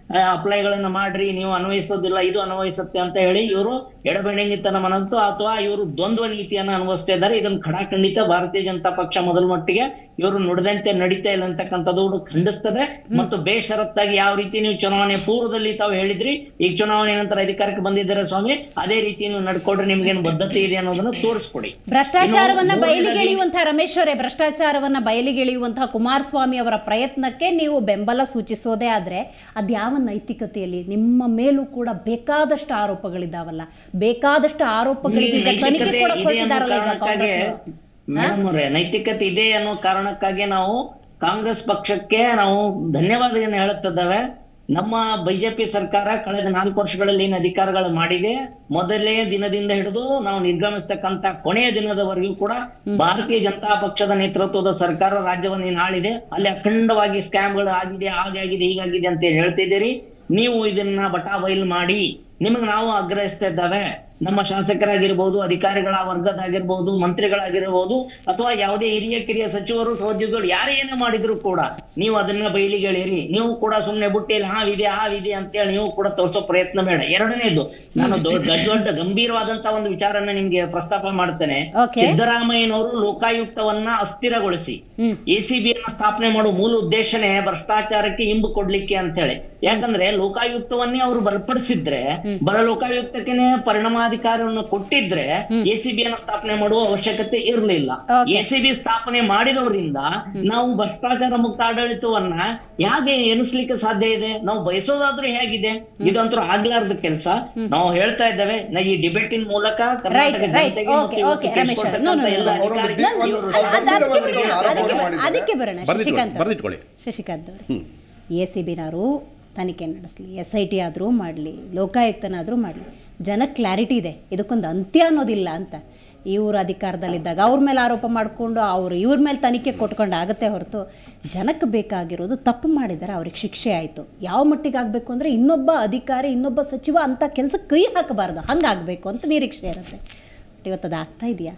ಅಪ್ಲೈಗಳನ್ನ ಮಾಡ್ರಿ ನೀವು ಅನ್ವಯಿಸೋದಿಲ್ಲ ಇದು ಅನ್ವಯಿಸುತ್ತೆ ಅಂತ ಹೇಳಿ ಇವರು ಎಡಬೆಣಂಗಿತನ ಮನಂತು ಅಥವಾ ಇವರು ದ್ವಂದ್ವ ನೀತಿಯನ್ನ ಅನುಭವಿಸ್ತಾ ಇದ್ದಾರೆ ಇದನ್ನ ಖಡಾಖಂಡಿತ ಭಾರತೀಯ ಜನತಾ ಪಕ್ಷ ಮೊದಲ ಮಟ್ಟಿಗೆ ಇವರು ನುಡಿದಂತೆ ನಡೀತಾ ಇಲ್ಲ ಅಂತಕ್ಕಂಥದ್ದು ಕೂಡ ಖಂಡಿಸ್ತದೆ ಮತ್ತು ಬೇಷರತ್ತಾಗಿ ಯಾವ ರೀತಿ ನೀವು ಚುನಾವಣೆ ಪೂರ್ವದಲ್ಲಿ ತಾವು ಹೇಳಿದ್ರಿ ಈಗ ಚುನಾವಣೆ ನಂತರ ಅಧಿಕಾರಕ್ಕೆ ಬಂದಿದ್ದಾರೆ ಸ್ವಾಮಿ ಅದೇ ರೀತಿ ನೀವು ನಡ್ಕೊಡ್ರಿ ನಿಮ್ಗೇನು ಬದ್ಧತೆ ಇದೆ ಅನ್ನೋದನ್ನ ತೋರಿಸ್ಕೊಡಿ ಭ್ರಷ್ಟಾಚಾರವನ್ನ ಇನ್ನು ಮೂರನೇದಾಗಿ- ಬಯಲಿಗೆಳೆಯುವಂತಹ ರಮೇಶ್ ಅವರೇ ಭ್ರಷ್ಟಾಚಾರವನ್ನ ಬಯಲಿಗೆಳೆಯುವಂತಹ ಕುಮಾರಸ್ವಾಮಿ ಅವರ ಪ್ರಯತ್ನಕ್ಕೆ ನೀವು ಬೆಂಬಲ ಸೂಚಿಸೋದೇ ಆದ್ರೆ ಅದ್ಯಾವ ನೈತಿಕತೆಯಲ್ಲಿ ನಿಮ್ಮ ಮೇಲೂ ಕೂಡ ಬೇಕಾದಷ್ಟು ಆರೋಪಗಳಿದ್ದಾವಲ್ಲ ಬೇಕಾದಷ್ಟು ಆರೋಪಗಳಿಗೆ ಈಗ ತನಿಖೆ ನೈತಿಕತೆ ಕೂಡ ಇದೆ ಅನ್ನೋ ಕೊಟ್ಟಿದ್ದಾರಲ್ಲ ಈಗ ಕಾರಣಕ್ಕಾಗಿ ಕಾಂಗ್ರೆಸ್ನವರು. ಮೇಡಮ್ ಅವರೇ ನೈತಿಕತೆ ಇದೆ ಅನ್ನೋ ಕಾರಣಕ್ಕಾಗಿ ನಾವು ಕಾಂಗ್ರೆಸ್ ಪಕ್ಷಕ್ಕೆ ನಾವು ಧನ್ಯವಾದಗಳನ್ನು ಹೇಳುತ್ತಿದ್ದೇವೆ ನಮ್ಮ ಬಿಜೆಪಿ ಸರ್ಕಾರ ಕಳೆದ ನಾಲ್ಕು ವರ್ಷಗಳಲ್ಲಿ ಏನು ಅಧಿಕಾರಗಳು ಮಾಡಿದೆ ಮೊದಲನೇ ದಿನದಿಂದ ಹಿಡಿದು ನಾವು ನಿರ್ಗಮಿಸ್ತಕ್ಕಂತ ಕೊನೆಯ ದಿನದವರೆಗೂ ಕೂಡ ಭಾರತೀಯ ಜನತಾ ಪಕ್ಷದ ನೇತೃತ್ವದ ಸರ್ಕಾರ ರಾಜ್ಯವನ್ನು ಏನು ಆಳಿದೆ ಅಲ್ಲಿ ಅಖಂಡವಾಗಿ ಸ್ಕ್ಯಾಮ್ಗಳು ಆಗಿದೆ ಹಾಗೆ ಆಗಿದೆ ಹೀಗಾಗಿದೆ ಅಂತ ಹೇಳ್ತಿದ್ದೀರಿ ನೀವು ಇದನ್ನ ಬಟಾ ಬಯಲು ಮಾಡಿ ನಿಮಗೆ ನಾವು ಆಗ್ರಹಿಸ್ತಾ ಇದ್ದಾವೆ ನಮ್ಮ ಶಾಸಕರಾಗಿರ್ಬೋದು ಅಧಿಕಾರಿಗಳ ವರ್ಗದಾಗಿರ್ಬೋದು ಮಂತ್ರಿಗಳಾಗಿರ್ಬೋದು ಅಥವಾ ಯಾವುದೇ ಹಿರಿಯ ಕಿರಿಯ ಸಚಿವರು ಸಹೋದ್ಯೋಗಿಗಳು ಯಾರೇ ಏನೇ ಮಾಡಿದ್ರು ಕೂಡ ನೀವು ಅದನ್ನ ಬಯಲಿಗೆಳಿರಿ ನೀವು ಕೂಡ ಸುಮ್ಮನೆ ಬುಟ್ಟಿಯಲ್ಲಿ ಹಾವಿದೆ ಹಾವಿದೆ ಅಂತೇಳಿ ನೀವು ಕೂಡ ತೋರಿಸೋ ಪ್ರಯತ್ನ ಬೇಡ ಎರಡನೇದು ನಾನು ದೊಡ್ಡ ದೊಡ್ಡ ಗಂಭೀರವಾದಂತ ಒಂದು ವಿಚಾರನ ನಿಮ್ಗೆ ಪ್ರಸ್ತಾಪ ಮಾಡ್ತೇನೆ Okay. ಸಿದ್ದರಾಮಯ್ಯನವರು ಲೋಕಾಯುಕ್ತವನ್ನ ಅಸ್ಥಿರಗೊಳಿಸಿ ಎಸಿಬಿ ಅನ್ನ ಸ್ಥಾಪನೆ ಮಾಡೋ ಮೂಲ ಉದ್ದೇಶನೇ ಭ್ರಷ್ಟಾಚಾರಕ್ಕೆ ಇಂಬು ಕೊಡ್ಲಿಕ್ಕೆ ಅಂತ ಹೇಳಿ ಯಾಕಂದ್ರೆ ಲೋಕಾಯುಕ್ತವನ್ನೇ ಅವರು ಬಲಪಡಿಸಿದ್ರೆ ಬಲ ಲೋಕಾಯುಕ್ತಕ್ಕೆ ಪರಿಣಾಮಾಧಿಕಾರವನ್ನು ಕೊಟ್ಟಿದ್ರೆ ಎಸಿಬಿ ಅನ್ನ ಸ್ಥಾಪನೆ ಮಾಡುವ ಅವಶ್ಯಕತೆ ಇರಲಿಲ್ಲ Okay. ಎಸಿಬಿ ಸ್ಥಾಪನೆ ಮಾಡಿದವರಿಂದ ನಾವು ಭ್ರಷ್ಟಾಚಾರ ಮುಕ್ತ ಆಡಳಿತವನ್ನ ಹೇಗೆ ಎನಿಸ್ಲಿಕ್ಕೆ ಸಾಧ್ಯ ಇದೆ ನಾವು ಬಯಸೋದಾದ್ರೂ ಹೇಗಿದೆ ಇದಂತೂ ಆಗ್ಲಾರ್ದ ಕೆಲಸ ನಾವು ಹೇಳ್ತಾ ಇದ್ದೇವೆ ನಾ ಈ ಡಿಬೇಟಿನ ಮೂಲಕ ಕರ್ನಾಟಕ Right, right. ಜನತೆಗೆ ಮತ್ತು Okay, ಇವತ್ತು okay, ರಮೇಶ್ ಅವ್ರೆ. No, no, ಕೆಡಿಸ್ಕೊಳ್ತಕ್ಕಂಥ no, ಎಲ್ಲ no. ಅವರೊಂದು ಅಧಿಕಾರಿಗಳು ಡಿ- ಒಂದು- ಇವರು ಅಲ್ಲ, ಅದು ಅದಕ್ಕೆ ಗಂಭೀರವಾದ ಬರೋಣ, ಆರೋಪ ಅದಕ್ಕೆ ಬರೋಣ, ಮಾಡಿದ್ದಾರೆ. ಅದಕ್ಕೆ ಬರೋಣ ಬರ್ದಿಟ್ಕೊಳ್ಳಿ, ಶಶಿಕಾಂತ್ ಅವ್ರೆ. ಬರ್ದಿಟ್ಕೊಳ್ಳಿ. ಶಶಿಕಾಂತ್ ಅವರೇ ಎ ಸಿ ಬಿನವರು ತನಿಖೆ ನಡೆಸಲಿ ಎಸ್ ಐ ಟಿ ಆದರೂ ಮಾಡಲಿ ಲೋಕಾಯುಕ್ತನಾದರೂ ಮಾಡಲಿ ಜನಕ್ಕೆ ಕ್ಲಾರಿಟಿ ಇದೆ ಇದಕ್ಕೊಂದು ಅಂತ್ಯ ಅನ್ನೋದಿಲ್ಲ ಅಂತ ಇವರು ಅಧಿಕಾರದಲ್ಲಿದ್ದಾಗ ಅವ್ರ ಮೇಲೆ ಆರೋಪ ಮಾಡಿಕೊಂಡು ಅವ್ರು ಇವ್ರ ಮೇಲೆ ತನಿಖೆ ಕೊಟ್ಕೊಂಡು ಆಗುತ್ತೆ ಹೊರತು ಜನಕ್ಕೆ ಬೇಕಾಗಿರೋದು ತಪ್ಪು ಮಾಡಿದ್ದಾರೆ ಅವ್ರಿಗೆ ಶಿಕ್ಷೆ ಆಯಿತು ಯಾವ ಮಟ್ಟಿಗೆ ಆಗಬೇಕು ಅಂದರೆ ಇನ್ನೊಬ್ಬ ಅಧಿಕಾರಿ ಇನ್ನೊಬ್ಬ ಸಚಿವ ಅಂಥ ಕೆಲಸಕ್ಕೆ ಕೈ ಹಾಕಬಾರ್ದು ಹಂಗಾಗಬೇಕು ಅಂತ ನಿರೀಕ್ಷೆ ಇರುತ್ತೆ ಬಟ್ ಇವತ್ತು ಅದು ಆಗ್ತಾ ಇದೆಯಾ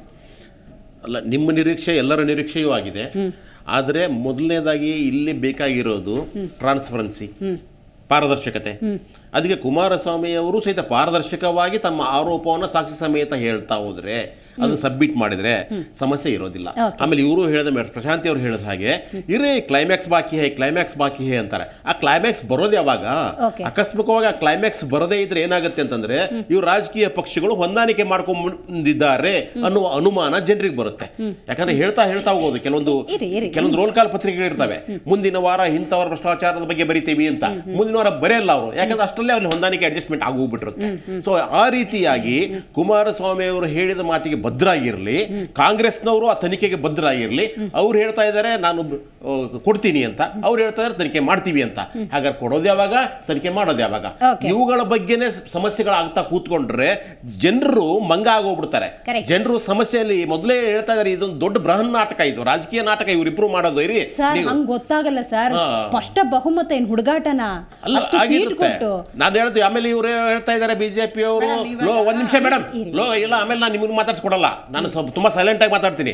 ಅಲ್ಲ ನಿಮ್ಮ ನಿರೀಕ್ಷೆ ಎಲ್ಲರ ನಿರೀಕ್ಷೆಯೂ ಆಗಿದೆ ಆದರೆ ಮೊದಲನೇದಾಗಿ ಇಲ್ಲಿ ಬೇಕಾಗಿರೋದು ಟ್ರಾನ್ಸ್ಪರೆನ್ಸಿ ಪಾರದರ್ಶಕತೆ ಅದಕ್ಕೆ ಕುಮಾರಸ್ವಾಮಿ ಅವರು ಸಹಿತ ಪಾರದರ್ಶಕವಾಗಿ ತಮ್ಮ ಆರೋಪವನ್ನು ಸಾಕ್ಷಿ ಸಮೇತ ಹೇಳ್ತಾ ಹೋದ್ರೆ ಅದನ್ನ ಸಬ್ಮಿಟ್ ಮಾಡಿದ್ರೆ ಸಮಸ್ಯೆ ಇರೋದಿಲ್ಲ ಆಮೇಲೆ ಇವರು ಹೇಳಿದ ಮೇಲೆ ಪ್ರಶಾಂತಿ ಅವರು ಹೇಳಿದ ಹಾಗೆ ಇರೇ ಕ್ಲೈಮ್ಯಾಕ್ಸ್ ಬಾಕಿ ಹೇ ಕ್ಲೈಮ್ಯಾಕ್ಸ್ ಬಾಕಿ ಹೇ ಅಂತಾರೆ ಆ ಕ್ಲೈಮ್ಯಾಕ್ಸ್ ಬರೋದು ಯಾವಾಗ Okay. ಅಕಸ್ಮಾತ್ವಾಗಿ ಆ ಕ್ಲೈಮ್ಯಾಕ್ಸ್ ಬರದೇ ಇದ್ರೆ ಏನಾಗುತ್ತೆ ಅಂತಂದ್ರೆ ಇವು ರಾಜಕೀಯ ಪಕ್ಷಗಳು ಹೊಂದಾಣಿಕೆ ಮಾಡ್ಕೊಂಡಿದ್ದಾರೆ ಅನ್ನುವ ಅನುಮಾನ ಜನರಿಗೆ ಬರುತ್ತೆ ಯಾಕಂದ್ರೆ ಹೇಳ್ತಾ ಹೇಳ್ತಾ ಹೋಗೋದು ಕೆಲವೊಂದು ಇರಿ, ಇರಿ. ಕೆಲವೊಂದು ರೋಲ್ ಕಾಲ್ ಪತ್ರಿಕೆಗಳು ಇರ್ತವೆ ಮುಂದಿನ ವಾರ ಇಂಥವರ ಭ್ರಷ್ಟಾಚಾರದ ಬಗ್ಗೆ ಬರಿತೀವಿ ಅಂತ ಮುಂದಿನ ವಾರ ಬರೆಯಲ್ಲ ಅವರು ಯಾಕಂದ್ರೆ ಅಷ್ಟರಲ್ಲೇ ಅಲ್ಲಿ ಹೊಂದಾಣಿಕೆ ಅಡ್ಜಸ್ಟ್ಮೆಂಟ್ ಆಗೋಗ್ಬಿಟ್ಟಿರುತ್ತೆ ಸೊ ಆ ರೀತಿಯಾಗಿ ಕುಮಾರಸ್ವಾಮಿ ಅವರು ಹೇಳಿದ ಮಾತಿಗೆ ಭದ್ರಾಗಿರ್ಲಿ ಕಾಂಗ್ರೆಸ್ನವರು ಆ ತನಿಖೆಗೆ ಭದ್ರಾಗಿರ್ಲಿ ಅವ್ರು ಹೇಳ್ತಾ ಇದ್ದಾರೆ ನಾನು ಆ, ಕೊಡ್ತೀನಿ ಅಂತ ಅವ್ರು ಹೇಳ್ತಾ ಇದ್ದಾರೆ ತನಿಖೆ ಮಾಡ್ತೀವಿ ಅಂತ ಹಾಗಾದ್ರೆ ಕೊಡೋದು ಯಾವಾಗ ತನಿಖೆ ಮಾಡೋದು ಯಾವಾಗ Okay. ಇವುಗಳ ಬಗ್ಗೆನೇ ಸಮಸ್ಯೆಗಳಾಗ್ತಾ ಕೂತ್ಕೊಂಡ್ರೆ ಜನರು ಮಂಗ ಆಗೋಗ್ಬಿಡ್ತಾರೆ Correct. ಜನರು ಸಮಸ್ಯೆಯಲ್ಲಿ ಮೊದಲೇ ಹೇಳ್ತಾ ಇದ್ದಾರೆ ಇದೊಂದು ದೊಡ್ಡ ಬೃಹನ್ ನಾಟಕ ಇದು ರಾಜಕೀಯ ನಾಟಕ ಇವರಿಬ್ರು ಮಾಡೋದು ಇರಿ ಸರ್ ನೀವು- ಹಂಗ್ ಗೊತ್ತಾಗಲ್ಲ ಸರ್ ಹಾ. ಸ್ಪಷ್ಟ ಬಹುಮತ ಏನ್ ಹುಡುಗಾಟನ ಅಲ್ಲ ಅಷ್ಟು ಸೀಟ್ ಆಗಿರುತ್ತೆ ಕೊಟ್ಟು ನಾನು ಹೇಳ್ತೀವಿ ಆಮೇಲೆ ಇವರು ಹೇಳ್ತಾ ಇದ್ದಾರೆ ಬಿಜೆಪಿ ಅವರು ಲೋ ಒಂದ್ ನಿಮಿಷ ಮೇಡಮ್ ಲೋ ಇಲ್ಲ ಆಮೇಲೆ ನಾನು ನಿಮಗೆ ಮಾತಾಡ್ಸ್ಕೊಡಲ್ಲ ನಾನು ಸ್ವಲ್ಪ ತುಂಬಾ ಸೈಲೆಂಟ್ ಆಗಿ ಮಾತಾಡ್ತೀನಿ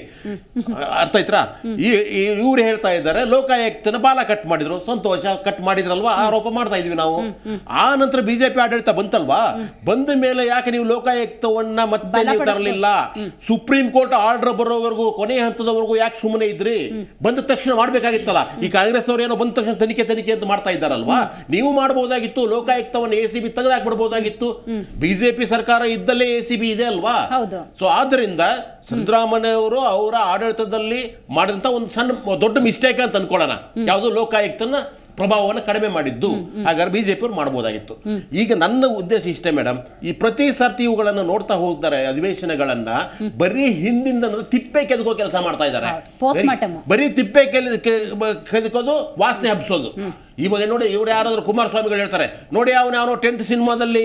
ಅರ್ಥ ಆಯ್ತಾ ಈ ಇವ್ರು ಹೇಳ್ತಾ ಇದ್ದಾರೆ ಲೋಕಾಯುಕ್ತನ ಬಾಲ ಕಟ್ ಮಾಡಿದ್ರು ಸಂತೋಷ ಕಟ್ ಮಾಡಿದ್ರಲ್ವಾ ಆರೋಪ ಮಾಡ್ತಾ ಇದ್ವಿ ನಾವು ಆ ನಂತರ ಬಿಜೆಪಿ ಆಡಳಿತ ಬಂತಲ್ವಾ ಬಂದ ಮೇಲೆ ಯಾಕೆ ನೀವು ಲೋಕಾಯುಕ್ತವನ್ನ ಮತ್ತೆ ನೀವು ಬಲಪಡಿಸ್ಬೇಕು. ತರಲಿಲ್ಲ ಸುಪ್ರೀಂ ಕೋರ್ಟ್ ಆರ್ಡರ್ ಬರೋವರೆಗೂ ಕೊನೆಯ ಹಂತದವರೆಗೂ ಯಾಕೆ ಸುಮ್ಮನೆ ಇದ್ರಿ ಬಂದ ತಕ್ಷಣ ಮಾಡ್ಬೇಕಾಗಿತ್ತಲ್ಲ ಈ ಕಾಂಗ್ರೆಸ್ ಅವ್ರು ಏನೋ ಬಂದ ತಕ್ಷಣ ತನಿಖೆ ತನಿಖೆ ಅಂತ ಮಾಡ್ತಾ ಇದ್ದಾರಲ್ವಾ ನೀವು ಮಾಡಬಹುದಾಗಿತ್ತು ಲೋಕಾಯುಕ್ತವನ್ನು ಎ ಸಿ ಬಿ ತೆಗೆದಾಕ್ಬಿಡ್ಬೋದಾಗಿತ್ತು ಬಿಜೆಪಿ ಸರ್ಕಾರ ಇದ್ದಲ್ಲೇ ಎ ಸಿ ಬಿ ಇದೆ ಅಲ್ವಾ ಹೌದು. ಸೊ ಆದ್ರಿಂದ ಸಿದ್ದರಾಮಯ್ಯವರು ಅವರ ಆಡಳಿತದಲ್ಲಿ ಮಾಡಿದಂತ ಒಂದು ಸಣ್ಣ ದೊಡ್ಡ ಮಿಸ್ಟೇಕ್ ಅಂತ ಅನ್ಕೊಳ್ಳೋಣ ಯಾವುದು ಲೋಕಾಯುಕ್ತನ ಪ್ರಭಾವವನ್ನು ಕಡಿಮೆ ಮಾಡಿದ್ದು ಹಾಗಾದ್ರೆ ಬಿಜೆಪಿ ಅವ್ರು ಮಾಡ್ಬೋದಾಗಿತ್ತು ಈಗ ನನ್ನ ಉದ್ದೇಶ ಇಷ್ಟೇ ಮೇಡಮ್ ಈ ಪ್ರತಿ ಸರ್ತಿ ಇವುಗಳನ್ನು ನೋಡ್ತಾ ಹೋಗ್ತಾರೆ ಅಧಿವೇಶನಗಳನ್ನ ಬರೀ ಹಿಂದಿಂದ ತಿಪ್ಪೆ ಕೆದಕೋ ಕೆಲಸ ಮಾಡ್ತಾ ಇದ್ದಾರೆ ಹೌದು. Postmortem. ಬರೀ- ಬರೀ ತಿಪ್ಪೆ ಕೆಲ ಕೆದಕೋದು ವಾಸನೆ ಹಬ್ಸೋದು ಇವಾಗ ನೋಡಿ ಇವ್ರು ಯಾರಾದ್ರೂ ಕುಮಾರಸ್ವಾಮಿಗಳು ಹೇಳ್ತಾರೆ ನೋಡಿ ಅವನು ಅವನು ಟೆಂಟ್ ಸಿನಿಮಾದಲ್ಲಿ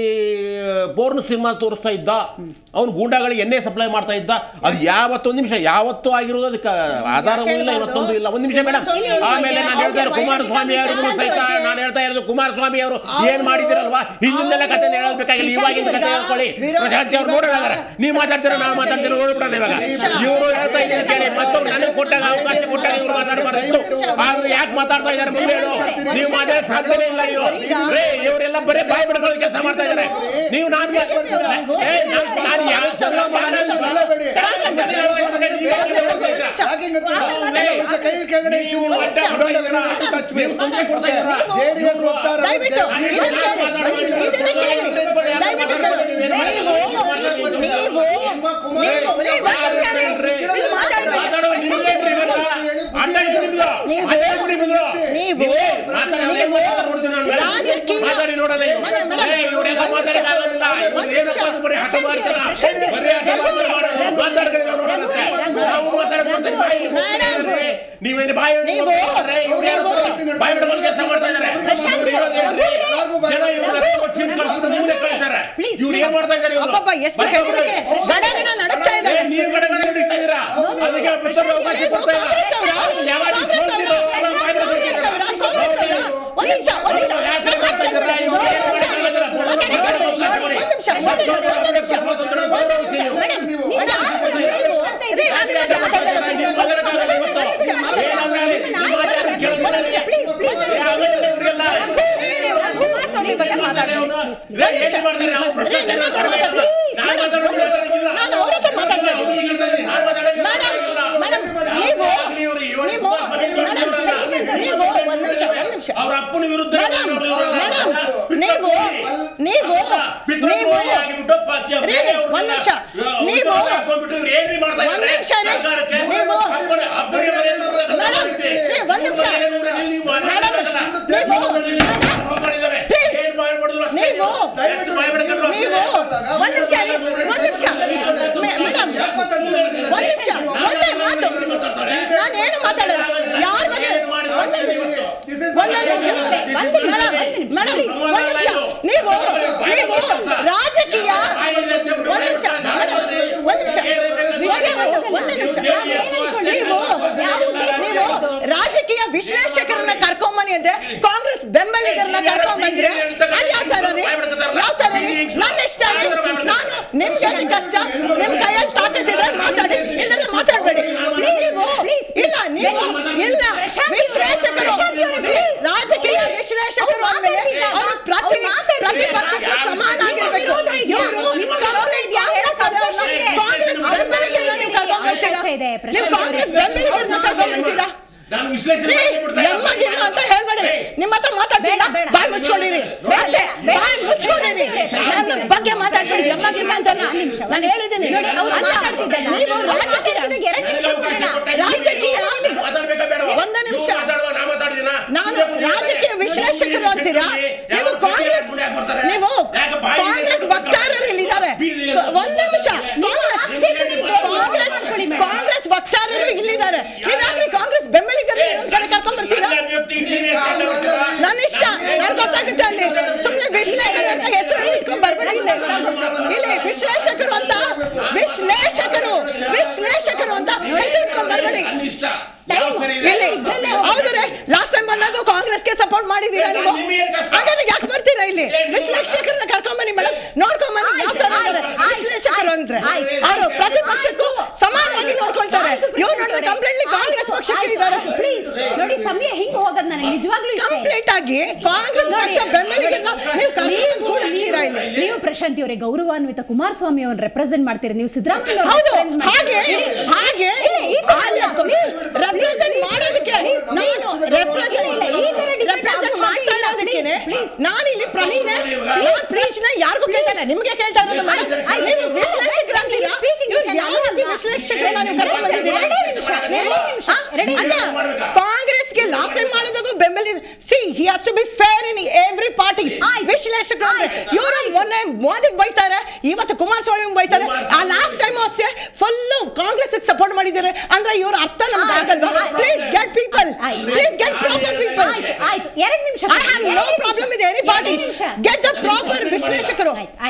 ಪೋರ್ನ್ ಸಿನಿಮಾ ತೋರಿಸ್ತಾ ಇದ್ದ ಅವನು ಗೂಂಡಾಗಳಿಗೆ ಎಣ್ಣೆ ಸಪ್ಲೈ ಮಾಡ್ತಾ ಇದ್ದ ಅದು ಯಾವತ್ತೊಂದು ನಿಮಿಷ ಯಾವತ್ತೂ ಆಗಿರೋದು ಅದಕ್ಕೆ ಆಧಾರವೂ ಇಲ್ಲ ಇವತ್ತೊಂದು ಇಲ್ಲ ಒಂದು ನಿಮಿಷ ಮೇಡಮ್ ಇಲ್ಲ, ಇಲ್ಲ, ಆಮೇಲೆ ಇಲ್ಲ, ನಾನು ಹೇಳ್ತಾ ಇರೋದು ಹೌದು, ಕುಮಾರಸ್ವಾಮಿ ವೈಯಕ್ತಿಕ ಅವ್ರಿಗೂ ಸಹಿತ ಬಗ್ಗೆ- ನಾನು ಹೇಳ್ತಾ ಇರೋದು ಕುಮಾರಸ್ವಾಮಿ ಅವರು ಏನ್ ಮಾಡಿದಿರಲ್ವಾ ಹಿಂದಿಂದೆಲ್ಲ ಕತೆ ಹೇಳಬೇಕಾಗಿಲ್ಲ ಇವಾಗಿನ ಕತೆ ಹೇಳ್ಕೊಳ್ಳಿ ಪ್ರಶಾಂತಿ ಅವ್ರು ನೋಡೋಣ ನೀವು ಮಾತಾಡ್ತೀರ ನಾವು ಮಾತಾಡ್ತೀರ ನೋಡ್ಬಿಡೋಣ ಇವಾಗ ಇವರು ಹೇಳ್ತಾ ಇದ್ದಾರೆ ಕೇಳಿ ಮತ್ತೊಬ್ರು ನನಗೆ ಕೊಟ್ಟಾಗ ಅವಕಾಶ ಕೊಟ್ಟಾಗ ಇವ್ರು ಮಾತಾಡ್ತಾರೆ ಮಾತಾಡಬಾರ್ದು ಆದ್ರೆ ಯಾಕೆ ಮಾತಾಡ್ತಾ ಇದ್ದಾರೆ ಮುಂದೆ ಹೇಳು ನೀವು ಮಾತಾಡಕ್ ಸಾಧ್ಯನೇ ಇಲ್ಲ ನೀವು ರೇ ಇವರೆಲ್ಲ ಬರೀ ಬಾಯಿ ಬಿಡ್ಕೊಳ್ಳೋ ಕೆಲಸ ಮಾಡ್ತಾ ಇದ್ದಾರೆ ನೀವು ನಾನು ಏ, ನಾನ್- ನಾನು ಯಾವ ಸಲ ನೀವು ಅಡ್ಡ ಬಿಡೋದಿದ್ದೀರಾ? ನೀವು ತೊಂದ್ರೆ ಕೊಡ್ತಾ ಇದ್ದೀರಾ? ಜೆಡಿಎಸ್ ವಕ್ತಾರ ದಯವಿಟ್ಟು ಇದನ್ನ ಕೇಳಿ. ಇದನ್ನ ಕೇಳಿ. ದಯವಿಟ್ಟು ಕೇಳಿ. ನೀವು ನೀವು ನೀವು ನೀವು ಒಂದ್ ನಿಮಿಷ ರೀ. ನೀವು ಮಾತಾಡ್ಬೇಡಿ. ಮಾತಾಡುವ ನಿಮ್ಗೇನ್ರಿ ಇವೆಲ್ಲ? ಅಡ್ಡ ಇದ್ದು ನಿಮ್ದು. ನೀವು- ಅಡ್ಡ ಇದ್ದು ನಿಮ್ದು. ನೀವು ಮಾತಾಡಿ, ನೀವು ನೋಡ್ತೀನಿ ನಾನು. ರಾಜಕೀಯ ಮಾತಾಡಿ ನೋಡಲ್ಲ ಇವ್ರು. ಮೇಡಮ್, ಮೇಡಮ್, ಏ, ಇವರೆಲ್ಲ ಒಂದ್ ನಿಮಿಷ. ಮಾತಾಡಕ್ಕಾಗಲ್ಲ. ಇವ್ರು ಒಂದ್ ಏನಪ್ಪ ನಿಮಿಷ. ಅದು ಬರೀ ಹಠ ಮಾಡ್ತಾರ. ಬರೀ ಹಠ ಮಾಡ್ತಾರ ಮಾಡೋದು. ಮಾತಾಡ್ಕೊಳ್ಳಿ ಅವ್ರು ನೋಡೋದಕ್ಕೆ. ನಾವು ಮಾತಾಡಕ್ ಬರ್ತೀವಿ. ಬಾಯಿ ಮುಚ್ಚಿದ್ರೆ ನೀವೇನು ಬಾಯಿ ನೀವು- ಮುಚ್ಚಿದ್ರೆ ಇವ್ರು ನೀವು- ಬಾಯಿ ಬಿಡ್ಕೊಂಡು ಕೆಲಸ ಮಾಡ್ತಾ ಇದ್ದಾರೆ ಇವ್ರು ಇರೋದೇನ್ರಿ? ಜನ ಇವ್ರನ್ನ ಹತ್ತು ಸೀಟ್ ಕಳ್ಸ್ಬಿಟ್ಟು ನೀವೇ ಕಳ್ಸ್ತಾರೆ. ಇವ್ರು ಏನ್ ಮಾಡ್ತಾ ಇದ್ದಾರೆ ಇವ್ರು? ಅಬ್ಬಬ್ಬ, ಎಷ್ಟು ಹೆದರಿಕೆ. ಗಡ ಗಡ ನಡುಗ್ತಾ ಇದೆ. ಏ, ನೀರು ಗಡ ಗಡ ಹಿಡಿತಾ ಇದ್ದೀರಾ? ಅದಕ್ಕೆ ಬಿಟ್ಟರೆ ಅವಕಾಶ ಕೊಡ್ತಾ ಇಲ್ಲ. ಕಾಂಗ್ರೆಸ್ ಅವರಾ? ಯಾವಾಗ ಕಾಂಗ್ರೆಸ್ ಸೋಲ್ತಿರೋ ಅವರಾ? ಅವಾಗ ಬಾಯಿ ಬಿಡ್ಕೊಂಡು ಕಾಂಗ್ರೆಸ್ ಅವರಾ? ಕಾಂಗ್ರೆಸ್ ಅವರಾ? ಒಂದ್ ನಿಮಿಷ, ಒಂದ್ ನಿಮಿಷ. ಯಾಕೆ ಮಾಡ್ತಾ ಇದ್ದೀರಾ? ಇವ್ರು ಏನ್ ಮಾಡ್ತಾ ಇದ್ದಾರೆ? ಒಂದ್ ನಿಮಿಷ, ಒಂದ್ ನಿಮಿಷ, ಒಂದ್ ನಿಮಿಷ, ಒಂದ್ ನಿಮಿಷ. ಒಂದ್ ನಿಮಿಷ, ಮೇಡಮ್, ಮೇಡಮ್, ನೀವು- ರೀ, ನಾನು ಮಾತ್ರ ಮಾತಾಡ್ತಾ ಇಲ್ಲ ಸುಮ್ನೆ. ಒಂದ್ ನಿಮಿಷ, ಮಾತಾಡಿ. ನಾನು ಅವ್ರ ಹತ್ರ ಮಾತಾಡ್ತಾ ಇದ್ದೀನಿ. ಮೇಡಮ್, ನೀವು ನೀವು ಮೇಡಮ್, ನೀವು ಒಂದ್ ನಿಮಿಷ ಒಂದ್ ನಿಮಿಷ ಅವ್ರ ಅಪ್ಪನ ವಿರುದ್ಧ ಮೇಡಮ್, ಮೇಡಮ್, ನೀವು ನೀವು ನೀವು ರೀ, ಒಂದ್ ನಿಮಿಷ ನೀವು ಒಂದ್ ನಿಮಿಷ ರೀ ನೀವು ಮೇಡಮ್ ರೀ ಒಂದ್ ನಿಮಿಷ ಮೇಡಮ್ ನೀವು ಪ್ಲೀಸ್ ನೀವು ನೀವು ಒಂದ್ ನಿಮಿಷ ರೀ ಒಂದ್ ನಿಮಿಷ ಮೇ- ಮೇಡಮ್ ಒಂದ್ ನಿಮಿಷ ಒಂದೇ ಮಾತು ನಾನು ಏನು ಮಾತಾಡಲ್ಲ ಯಾರ ಬಗ್ಗೆ ಒಂದೇ ನಿಮಿಷ ಒಂದೇ ನಿಮಿಷ ಮೇಡಮ್ ಮೇಡಮ್ ಒಂದ್ ನಿಮಿಷ ನೀವು ನೀವು ರಾಜಕೀಯ ಒಂದ್ ನಿಮಿಷ ಮೇಡಮ್ ಒಂದ್ ನಿಮಿಷ ಒಂದೇ ಒಂದು ಒಂದೇ ನಿಮಿಷ ನೀವು ನೀವು ರಾಜಕೀಯ ವಿಶ್ಲೇಷಕರನ್ನ ಕರ್ಕೊಂಬನ್ನಿ ಅಂದ್ರೆ ಕಾಂಗ್ರೆಸ್ ಬೆಂಬಲಿಗರನ್ನ ಕರ್ಕೊಂಬಂದ್ರೆ ಅದು ಯಾವ ತರ ರೀ ಯಾವ ತರ ರೀ ನನ್ನ ಇಷ್ಟ ರೀ ನಾನು ನಿಮ್ಗೆ ಅದು ಕಷ್ಟ ನಿಮ್ ಕೈಯಲ್ಲಿ ತಾಕತ್ತಿದ್ರೆ ಮಾತಾಡಿ ಇಲ್ಲದ್ರೆ ಮಾತಾಡ್ಬೇಡಿ ನೀವು ಇಲ್ಲ ನೀವು ಇಲ್ಲ ವಿಶ್ಲೇಷಕರು ರಾಜಕೀಯ ವಿಶ್ಲೇಷಕರು ಅಂದ್ಮೇಲೆ ಅವರು ಪ್ರತಿ ಪ್ರತಿಪಕ್ಷಕ್ಕೂ ಸಮಾನಾಗಿರ್ಬೇಕು ಇವರು ಕಾಂಗ್ರೆಸ್ ಕಡೆಯವ್ರನ್ನ ಕಾಂಗ್ರೆಸ್ ಬೆಂಬಲಿಗರನ್ನ ನೀವು ಕರ್ಕೊಂಡ್ಬರ್ತೀರಾ ನೀವು ಕಾಂಗ್ರೆಸ್ ಬೆಂಬಲಿಗರನ್ನ ಕರ್ಕೊಂಡ್ಬರ್ತೀರಾ ನಾನು ವಿಶ್ಲೇಷಣೆ ರೀ, ಮಾಡ್ಬಿಡ್ತಾ ಯಮ್ಮ ಗಿಮ್ಮ ಅಂತ ಹೇಳ್ಬೇಡಿ ನಿಮ್ಮ ಹತ್ರ ಮಾತಾಡ್ತೀರಾ ಬೇಡ, ಬೇಡ. ಬಾಯ್ ಮುಚ್ಕೊಂಡಿರಿ ಬೇಡ, ಅಷ್ಟೇ ಬೇಡ. ಬಾಯ್ ಮುಚ್ಕೊಂಡಿರಿ ನನ್ನ ಬಗ್ಗೆ ಮಾತಾಡ್ಬೇಡಿ ಯಮ್ಮ ಗಿಮ್ಮ ಅಂತಲ್ಲ ನಾನು ಹೇಳಿದ್ದೀನಿ ನೋಡಿ, ಅವ್ರು ಅಲ್ಲ ಮಾತಾಡ್ತಿದ್ದಲ್ಲ. ನೀವು ಅವ್ರು ರಾಜಕೀಯ ಮಾತಾಡ್ತಿದ್ದಕ್ಕೆ ಎರಡು ನಿಮಿಷ ಕೊಡೋಣ. ರಾಜಕೀಯ ಮಾತಾಡ್ಬೇಕಾ ಬೇಡವಾ? ಒಂದೇ ನಿಮಿಷ. ನೀವು ಮಾತಾಡುವ, ನಾ ಮಾತಾಡ್ತೀನಾ? ನಾನು ಸುಮ್ನೆ ಕೂತ್ಕೊಳ್ಳಿ. ರಾಜಕೀಯ ವಿಶ್ಲೇಷಕರು ಅಂತೀರಾ ಯಾವಾಗ ನೀವು ಕಾಂಗ್ರೆಸ್ ಬೀದಿಗೆ ಯಾಕೆ ಬರ್ತಾರೆ? ನೀವು ಯಾಕೆ ಬಾಯಿಗೆ ಕಾಂಗ್ರೆಸ್ ಯಾಕೆ ವಕ್ತಾರರು ಇಲ್ಲಿದ್ದಾರೆ ಬೀದಿಗೆ ಒಂದ್ ನಿಮಿಷ ಕಾಂಗ್ರೆಸ್ ಕಾಂಗ್ರೆಸ್ ಕಾಂಗ್ರೆಸ್ ವಕ್ತಾರರು ಇಲ್ಲಿದ್ದಾರೆ ನೀವು ಯಾಕ್ರಿ ಕಾಂಗ್ರೆಸ್ ಬೆಂಬಲಿಗರು ಇನ್ನೊಂದ್ ಕಡೆ ಕರ್ಕೊಂಡ್ ಬರ್ತೀರಾ ಅಲ್ಲ, ವ್ಯಕ್ತಿ ನೀವೇ ಕಂಡು ಬರ್ತೀರಾ? ನನ್ನ ಇಷ್ಟ ನನ್ ಗೊತ್ತಾಗುತ್ತೆ ಅಲ್ಲಿ ಸುಮ್ನೆ ವಿಶ್ಲೇಷಕರು ಅಂತ ಹೆಸರು ಇಟ್ಕೊಂಡ್ ಬರ್ಬೇಡಿ ಇಲ್ಲಿ ಇಲ್ಲಿ ವಿಶ್ಲೇಷಕರು ಅಂತ ವಿಶ್ಲೇಷಕರು ವಿಶ್ಲೇಷಕರು ಅಂತ ಹೆಸರು ಇಟ್ಕೊಂಡ್ ಬರ್ಬೇಡಿ ನನ್ನ ಇಷ್ಟ. ಯಾವ ಸರಿ ಇದೆ? ಇಲ್ಲಿ ಹೌದ್ರೆ ಲಾಸ್ಟ್ ಟೈಮ್ ಬಂದಾಗ ಕಾಂಗ್ರೆಸ್ಗೆ ಸಪೋರ್ಟ್ ಮಾಡಿದೀರಾ ನೀವು ನಿಮಗೆ ಕಷ್ಟ. ಹಾಗಾದ್ರೆ ಯಾಕೆ ಬರ್ತೀರಾ ಇಲ್ಲಿ ವಿಶ್ಲೇಷಕರನ್ನ ಕರ್ಕೊಂಬನ್ನಿ ಮೇಡಮ್ ನೋಡ್ಕೊಂಬನ್ನಿ ಯಾವ ತರ ಇದಾರೆ ಆಯ್ತು, ಆಯ್ತು, ವಿಶ್ಲೇಷಕರು ಅಂದ್ರೆ ಆಯ್ತು, ಅವರು ಆಯ್ತು. ಪ್ರತಿಪಕ್ಷಕ್ಕೂ ಸಮಾನವಾಗಿ ನೋಡ್ಕೊಳ್ತಾರೆ ಇವ್ರು ನೋಡಿದ್ರೆ ಕಂಪ್ಲೇಂಟ್ಲಿ ಕಾಂಗ್ರೆಸ್ ಪಕ್ಷಕ್ಕೆ ಇದ್ದಾರೆ ಪ್ಲೀಸ್ ನೋಡಿ ಸಮಯ ಹಿಂಗ್ ಹೋಗೋದ್ ನನಗೆ ನಿಜವಾಗ್ಲೂ ಇಷ್ಟ ಇಲ್ಲ. ಕಂಪ್ಲೀಟ್ ಆಗಿ ಕಾಂಗ್ರೆಸ್ ನೋಡಿ, ಪಕ್ಷ ಬೆಂಬಲಿಗರನ್ನ ನೀವು ಕರ್ಕೊಂಡು ನೀವು- ಕೂಡಿಸ್ತೀರಾ ಇಲ್ಲಿ ನೀವು- ನೀವು ಪ್ರಶಾಂತಿ ಅವರೇ ಗೌರವಾನ್ವಿತ ಕುಮಾರಸ್ವಾಮಿ ಅವ್ರನ್ನ ರೆಪ್ರೆಸೆಂಟ್ ಮಾಡ್ತೀರಿ ನೀವು ಸಿದ್ದರಾಮಯ್ಯ ಅವ್ರನ್ನ ಹೌದು represent ಮಾಡ್ತೀರಿ. ಹಾಗೆ ಇರಿ, ಹಾಗೆ ಇಲ್ಲ, ಈ ತರ ಅಲ್ಲ. ರೆಪ್ರೆಸೆಂಟ್ ಮಾಡೋದಕ್ಕೆ ನಾನು ರೆಪ್ರೆಸೆಂಟ್ ಇಲ್ಲ, ಇಲ್ಲ, ಈ ತರ debate ರೆಪ್ರೆಸೆಂಟ್ ಆಗ್ಬಾರ್ದು. ಮಾಡ್ತಾ ಇರೋದಕ್ಕೇನೆ Please, ನಾನು ಇಲ್ಲಿ ಪ್ರಶ್ನೆ ನಾನು ಪ್ರಶ್ನೆ ಯಾರಿಗೂ ಕೇಳ್ತಾರೆ ನಿಮ್ಗೆ ಕೇಳ್ತಾ ಇರೋದು ಮೇಡಮ್ ಆಯ್ತು. ನೀವು ವಿಶ್ಲೇಷಕರು ಅಂತೀರಾ Speaking ಇವ್ರು is ಯಾವ another ರೀತಿ one. ವಿಶ್ಲೇಷಕರನ್ನ ನೀವು ಕರ್ಕೊಂಡು ಬಂದಿದ್ದೀರಾ ಎರಡೇ ನಿಮಿಷ, ಎರಡೇ ನೀವು ನಿಮಿಷ, ಆ? ಎರಡೇ ಅಲ್ಲ ನಿಮಿಷ. ಕಾಂಗ್ರೆಸ್ಗೆ ಲಾಸ್ಟ್ ಟೈಮ್ ಮಾಡಿದಾಗೂ ಬೆಂಬಲಿ ಸಿ he has to be fair in every parties ಆಯ್ತು. ವಿಶ್ಲೇಷಕರು ಅಂದ್ರೆ ಆಯ್ತು. ಇವರು ಮೊನ್ನೆ ಮೋದಿಗೆ ಬೈತಾರೆ ಇವತ್ತು ಕುಮಾರಸ್ವಾಮಿ ಬೈತಾರೆ ಆ ಲಾಸ್ಟ್ ಟೈಮ್ ಅಷ್ಟೇ ಫುಲ್ಲು ಕಾಂಗ್ರೆಸ್ ಸಪೋರ್ಟ್ ಮಾಡಿದ್ದಾರೆ ಅಂದ್ರೆ ಇವ್ರ ಅರ್ಥ ನಮ್ಗೆ ಆಗಲ್ವಾ ಆಯ್ತು. ಪ್ಲೀಸ್ ಗೆಟ್ ಪೀಪಲ್ ಆಯ್ತು. ಪ್ಲೀಸ್ ಗೆಟ್ ಪ್ರಾಪರ್ ಪೀಪಲ್ ಆಯ್ತು ಆಯ್ತು ಎರಡು ನಿಮಿಷ I have no problem with any parties get the proper ವಿಶ್ಲೇಷಕರು ಆಯ್ತು ಆಯ್ತು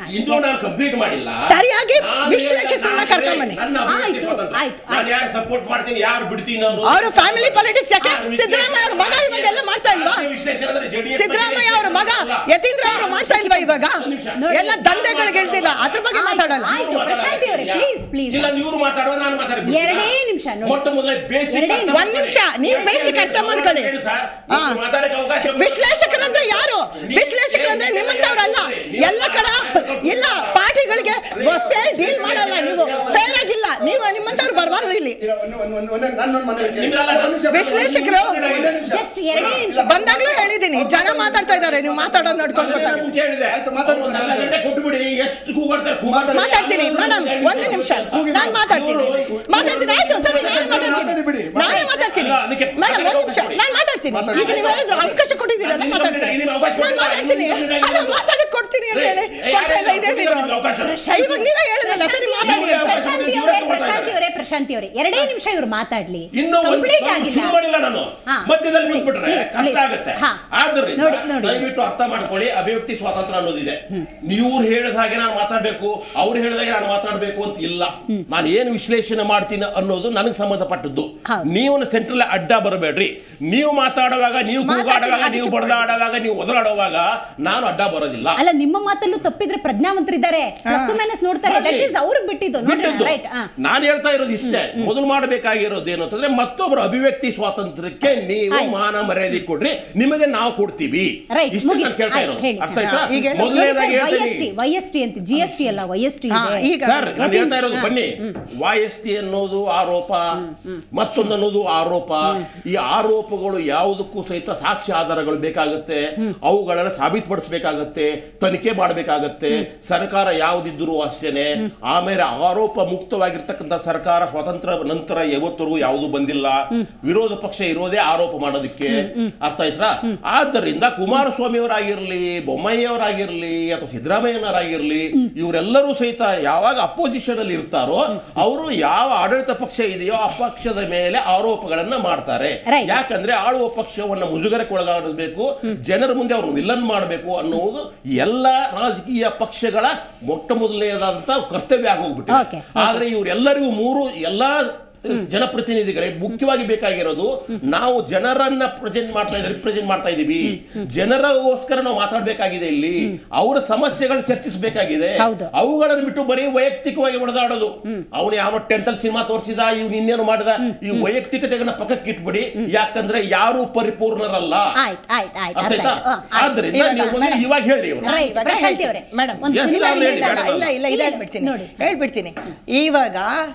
ಇನ್ನೂ ನಾನು ಕಂಪ್ಲೀಟ್ ಮಾಡಿಲ್ಲ ಸರಿಯಾಗಿ ನಾನು ವಿಶ್ಲೇಷಿಸೋಣ ನಾನು ಕರ್ಕೊಂಬನ್ನಿ. ನನ್ನ ಅಭಿವ್ಯಕ್ತಿ ಆಯ್ತು, ಸ್ವಾತಂತ್ರ್ಯ. ಆಯ್ತು, ನಾನು ಆಯ್ತು. ಯಾರು ಸಪೋರ್ಟ್ ಮಾಡ್ತೀನಿ ಯಾರು ಬಿಡ್ತೀನಿ ಅನ್ನೋದು ಅವ್ರ ಫ್ಯಾಮಿಲಿ ಪಾಲಿಟಿಕ್ಸ್ ಯಾಕೆ ಆ ವಿಶ್ಲೇಷಣೆ- ಸಿದ್ದರಾಮಯ್ಯ ಅವ್ರ ಮಗ ಇವಾಗೆಲ್ಲ ಮಾಡ್ತಾ ಇಲ್ವಾ ರಾಜಕೀಯ ವಿಶ್ಲೇಷಣೆ ಅಂದ್ರೆ JDS ಸಿದ್ದರಾಮಯ್ಯ ಅವ್ರ ಮಗ ಅಲ್ಲ. ಯತೀಂದ್ರ ಅವರು ಮಾಡ್ತಾ ಇಲ್ವಾ ಇವಾಗ ಒಂದು ನಿಮಿಷ. ಎಲ್ಲ ದಂಧೆಗಳಿಗೆ ಇಳ್ದಿಲ್ಲ ಅದ್ರ ಬಗ್ಗೆ ಆಯ್ತು, ಮಾತಾಡಲ್ಲ ಆಯ್ತು. ಪ್ರಶಾಂತಿ ಅವರೇ, please, please. ಇಲ್ಲ ಇವರು ಮಾತಾಡುವ ನಾನು ಮಾತಾಡ್ತೀನಿ ಎರಡೇ ನಿಮಿಷ ನೋಡಿ. ಮೊಟ್ಟ ಮೊದಲೇ ಬೇಸಿಕ್ ಎರಡೇ ಅರ್ಥ ನಿಮಿಷ. ಒಂದ್ ನಿಮಿಷ ನೀವು ಬೇಸಿಕ್ ಅರ್ಥ ಮಾಡ್ಕೊಳ್ಳಿ ಹಾ. ಹಾ. ಮಾತಾಡಕ್ಕೆ ಅವಕಾಶ ವಿಶ್ಲೇಷಕರಂದ್ರೆ ಯಾರು ವಿಶ್ಲೇಷಕರಂದ್ರೆ ನಿಮ್ಮಂತವ್ರಲ್ಲ ಎಲ್ಲ ಕಡ ಇಲ್ಲ ಪಾರ್ಟಿಗಳಿಗೆ ಫೇರ್ ಡೀಲ್ ಮಾಡಲ್ಲ ನೀವು ಫೇರ್ ಆಗಿಲ್ಲ ನೀವು ನಿಮ್ಮಂತವ್ರು ಬರಬಾರ್ದು ಇಲ್ಲಿ ಇಲ್ಲ, ಒಂದು- ಒಂದು- ಒಂದು- ಒಂದು- ನನ್ನೊಂದು ಮನವಿ ಕೇಳಿ. ನಿಮ್ಮೆಲ್ಲ ಒಂದು ನಿಮಿಷ, ವಿಶ್ಲೇಷಕರು ಒಂದೇ ನಿಮಿಷ. ಜಸ್ಟ್ ಎರಡೇ ನಿಮಿಷ ಬಂದಾಗ್ಲೂ ಹೇಳಿದೀನಿ ಜನ ಮಾತಾಡ್ತಾ ಇದ್ದಾರೆ ನೀವು ಮಾತಾಡೋದು ನೋಡ್ಕೊಳ್ಬೇಕಾಗುತ್ತೆ ಮುಂಚೆ ಹೇಳಿದೆ ಆಯ್ತು, ಮಾತಾಡಿ. ಒಂದು ಅರ್ಧ ಗಂಟೆ ಕೊಟ್ಬಿಡಿ ಎಷ್ಟು ಕೂಗಾಡ್ತಾರೆ ಕೂಗಾಡ್ತಾರೆ. ಮಾತಾಡ್ತೀನಿ ಮೇಡಮ್ ಒಂದು ನಿಮಿಷ ನಾನು ಮಾತಾಡ್ತೀನಿ ಮಾತಾಡ್ತೀನಿ ಆಯ್ತು ಸರಿ ನಾನೇ ಮಾತಾಡ್ತೀನಿ ಬಿಡಿ. ನಾನೇ ಮಾತಾಡ್ತೀನಿ ಅಲ್ಲ, ಅದಕ್ಕೆ ಮೇಡಮ್ ಒಂದು ನಿಮಿಷ ನಾನು ಮಾತಾಡ್ತೀನಿ ಮಾತಾಡಿ. ಈಗ ನೀವು ಹೇಳಿದ್ರೆ ಅವಕಾಶ ಕೊಟ್ಟಿದ್ದೀರಲ್ಲ ನೀವು ಮಾತಾಡ್ತೀನಿ ನೀವು ಅವಕಾಶ ನಾನು ಮಾತಾಡ್ತೀನಿ ಕೊಟ್ಟಿಲ್ಲ. ಅಲ್ಲ ಮಾತಾಡೋದು ಕೊಡ್ತೀನಿ ಅಂತ ಹೇಳಿ ಏ, ಕೊಡ್ತಾ ಇಲ್ಲ ಯಾರು ಇದೇನಿದು ನಿಮ್ಗೆ ಅವಕಾಶ? ಇವಾಗ ನೀವೇ ಹೇಳಿದ್ರಲ್ಲ ಸರಿ ಮಾತಾಡಿ ಅಂತ. ಪ್ರಶಾಂತಿ ಅವರೇ ಪ್ರಶಾಂತಿ ಅವರೇ ಪ್ರಶಾಂತಿ ಅವರೇ ಎರಡೇ ನಿಮಿಷ ಇವ್ರು ಮಾತಾಡ್ಲಿ ಇನ್ನು ಒಂದು ಕಂಪ್ಲೀಟ್ ಸ್ವಲ್ಪ ಆಗಿಲ್ಲ ಶುರು ಮಾಡಿಲ್ಲ ನಾನು ಹಾ. ಮಧ್ಯದಲ್ಲಿ Please, ಬಿಟ್ಬಿಟ್ರೆ please, ಕಷ್ಟ please. ಆಗುತ್ತೆ ಹಾ. ಆದ್ರಿಂದ ನೋಡಿ, ನೋಡಿ. ದಯವಿಟ್ಟು ಅರ್ಥ ಮಾಡ್ಕೊಳ್ಳಿ ಅಭಿವ್ಯಕ್ತಿ ಸ್ವಾತಂತ್ರ್ಯ ಅನ್ನೋದಿದೆ ನೀವು ಹೇಳಿದ ಹಾಗೆ ನಾನು ಮಾತಾಡ್ಬೇಕು ಅವ್ರು ಹೇಳಿದಾಗೆ ನಾನು ಮಾತಾಡ್ಬೇಕು ಅಂತ ಇಲ್ಲ ನಾನು ಏನು ವಿಶ್ಲೇಷಣೆ ಮಾಡ್ತೀನಿ ಅನ್ನೋದು ನನಗೆ ಸಂಬಂಧಪಟ್ಟದ್ದು ಹೌದು. ನೀವು ಸೆಂಟ್ರಲ್ ಅಡ್ಡ ಬರಬೇಡ್ರಿ ನೀವು ಮಾತಾಡುವಾಗ ನೀವು ಕೂಗಾಡುವಾಗ ಮಾತಾಡಿ, ನೀವು ಅದಕ್ಕೆ ಬಡದಾಡುವಾಗ ನೀವು ಒದರಾಡುವಾಗ ನಾನು ಅಡ್ಡ ಬರೋದಿಲ್ಲ ಅಲ್ಲ ನಿಮ್ಮ ಮಾತಲ್ಲೂ ತಪ್ಪಿದ್ರೆ ಪ್ರಜ್ಞಾವಂತರಿದ್ದಾರೆ ಪ್ಲಸ್ ಮೈನಸ್ ನೋಡ್ತಾರೆ ದಟ್ ಇಸ್ ಅವ್ರಿಗೆ ಬಿಟ್ಟಿದ್ದು ನೋಡಿ ಬಿಟ್ಟದ್ದು ರೈಟ್ ನಾನು ಹೇಳ್ತಾ ಇರೋದು ಇಷ್ಟೇ ಮೊದಲು ಮಾಡಬೇಕಾಗಿರೋದು ಏನು ಅಂತಂದ್ರೆ ಮತ್ತೊಬ್ಬರ ಅಭಿವ್ಯಕ್ತಿ ಸ್ವಾತಂತ್ರ್ಯಕ್ಕೆ ನೀವು ಆಯ್ತು. ಮಾನ ಮರ್ಯಾದೆ ಕೊಡ್ರಿ ನಿಮಗೆ ನಾವು ಕೊಡ್ತೀವಿ ರೈಟ್ ಇಷ್ಟೇ ಮುಗಿ ನಾನು ಕೇಳ್ತಾ ಇರೋದು ಹೇಳಿ ಅರ್ಥ ಆಯ್ತಾ ಈಗ ಹೇಳಿ. ಮೊದಲನೇದಾಗಿ ವೈ ಎಸ್ ಟಿ ಹೇಳ್ತೀನಿ ವೈ ಎಸ್ ಟಿ ಅಂತ ಜಿ ಎಸ್ ಟಿ ಅಲ್ಲ ವೈ ಎಸ್ ಟಿ ಹಾ, ಇದೆ ಈಗ ಸರ್ ನಾನು ಯಾಕೆ- ಹೇಳ್ತಾ ಇರೋದು ಹಾ, ಬನ್ನಿ ವಾಯಸ್ತಿ ಅನ್ನೋದು ಆರೋಪ ಮತ್ತೊಂದು ಅನ್ನೋದು ಆರೋಪ ಈ ಆರೋಪಗಳು ಯಾವುದಕ್ಕೂ ಸಹಿತ ಸಾಕ್ಷಿ ಆಧಾರಗಳು ಬೇಕಾಗುತ್ತೆ ಅವುಗಳನ್ನ ಸಾಬೀತುಪಡಿಸಬೇಕಾಗತ್ತೆ ತನಿಖೆ ಮಾಡಬೇಕಾಗತ್ತೆ ಸರ್ಕಾರ ಯಾವುದಿದ್ದರೂ ಅಷ್ಟೇನೆ ಆಮೇಲೆ ಆರೋಪ ಮುಕ್ತವಾಗಿರ್ತಕ್ಕಂಥ ಸರ್ಕಾರ ಸ್ವಾತಂತ್ರ್ಯ ನಂತರ ಯಾವತ್ತರೆಗೂ ಯಾವುದು ಬಂದಿಲ್ಲ ವಿರೋಧ ಪಕ್ಷ ಇರೋದೇ ಆರೋಪ ಮಾಡೋದಕ್ಕೆ ಅರ್ಥ ಆಯ್ತಾ ಆದ್ದರಿಂದ ಕುಮಾರಸ್ವಾಮಿ ಅವರಾಗಿರ್ಲಿ ಬೊಮ್ಮಾಯಿಯವರಾಗಿರ್ಲಿ ಅಥವಾ ಸಿದ್ದರಾಮಯ್ಯನವರಾಗಿರ್ಲಿ ಇವರೆಲ್ಲರೂ ಸಹಿತ ಯಾವಾಗ ಅಪೋಸಿಷನ್ ಅಲ್ಲಿ ಇರ್ತಾರೋ ಅವರು ಯಾವ ಆಡಳಿತ ಪಕ್ಷ ಇದೆಯೋ ಆ ಪಕ್ಷದ ಮೇಲೆ ಆರೋಪಗಳನ್ನ ಮಾಡ್ತಾರೆ Right. ಯಾಕಂದ್ರೆ ಆಳುವ ಪಕ್ಷವನ್ನ ಮುಜುಗರಕ್ಕೆ ಒಳಗಾಡಬೇಕು ಜನರ ಮುಂದೆ ಅವ್ರನ್ನ ವಿಲನ್ ಮಾಡಬೇಕು ಅನ್ನುವುದು ಎಲ್ಲ ರಾಜಕೀಯ ಪಕ್ಷಗಳ ಮೊಟ್ಟ ಮೊದಲನೇದಾದಂತ ಕರ್ತವ್ಯ Okay, ಆಗೋಗ್ಬಿಟ್ಟಿದೆ okay. ಆದ್ರೆ ಇವರೆಲ್ಲರಿಗೂ ಮೂರು ಎಲ್ಲಾ ಜನಪ್ರತಿನಿಧಿಗಳೇ ಮುಖ್ಯವಾಗಿ ಬೇಕಾಗಿರೋದು ನಾವು ಜನರನ್ನ ಪ್ರೆಸೆಂಟ್ ಮಾಡ್ತಾ ಇದ್ದೀವಿ ರಿಪ್ರೆಸೆಂಟ್ ಮಾಡ್ತಾ ಇದೀವಿ ಜನರಗೋಸ್ಕರ ನಾವು ಮಾತಾಡ್ಬೇಕಾಗಿದೆ ಇಲ್ಲಿ ಅವರ ಸಮಸ್ಯೆಗಳು ಚರ್ಚಿಸಬೇಕಾಗಿದೆ ಹೌದು. ಅವುಗಳನ್ನು ಬಿಟ್ಟು ಬರೀ ವೈಯಕ್ತಿಕವಾಗಿ ಹೊಡೆದಾಡೋದು ಅವನು ಯಾವ ಟೆಂತ್ ಅಲ್ಲಿ ಸಿನಿಮಾ ತೋರಿಸಿದ ಇವ್ನು ಇನ್ನೇನು ಮಾಡಿದ ಈ ವೈಯಕ್ತಿಕತೆಗಳನ್ನ ಪಕ್ಕಕ್ಕೆ ಇಟ್ಬಿಡಿ ಯಾಕಂದ್ರೆ ಯಾರು ಪರಿಪೂರ್ಣರಲ್ಲ ಆಯ್ತು ಆಯ್ತು ಆಯ್ತು ಅರ್ಥ ಅರ್ಥ ಆಯ್ತಾ ಆಯ್ತು. ಹಾ, ಆಯ್ತು. ಆದ್ರಿಂದ ಇವಾಗ ನೀವು ಮೊದಲು ಇವಾಗ ಹೇಳಿ ಇವ್ರು Right, ಇವಾಗ ಪ್ರಶಾಂತಿ ಹೇಳ್ತೀನಿ. ಅವರೇ. ಮೇಡಮ್ ಒಂದು Yes, ಇಲ್ಲ ನಾನು ಇಲ್ಲ ಇಲ್ಲ ಹೇಳಿ, ಇಲ್ಲ ಇಲ್ಲ ಇದು ಹೇಳ್ಬಿಡ್ತೀನಿ ನೋಡಿ. ಹೇಳ್ಬಿಡ್ತೀನಿ ಇವಾಗ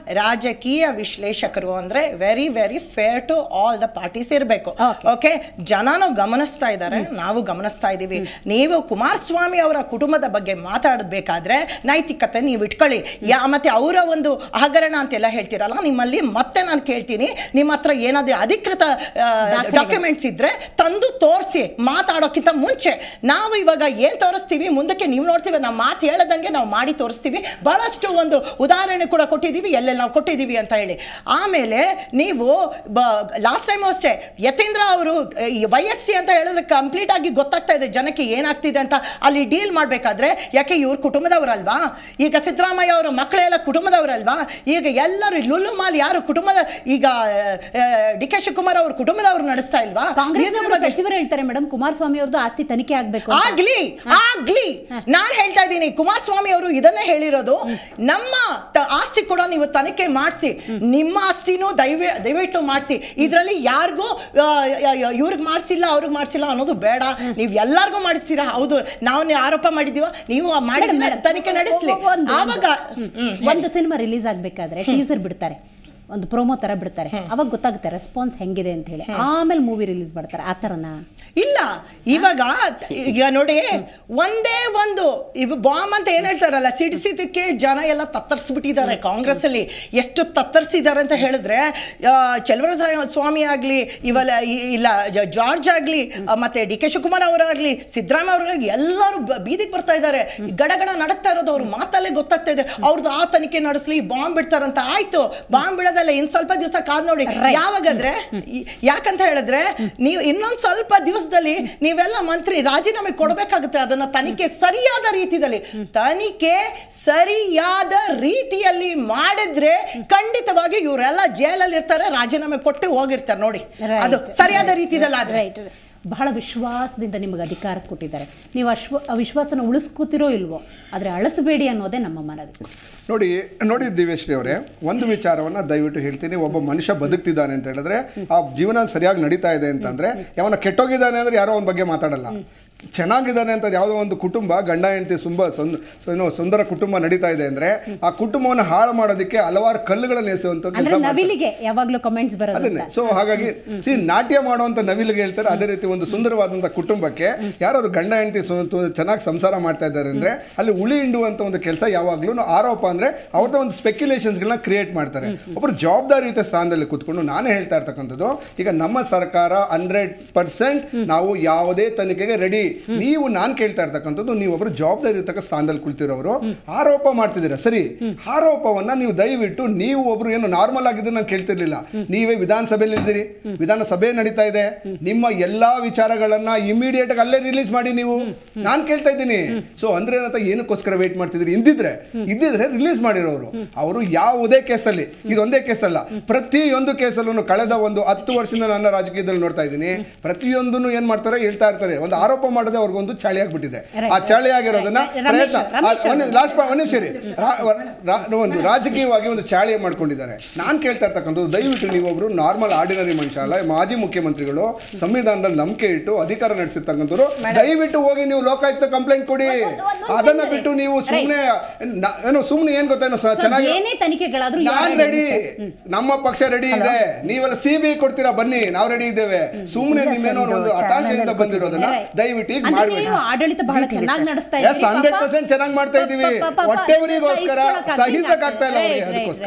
ರಾಜಕೀಯ ವಿಶ್ಲೇಷಕರು ಅಂದ್ರೆ very very fair to all the parties ಇರಬೇಕು Okay. ಓಕೆ ಜನನು ಗಮನಿಸ್ತಾ ಇದ್ದಾರೆ ನಾವು ಗಮನಿಸ್ತಾ ಇದ್ದೀವಿ ನೀವು ಕುಮಾರಸ್ವಾಮಿ ಅವರ ಕುಟುಂಬದ ಬಗ್ಗೆ ಮಾತಾಡಬೇಕಾದ್ರೆ ನೈತಿಕತೆ ನೀವು ಇಟ್ಕೊಳ್ಳಿ ಯಾ ಮತ್ತೆ ಅವರ ಒಂದು ಹಗರಣ ಅಂತೆಲ್ಲ ಹೇಳ್ತೀರಲ್ಲ ನಿಮ್ಮಲ್ಲಿ ಮತ್ತೆ ನಾನು ಕೇಳ್ತೀನಿ ನಿಮ್ಮ ಹತ್ರ ಏನಾದ್ರು ಅಧಿಕೃತ ದಾಖಲೆಗಳು. ಡಾಕ್ಯುಮೆಂಟ್ಸ್ ಇದ್ರೆ ತಂದು ತೋರಿಸಿ ಮಾತಾಡೋಕ್ಕಿಂತ ಮುಂಚೆ ನಾವು ಇವಾಗ ಏನ್ ತೋರಿಸ್ತೀವಿ ಮುಂದಕ್ಕೆ ನೀವು ನೋಡ್ತೀವಿ ನಾವು ಮಾತು ಹೇಳದಂಗೆ ನಾವು ಮಾಡಿ ತೋರಿಸ್ತೀವಿ ಬಹಳಷ್ಟು ಒಂದು ಉದಾಹರಣೆ ಕೂಡ ಕೊಟ್ಟಿದ್ದೀವಿ ಎಲ್ಲೆಲ್ಲಿ ನಾವು ಕೊಟ್ಟಿದ್ದೀವಿ ಅಂತ ಹೇಳಿ ಆಮೇಲೆ ನೀವು ಲಾಸ್ಟ್ ಟೈಮ್ ಅಷ್ಟೇ ಯತೀಂದ್ರ ಅವರು ಈ ವೈ ಎಸ್ ಟಿ ಅಂತ ಹೇಳಿದ್ರೆ ಕಂಪ್ಲೀಟ್ ಆಗಿ ಗೊತ್ತಾಗ್ತಾ ಇದೆ ಜನಕ್ಕೆ ಏನಾಗ್ತಿದೆ ಅಂತ ಅಲ್ಲಿ ಡೀಲ್ ಮಾಡಬೇಕಾದ್ರೆ ಯಾಕೆ ಇವ್ರ ಕುಟುಂಬದವರಲ್ವಾ ಈಗ ಸಿದ್ದರಾಮಯ್ಯ ಅವರ ಮಕ್ಕಳೆಲ್ಲ ಕುಟುಂಬದವರಲ್ವಾ ಈಗ ಎಲ್ಲರೂ ಲುಲ್ಲು ಮಾಲ್ ಯಾರು ಕುಟುಂಬದ ಈಗ ಡಿ ಕೆ ಶಿವಕುಮಾರ್ ಅವ್ರ ಕುಟುಂಬದವ್ರು ನಡೆಸ್ತಾ ಇಲ್ವಾ ಕಾಂಗ್ರೆಸ್ ಇದ್ರ ಬಗ್ಗೆ- ಸಚಿವರು ಹೇಳ್ತಾರೆ ಮೇಡಮ್ ಕುಮಾರಸ್ವಾಮಿ ಅವ್ರದ್ದು ಆಸ್ತಿ ತನಿಖೆ ಆಗ್ಬೇಕು ಅಂತ. ಆಗ್ಲಿ ಆಗ್ಲಿ ನಾನ್ ಹೇಳ್ತಾ ಇದ್ದೀನಿ ಕುಮಾರಸ್ವಾಮಿ ಅವರು ಇದನ್ನೇ ಹೇಳಿರೋದು ನಮ್ಮ ತ- ಆಸ್ತಿ ಕೂಡ ನೀವು ತನಿಖೆ ಮಾಡಿಸಿ ನಿಮ್ಮ ಆಸ್ತಿನೂ ದಯವಿ ದಯವಿಟ್ಟು ಮಾಡಿಸಿ ಇದರಲ್ಲಿ ಯಾರಿಗೂ ಇವ್ರಿಗೆ ಮಾಡಿಸಿಲ್ಲ ಅವ್ರಿಗೆ ಮಾಡಿಸಿಲ್ಲ ಅನ್ನೋದು ಬೇಡ ನೀವು ಎಲ್ಲರಿಗೂ ಮಾಡಿಸ್ತೀರಾ ಹೌದು ನಾವು ಆರೋಪ ಮಾಡಿದೀವ ನೀವು ಮಾಡಿದ ಮೇಡಮ್, ತನಿಖೆ ನಡೆಸಲಿ ಒಂದು- ಒಂದು- ಆವಾಗ ಹ್ಮ್, ಒಂದು ಸಿನಿಮಾ ರಿಲೀಸ್ ಆಗ್ಬೇಕಾದ್ರೆ ಟೀಸರ್ ಬಿಡ್ತಾರೆ ಒಂದು ಪ್ರೊಮೋ ತರ ಬಿಡ್ತಾರೆ ಅವಾಗ ಗೊತ್ತಾಗುತ್ತೆ ರೆಸ್ಪಾನ್ಸ್ ಹೆಂಗಿದೆ ಅಂತ ಹೇಳಿ ಆಮೇಲೆ ಮೂವಿ ರಿಲೀಸ್ ಮಾಡ್ತಾರೆ ಆ ಥರನಾ ಇಲ್ಲ ಇವಾಗ ಈಗ ನೋಡಿ ಒಂದೇ ಒಂದು ಇವ್ ಬಾಂಬ್ ಅಂತ ಏನ್ ಹೇಳ್ತಾರಲ್ಲ ಸಿಡಿಸಿದಕ್ಕೆ ಜನ ಎಲ್ಲ ತತ್ತರಿಸ್ಬಿಟ್ಟಿದ್ದಾರೆ ಕಾಂಗ್ರೆಸ್ ಅಲ್ಲಿ ಎಷ್ಟು ತತ್ತರಿಸಿದ್ದಾರೆ ಅಂತ ಹೇಳಿದ್ರೆ ಚಲವರ ಸ್ವಾಮಿ ಆಗ್ಲಿ ಇವಲ್ಲ ಇ- ಇಲ್ಲ ಜ- ಜಾರ್ಜ್ ಆಗ್ಲಿ ಆ, ಮತ್ತೆ ಡಿ ಕೆ ಶಿವಕುಮಾರ್ ಅವರಾಗ್ಲಿ ಸಿದ್ದರಾಮಯ್ಯ ಅವರಾಗ್ಲಿ ಎಲ್ಲರೂ ಬ- ಬೀದಿಗೆ ಬರ್ತಾ ಇದ್ದಾರೆ ಗಡಗಡ ನಡಕ್ತಾ ಇರೋದು ಅವ್ರ ಮಾತಲ್ಲೇ ಗೊತ್ತಾಗ್ತಾ ಇದೆ ಅವ್ರದ್ದು ಆ ತನಿಖೆ ನಡೆಸ್ಲಿ ಬಾಂಬ್ ಬಿಡ್ತಾರಂತ ಆಯ್ತು ಬಾಂಬ್ ಬಿಡೋದಲ್ಲ ಇನ್ ಸ್ವಲ್ಪ ದಿವಸ ಕಾದ್ ನೋಡಿ Right. ಯಾವಾಗಾದ್ರೆ ಈ- ಯಾಕಂತ ಹೇಳಿದ್ರೆ ನೀವು ಇನ್ನೊಂದ್ ಸ್ವಲ್ಪ ದಿವಸ ದಿವಸದಲ್ಲಿ ನೀವೆಲ್ಲ ಮಂತ್ರಿ ರಾಜೀನಾಮೆ ಕೊಡಬೇಕಾಗುತ್ತೆ ಅದನ್ನ ತನಿಖೆ ಸರಿಯಾದ ರೀತಿಯಲ್ಲಿ ತನಿಖೆ ಸರಿಯಾದ ರೀತಿಯಲ್ಲಿ ಮಾಡಿದ್ರೆ ಖಂಡಿತವಾಗಿ ಇವರೆಲ್ಲ ಜೈಲಲ್ಲಿ ಇರ್ತಾರೆ ರಾಜೀನಾಮೆ ಕೊಟ್ಟು ಹೋಗಿರ್ತಾರೆ ನೋಡಿ ಅದು ಸರಿಯಾದ ರೀತಿಯಲ್ಲಿ ಆದ್ರೆ ರೈಟ್ ಬಹಳ ವಿಶ್ವಾಸದಿಂದ ನಿಮಗೆ ಅಧಿಕಾರ ಕೊಟ್ಟಿದ್ದಾರೆ ನೀವು ಅಶ್ವ ಆ ವಿಶ್ವಾಸನ ಉಳಿಸ್ಕೋತಿರೋ ಇಲ್ವೋ ಆದರೆ ಅಳಿಸಬೇಡಿ ಅನ್ನೋದೇ ನಮ್ಮ ಮನವಿ ನೋಡಿ ನೋಡಿ ದಿವ್ಯಶ್ರೀ ಅವರೇ ಒಂದು ವಿಚಾರವನ್ನ ದಯವಿಟ್ಟು ಹೇಳ್ತೀನಿ ಒಬ್ಬ ಮನುಷ್ಯ ಬದುಕ್ತಿದ್ದಾನೆ ಅಂತ ಹೇಳಿದ್ರೆ ಆ ಜೀವನ ಸರಿಯಾಗಿ ನಡೀತಾ ಇದೆ ಅಂತಂದ್ರೆ ಯಾವನ ಕೆಟ್ಟೋಗಿದ್ದಾನೆ ಅಂದ್ರೆ ಯಾರೋ ಅವನ ಬಗ್ಗೆ ಮಾತಾಡಲ್ಲ ಚೆನ್ನಾಗಿದ್ದಾನೆ ಅಂತ ಯಾವುದೋ ಒಂದು ಕುಟುಂಬ ಗಂಡ ಹೆಂಡತಿ ತುಂಬ ಏನೋ ಸುಂದರ ಕುಟುಂಬ ನಡೀತಾ ಇದೆ ಅಂದ್ರೆ ಆ ಕುಟುಂಬವನ್ನು ಹಾಳು ಮಾಡೋದಕ್ಕೆ ಹಲವಾರು ಕಲ್ಲುಗಳನ್ನು ಎಸೆಯುವಂತ ಅಂದ್ರೆ ಕೆಲಸ ನವಿಲಿಗೆ ಯಾವಾಗ್ಲೂ ಕಮೆಂಟ್ಸ್ ಬರೋದು ಅದನ್ನೇ ಸೊ ಹಾಗಾಗಿ ಸಿ ನಾಟ್ಯ ಮಾಡುವಂತ ನವಿಲಿಗೆ ಹೇಳ್ತಾರೆ ಅದೇ ರೀತಿ ಒಂದು ಸುಂದರವಾದಂತ ಕುಟುಂಬಕ್ಕೆ ಯಾರಾದ್ರು ಗಂಡ ಹೆಂಡತಿ ಚೆನ್ನಾಗಿ ಸಂಸಾರ ಮಾಡ್ತಾ ಇದ್ದಾರೆ ಅಂದ್ರೆ ಅಲ್ಲಿ ಉಳಿ ಹಿಂಡುವಂತ ಒಂದು ಕೆಲಸ ಯಾವಾಗ್ಲೂ ಆರೋಪ ಅಂದ್ರೆ ಅವ್ರದ್ದು ಒಂದು ಸ್ಪೆಕ್ಯುಲೇಷನ್ಸ್ಗಳನ್ನ ಕ್ರಿಯೇಟ್ ಮಾಡ್ತಾರೆ ಒಬ್ಬರು ಜವಾಬ್ದಾರಿಯುತ ಸ್ಥಾನದಲ್ಲಿ ಕೂತ್ಕೊಂಡು ನಾನೇ ಹೇಳ್ತಾ ಇರ್ತಕ್ಕಂಥದ್ದು ಈಗ ನಮ್ಮ ಸರ್ಕಾರ ಹಂಡ್ರೆಡ್ ಪರ್ಸೆಂಟ್ ನಾವು ಯಾವುದೇ ತನಿಖೆಗೆ ರೆಡಿ ನೀವು ನಾನು ಕೇಳ್ತಾ ಇರ್ತಕ್ಕಂಥದ್ದು ನೀವು ಒಬ್ಬರು ಜವಾಬ್ದಾರಿ ಇರ್ತಕ್ಕ ಸ್ಥಾನದಲ್ಲಿ ಕುಳಿತಿರೋರು ಆರೋಪ ಮಾಡ್ತಿದ್ದೀರಾ ಸರಿ ಆರೋಪವನ್ನ ನೀವು ದಯವಿಟ್ಟು ನೀವು ಒಬ್ರು ಏನು ನಾರ್ಮಲ್ ಆಗಿದ್ದು ನಾನು ಕೇಳ್ತಿರ್ಲಿಲ್ಲ ನೀವೇ ವಿಧಾನಸಭೆಯಲ್ಲಿ ಇದ್ದೀರಿ ವಿಧಾನಸಭೆ ನಡೀತಾ ಇದೆ ನಿಮ್ಮ ಎಲ್ಲಾ ವಿಚಾರಗಳನ್ನ ಇಮಿಡಿಯೇಟ್ ಆಗಿ ಅಲ್ಲೇ ರಿಲೀಸ್ ಮಾಡಿ ನೀವು ನಾನು ಕೇಳ್ತಾ ಇದ್ದೀನಿ ಸೊ ಅಂದ್ರೆ ಏನಂತ ಏನಕ್ಕೋಸ್ಕರ ವೇಟ್ ಮಾಡ್ತಿದ್ದೀರಿ ಇದ್ದಿದ್ರೆ ಇದ್ದಿದ್ರೆ ರಿಲೀಸ್ ಮಾಡಿರೋರು ಅವರು ಯಾವುದೇ ಕೇಸಲ್ಲಿ ಇದೊಂದೇ ಕೇಸಲ್ಲ ಪ್ರತಿಯೊಂದು ಕೇಸಲ್ಲೂ ಕಳೆದ ಒಂದು ಹತ್ತು ವರ್ಷದಿಂದ ನನ್ನ ರಾಜಕೀಯದಲ್ಲಿ ನೋಡ್ತಾ ಇದ್ದೀನಿ ಪ್ರತಿಯೊಂದನ್ನು ಏನ್ ಮಾಡ್ತಾರೆ ಹೇಳ್ತಾ ಇರ್ತಾರೆ ಒಂದು ಆರೋಪ ಮಾಡದೆ ಅವ್ರಿಗೊಂದು ಚಾಳಿ ಆಗ್ಬಿಟ್ಟಿದೆ ಆ ಚಾಳಿ ಆಗಿರೋದನ್ನ Right, right. ರಮೇಶ್, ಪ್ರಯತ್ನ ರಮೇಶ್ ಒಂದು ಲಾಸ್ಟ್ ಒಂದು ನಿಮಿಷ ರೀ ರಾ- ರಾ- ಒಂದು ರಾಜಕೀಯವಾಗಿ ಒಂದು ಚಾಳಿ ಮಾಡ್ಕೊಂಡಿದ್ದಾರೆ ನಾನು ಕೇಳ್ತಾ ಇರ್ತಕ್ಕಂಥದ್ದು ದಯವಿಟ್ಟು ನೀವೊಬ್ರು ನಾರ್ಮಲ್ ಆರ್ಡಿನರಿ ಮನುಷ್ಯ ಅಲ್ಲ ಮಾಜಿ ಮುಖ್ಯಮಂತ್ರಿಗಳು ಸಂವಿಧಾನದಲ್ಲಿ ನಂಬಿಕೆ ಇಟ್ಟು ಅಧಿಕಾರ ನಡೆಸಿರ್ತಕ್ಕಂಥವ್ರು ದಯವಿಟ್ಟು ಹೋಗಿ ನೀವು ಲೋಕಾಯುಕ್ತ ಕಂಪ್ಲೇಂಟ್ ಕೊಡಿ ಒಂದ್- ಒಂದ್ ನಿಮಿಷ ಅದನ್ನ ಇರಿ. ಬಿಟ್ಟು ನೀವು ಸುಮ್ಮನೆ ಏನೋ ಸುಮ್ಮನೆ ಏನ್ ಗೊತ್ತೇನೋ ಸ- So, ಚೆನ್ನಾಗಿ ಏನೇ ತನಿಖೆಗಳಾದ್ರೂ ನಾನ್ ಯಾರು ರೆಡಿ ನಮ್ಮ ಪಕ್ಷ ರೆಡಿ ಇದೆ ನೀವೆಲ್ಲ ಸಿ ಬಿ ಕೊಡ್ತೀರಾ ಬನ್ನಿ ನಾವು ರೆಡಿ ಇದ್ದೇವೆ ಸುಮ್ಮನೆ ಇಲ್ಲ ನಿಮ್ಮೇನೋ ಸರ್, ಇದು ಒಂದು ಹತಾಶೆಯಿಂದ ಚಾನಲ್ ಬಂದಿರೋದನ್ನ Right. ದಯವಿಟ್ಟು ಈಗ ಅಂದ್ರೆ ಮಾಡಬೇಡಿ ನೀವು ಆಡಳಿತ ಬಹಳ ಜೀತಿಗೆ ಚೆನ್ನಾಗಿ ಸರ್. ನಡೆಸ್ತಾ ಎಸ್ ಹಂಡ್ರೆಡ್ ಪರ್ಸೆಂಟ್ ಚೆನ್ನಾಗಿ ಮಾಡ್ತಾ ಇದೀವಿ ಹೊಟ್ಟೆವರಿಗೋಸ್ಕರ ಸಹಿಸಕ್ ಆಗ್ತಾ ಇಲ್ಲ ಅವ್ರಿಗೆ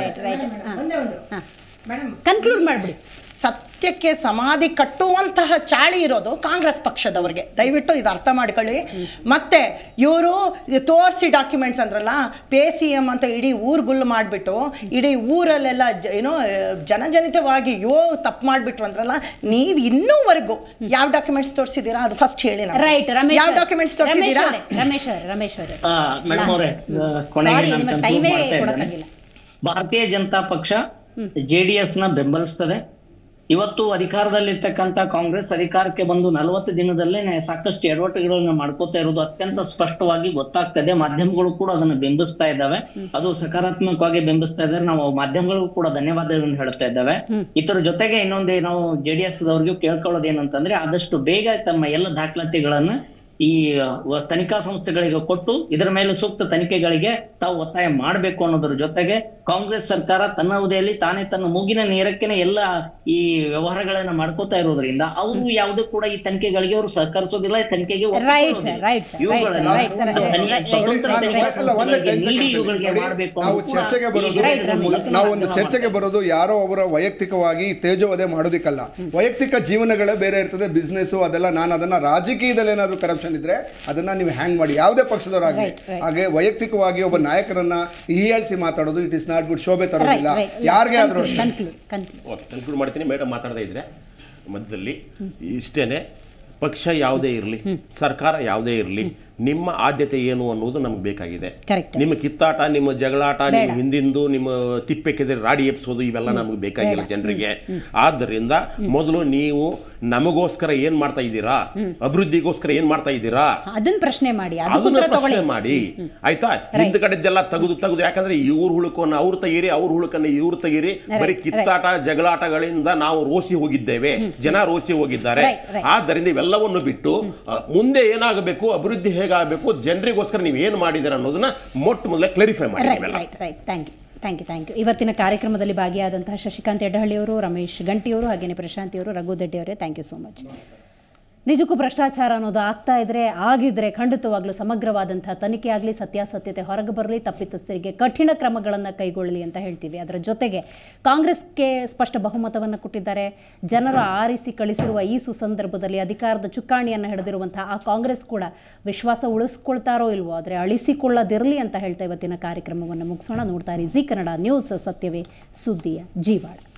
ಅದಕ್ಕೋಸ್ಕರ ಕನ್ಕ್ಲೂಡ್ ಮಾಡ್ಬಿಡಿ ಸತ್ಯಕ್ಕೆ ಸಮಾಧಿ ಕಟ್ಟುವಂತಹ ಚಾಳಿ ಇರೋದು ಕಾಂಗ್ರೆಸ್ ಪಕ್ಷದವರಿಗೆ ದಯವಿಟ್ಟು ಇದು ಅರ್ಥ ಮಾಡ್ಕೊಳ್ಳಿ ಮತ್ತೆ ಇವರು ತೋರಿಸಿ ಡಾಕ್ಯುಮೆಂಟ್ಸ್ ಅಂದ್ರಲ್ಲ ಪೇ ಸಿ ಎಮ್ ಅಂತ ಇಡೀ ಊರ್ ಗುಲ್ಲು ಮಾಡಿಬಿಟ್ಟು ಇಡೀ ಊರಲ್ಲೆಲ್ಲ ಜ- ಏನೋ ಜನಜನಿತವಾಗಿ ಯೋ ತಪ್ಪು ಮಾಡಿಬಿಟ್ರು ಅಂದ್ರಲ್ಲ ನೀವು ಇನ್ನೂವರೆಗೂ ಯಾವ ಡಾಕ್ಯುಮೆಂಟ್ಸ್ ತೋರಿಸಿದ್ದೀರಾ ಅದು ಫಸ್ಟ್ ಹೇಳಿ ನಮ್ಗೆ. ರೈಟ್ ರಮೇಶ್ ಯಾವ ಅವರೇ. ಡಾಕ್ಯುಮೆಂಟ್ಸ್ ರಮೇಶ್ ತೋರಿಸಿದ್ದೀರಾ ಅವರೇ, ರಮೇಶ್ ಅವರೇ ರಮೇಶ್ ಅವರೇ ಮೇಡಮ್ ಅವರೇ ಕೊನೆಗೆ ಸಾರಿ ನಾನು ನಿಮ್ಮ conclude ಟೈಮೇ ಮಾಡ್ತಾ ಇದ್ದೇನೆ. ಕೊಡಕ್ಕಾಗಿಲ್ಲ ಭಾರತೀಯ ಜನತಾ ಪಕ್ಷ ಜೆಡಿಎಸ್ ನ ಬೆಂಬಲಿಸ್ತದೆ ಇವತ್ತು ಅಧಿಕಾರದಲ್ಲಿರ್ತಕ್ಕಂಥ ಕಾಂಗ್ರೆಸ್ ಅಧಿಕಾರಕ್ಕೆ ಬಂದು ನಲವತ್ತು ದಿನದಲ್ಲೇ ಸಾಕಷ್ಟು ಎಡವಟ್ಟುಗಳನ್ನ ಮಾಡ್ಕೋತಾ ಇರೋದು ಅತ್ಯಂತ ಸ್ಪಷ್ಟವಾಗಿ ಗೊತ್ತಾಗ್ತದೆ ಮಾಧ್ಯಮಗಳು ಕೂಡ ಅದನ್ನ ಬಿಂಬಿಸ್ತಾ ಇದ್ದಾವೆ ಅದು ಸಕಾರಾತ್ಮಕವಾಗಿ ಬಿಂಬಿಸ್ತಾ ಇದ್ದಾರೆ ನಾವು ಮಾಧ್ಯಮಗಳಿಗೂ ಕೂಡ ಧನ್ಯವಾದಗಳನ್ನು ಹೇಳ್ತಾ ಇದ್ದಾವೆ ಇತರ ಜೊತೆಗೆ ಇನ್ನೊಂದು ನಾವು ಜೆಡಿಎಸ್ ದವ್ರಿಗೂ ಕೇಳ್ಕೊಳ್ಳೋದು ಏನಂತಂದ್ರೆ ಆದಷ್ಟು ಬೇಗ ತಮ್ಮ ಎಲ್ಲ ದಾಖಲಾತಿಗಳನ್ನ ಈ ವ- ತನಿಖಾ ಸಂಸ್ಥೆಗಳಿಗೆ ಕೊಟ್ಟು ಇದರ ಮೇಲೆ ಸೂಕ್ತ ತನಿಖೆಗಳಿಗೆ ತಾವು ಒತ್ತಾಯ ಮಾಡಬೇಕು ಅನ್ನೋದ್ರ ಜೊತೆಗೆ ಕಾಂಗ್ರೆಸ್ ಸರ್ಕಾರ ತನ್ನ ಅವಧಿಯಲ್ಲಿ ತಾನೇ ತನ್ನ ಮೂಗಿನ ನೇರಕ್ಕೆನೆ ಎಲ್ಲ ಈ ವ್ಯವಹಾರಗಳನ್ನ ಮಾಡ್ಕೋತಾ ಇರೋದ್ರಿಂದ ಅವರು ಯಾವುದೂ ಕೂಡ ಈ ತನಿಖೆಗಳಿಗೆ ಅವರು ಸಹಕರಿಸೋದಿಲ್ಲ ಈ ತನಿಖೆಗೆ Right, sir, right, sir, right, sir, right, sir. ಇವುಗಳನ್ನ ತನಿ- Right, right. ಸ್ವತಂತ್ರ ನಾನು ತನಿಖಾ ಅಲ್ಲ, ಒಂದೇ ಸಂಸ್ಥೆಗಳಿಗೆ 10 ನೀಡಿ seconds ಇವುಗಳಿಗೆ ನೋಡಿ, ಮಾಡಬೇಕು ನಾವು ಅನ್ನೋದು ಕೂಡ ಚರ್ಚೆಗೆ ಬರೋದು ಈ ಘಟನೆಗಳ ಮೂಲಕ ನಾವು ಒಂದು ಮಾಧ್ಯಮ ಚರ್ಚೆಗೆ ಬರೋದು ಯಾರೋ ಅವರ ವೈಯಕ್ತಿಕವಾಗಿ ತೇಜೋವಧೆ ಮಾಡೋದಿಕ್ಕಲ್ಲ ವೈಯಕ್ತಿಕ ಜೀವನಗಳೇ ಬೇರೆ ಇರ್ತದೆ ಬಿಸ್ನೆಸ್ ಅದೆಲ್ಲ ನಾನು ಅದನ್ನ ರಾಜಕೀಯದಲ್ಲಿ ಏನಾದ್ರು ಕರಪ್ಷನ್ ಇದ್ರೆ ಅದನ್ನ ನೀವು ಹ್ಯಾಂಗ್ ಮಾಡಿ ಯಾವುದೇ ಪಕ್ಷದವರಾಗಲಿ Right, right. ಹಾಗೆ ವೈಯಕ್ತಿಕವಾಗಿ ಒಬ್ಬ ನಾಯಕರನ್ನ ಹೀಯಾಳಿಸಿ ಮಾತಾಡೋದು ಇಟ್ ಇಸ್ ನಾಟ್ ಗುಡ್ ಶೋಭೆ ತರೋದಿಲ್ಲ ಯಾರಿಗೆ ಆದ್ರೂ ಅಷ್ಟೇ. ಕನ್ಕ್ಲೂಡ್ ಕನ್ಕ್ಲೂಡ್ ಓಕೆ ಕನ್ಕ್ಲೂಡ್ ಮಾಡ್ತೀನಿ ಮೇಡಮ್ ಮಾತಾಡದೇ ಇದ್ರೆ ಮಧ್ಯದಲ್ಲಿ ಇಷ್ಟೇನೆ ಪಕ್ಷ ಯಾವುದೇ ಇರಲಿ ಸರ್ಕಾರ ಯಾವುದೇ ಇರಲಿ ನಿಮ್ಮ ಆದ್ಯತೆ ಏನು ಅನ್ನೋದು ನಮ್ಗೆ ಬೇಕಾಗಿದೆ Correct. ನಿಮ್ಮ ಕಿತ್ತಾಟ ನಿಮ್ಮ ಜಗಳಾಟ ನಿಮ್ಮ ಹಿಂದಿಂದು ನಿಮ್ಮ ತಿಪ್ಪೆ ಕೆದರಿ ರಾಡಿ ಎಪ್ಸೋದು ಇವೆಲ್ಲ ನಮ್ಗೆ ಬೇಕಾಗಿಲ್ಲ ಜನರಿಗೆ ಆದ್ದರಿಂದ ಮೊದಲು ನೀವು ನಮಗೋಸ್ಕರ ಏನ್ ಮಾಡ್ತಾ ಇದ್ದೀರಾ ಅಭಿವೃದ್ಧಿಗೋಸ್ಕರ ಏನ್ ಮಾಡ್ತಾ ಇದ್ದೀರಾ ಅದನ್ನ ಪ್ರಶ್ನೆ ಮಾಡಿ ಅದಕ್ಕೆ ಅದನ್ನ ಉತ್ತರ ತಗೊಳ್ಳಿ ಪ್ರಶ್ನೆ ಮಾಡಿ ಆಯ್ತಾ ಹಿಂದ್ ಕಡೆದ್ದೆಲ್ಲ ತೆಗೆದು ತೆಗೆದು ಯಾಕಂದ್ರೆ ಇವ್ರ ಹುಳುಕನ್ನ ಅವ್ರು ತೆಗೀರಿ ಅವ್ರ ಹುಳುಕನ್ನ ಇವ್ರು ತೆಗೀರಿ ಬರೀ ಕಿತ್ತಾಟ ಜಗಳಾಟಗಳಿಂದ ನಾವು ರೋಸಿ ಹೋಗಿದ್ದೇವೆ ಜನ ರೋಸಿ ಹೋಗಿದ್ದಾರೆ Right, right. ಆದ್ದರಿಂದ ಇವೆಲ್ಲವನ್ನು ಬಿಟ್ಟು ಅ, ಮುಂದೆ ಏನಾಗಬೇಕು ಅಭಿವೃದ್ಧಿ ಹೇಗಾಗಬೇಕು ಜನರಿಗೋಸ್ಕರ ನೀವು ಏನು ಮಾಡಿದ್ದೀರ ಅನ್ನೋದನ್ನ ಮೊಟ್ಟ ಮೊದಲೇ ಕ್ಲಾರಿಫೈ ಮಾಡಿ ರೈಟ್ ನೀವೆಲ್ಲ. Right right thank you thank you thank you ಇವತ್ತಿನ ಕಾರ್ಯಕ್ರಮದಲ್ಲಿ ಭಾಗಿಯಾದಂತಹ ಶಶಿಕಾಂತ್ ಎಡ್ಡಹಳ್ಳಿಯವರು ರಮೇಶ್ ಗಂಟಿಯವರು ಹಾಗೆಯೇ ಪ್ರಶಾಂತಿಯವರು ರಘುದಡ್ಡಿ ಅವರೇ ಥ್ಯಾಂಕ್ ಯು ಸೋ ಮಚ್ ನಿಜಕ್ಕೂ ಭ್ರಷ್ಟಾಚಾರ ಅನ್ನೋದು ಆಗ್ತಾ ಇದ್ರೆ ಆಗಿದ್ರೆ ಖಂಡಿತವಾಗ್ಲೂ ಸಮಗ್ರವಾದಂತಹ ತನಿಖೆ ಆಗಲಿ ಸತ್ಯಾಸತ್ಯತೆ ಹೊರಗೆ ಬರಲಿ ತಪ್ಪಿತಸ್ಥರಿಗೆ ಕಠಿಣ ಕ್ರಮಗಳನ್ನು ಕೈಗೊಳ್ಳಲಿ ಅಂತ ಹೇಳ್ತೀವಿ ಅದರ ಜೊತೆಗೆ ಕಾಂಗ್ರೆಸ್ಗೆ ಸ್ಪಷ್ಟ ಬಹುಮತವನ್ನು ಕೊಟ್ಟಿದ್ದಾರೆ ಜನರು ಆರಿಸಿ ಕಳಿಸಿರುವ ಈ ಸುಸಂದರ್ಭದಲ್ಲಿ ಅಧಿಕಾರದ ಚುಕ್ಕಾಣಿಯನ್ನು ಹಿಡಿದಿರುವಂತಹ ಆ ಕಾಂಗ್ರೆಸ್ ಕೂಡ ವಿಶ್ವಾಸ ಉಳಿಸ್ಕೊಳ್ತಾರೋ ಇಲ್ವೋ ಆದರೆ ಅಳಿಸಿಕೊಳ್ಳದಿರಲಿ ಅಂತ ಹೇಳ್ತಾ ಇವತ್ತಿನ ಕಾರ್ಯಕ್ರಮವನ್ನು ಮುಗಿಸೋಣ ನೋಡ್ತಾ ಇರಿ ಜಿ ಕನ್ನಡ ನ್ಯೂಸ್ ಸತ್ಯವೇ ಸುದ್ದಿಯ ಜೀವಾಳ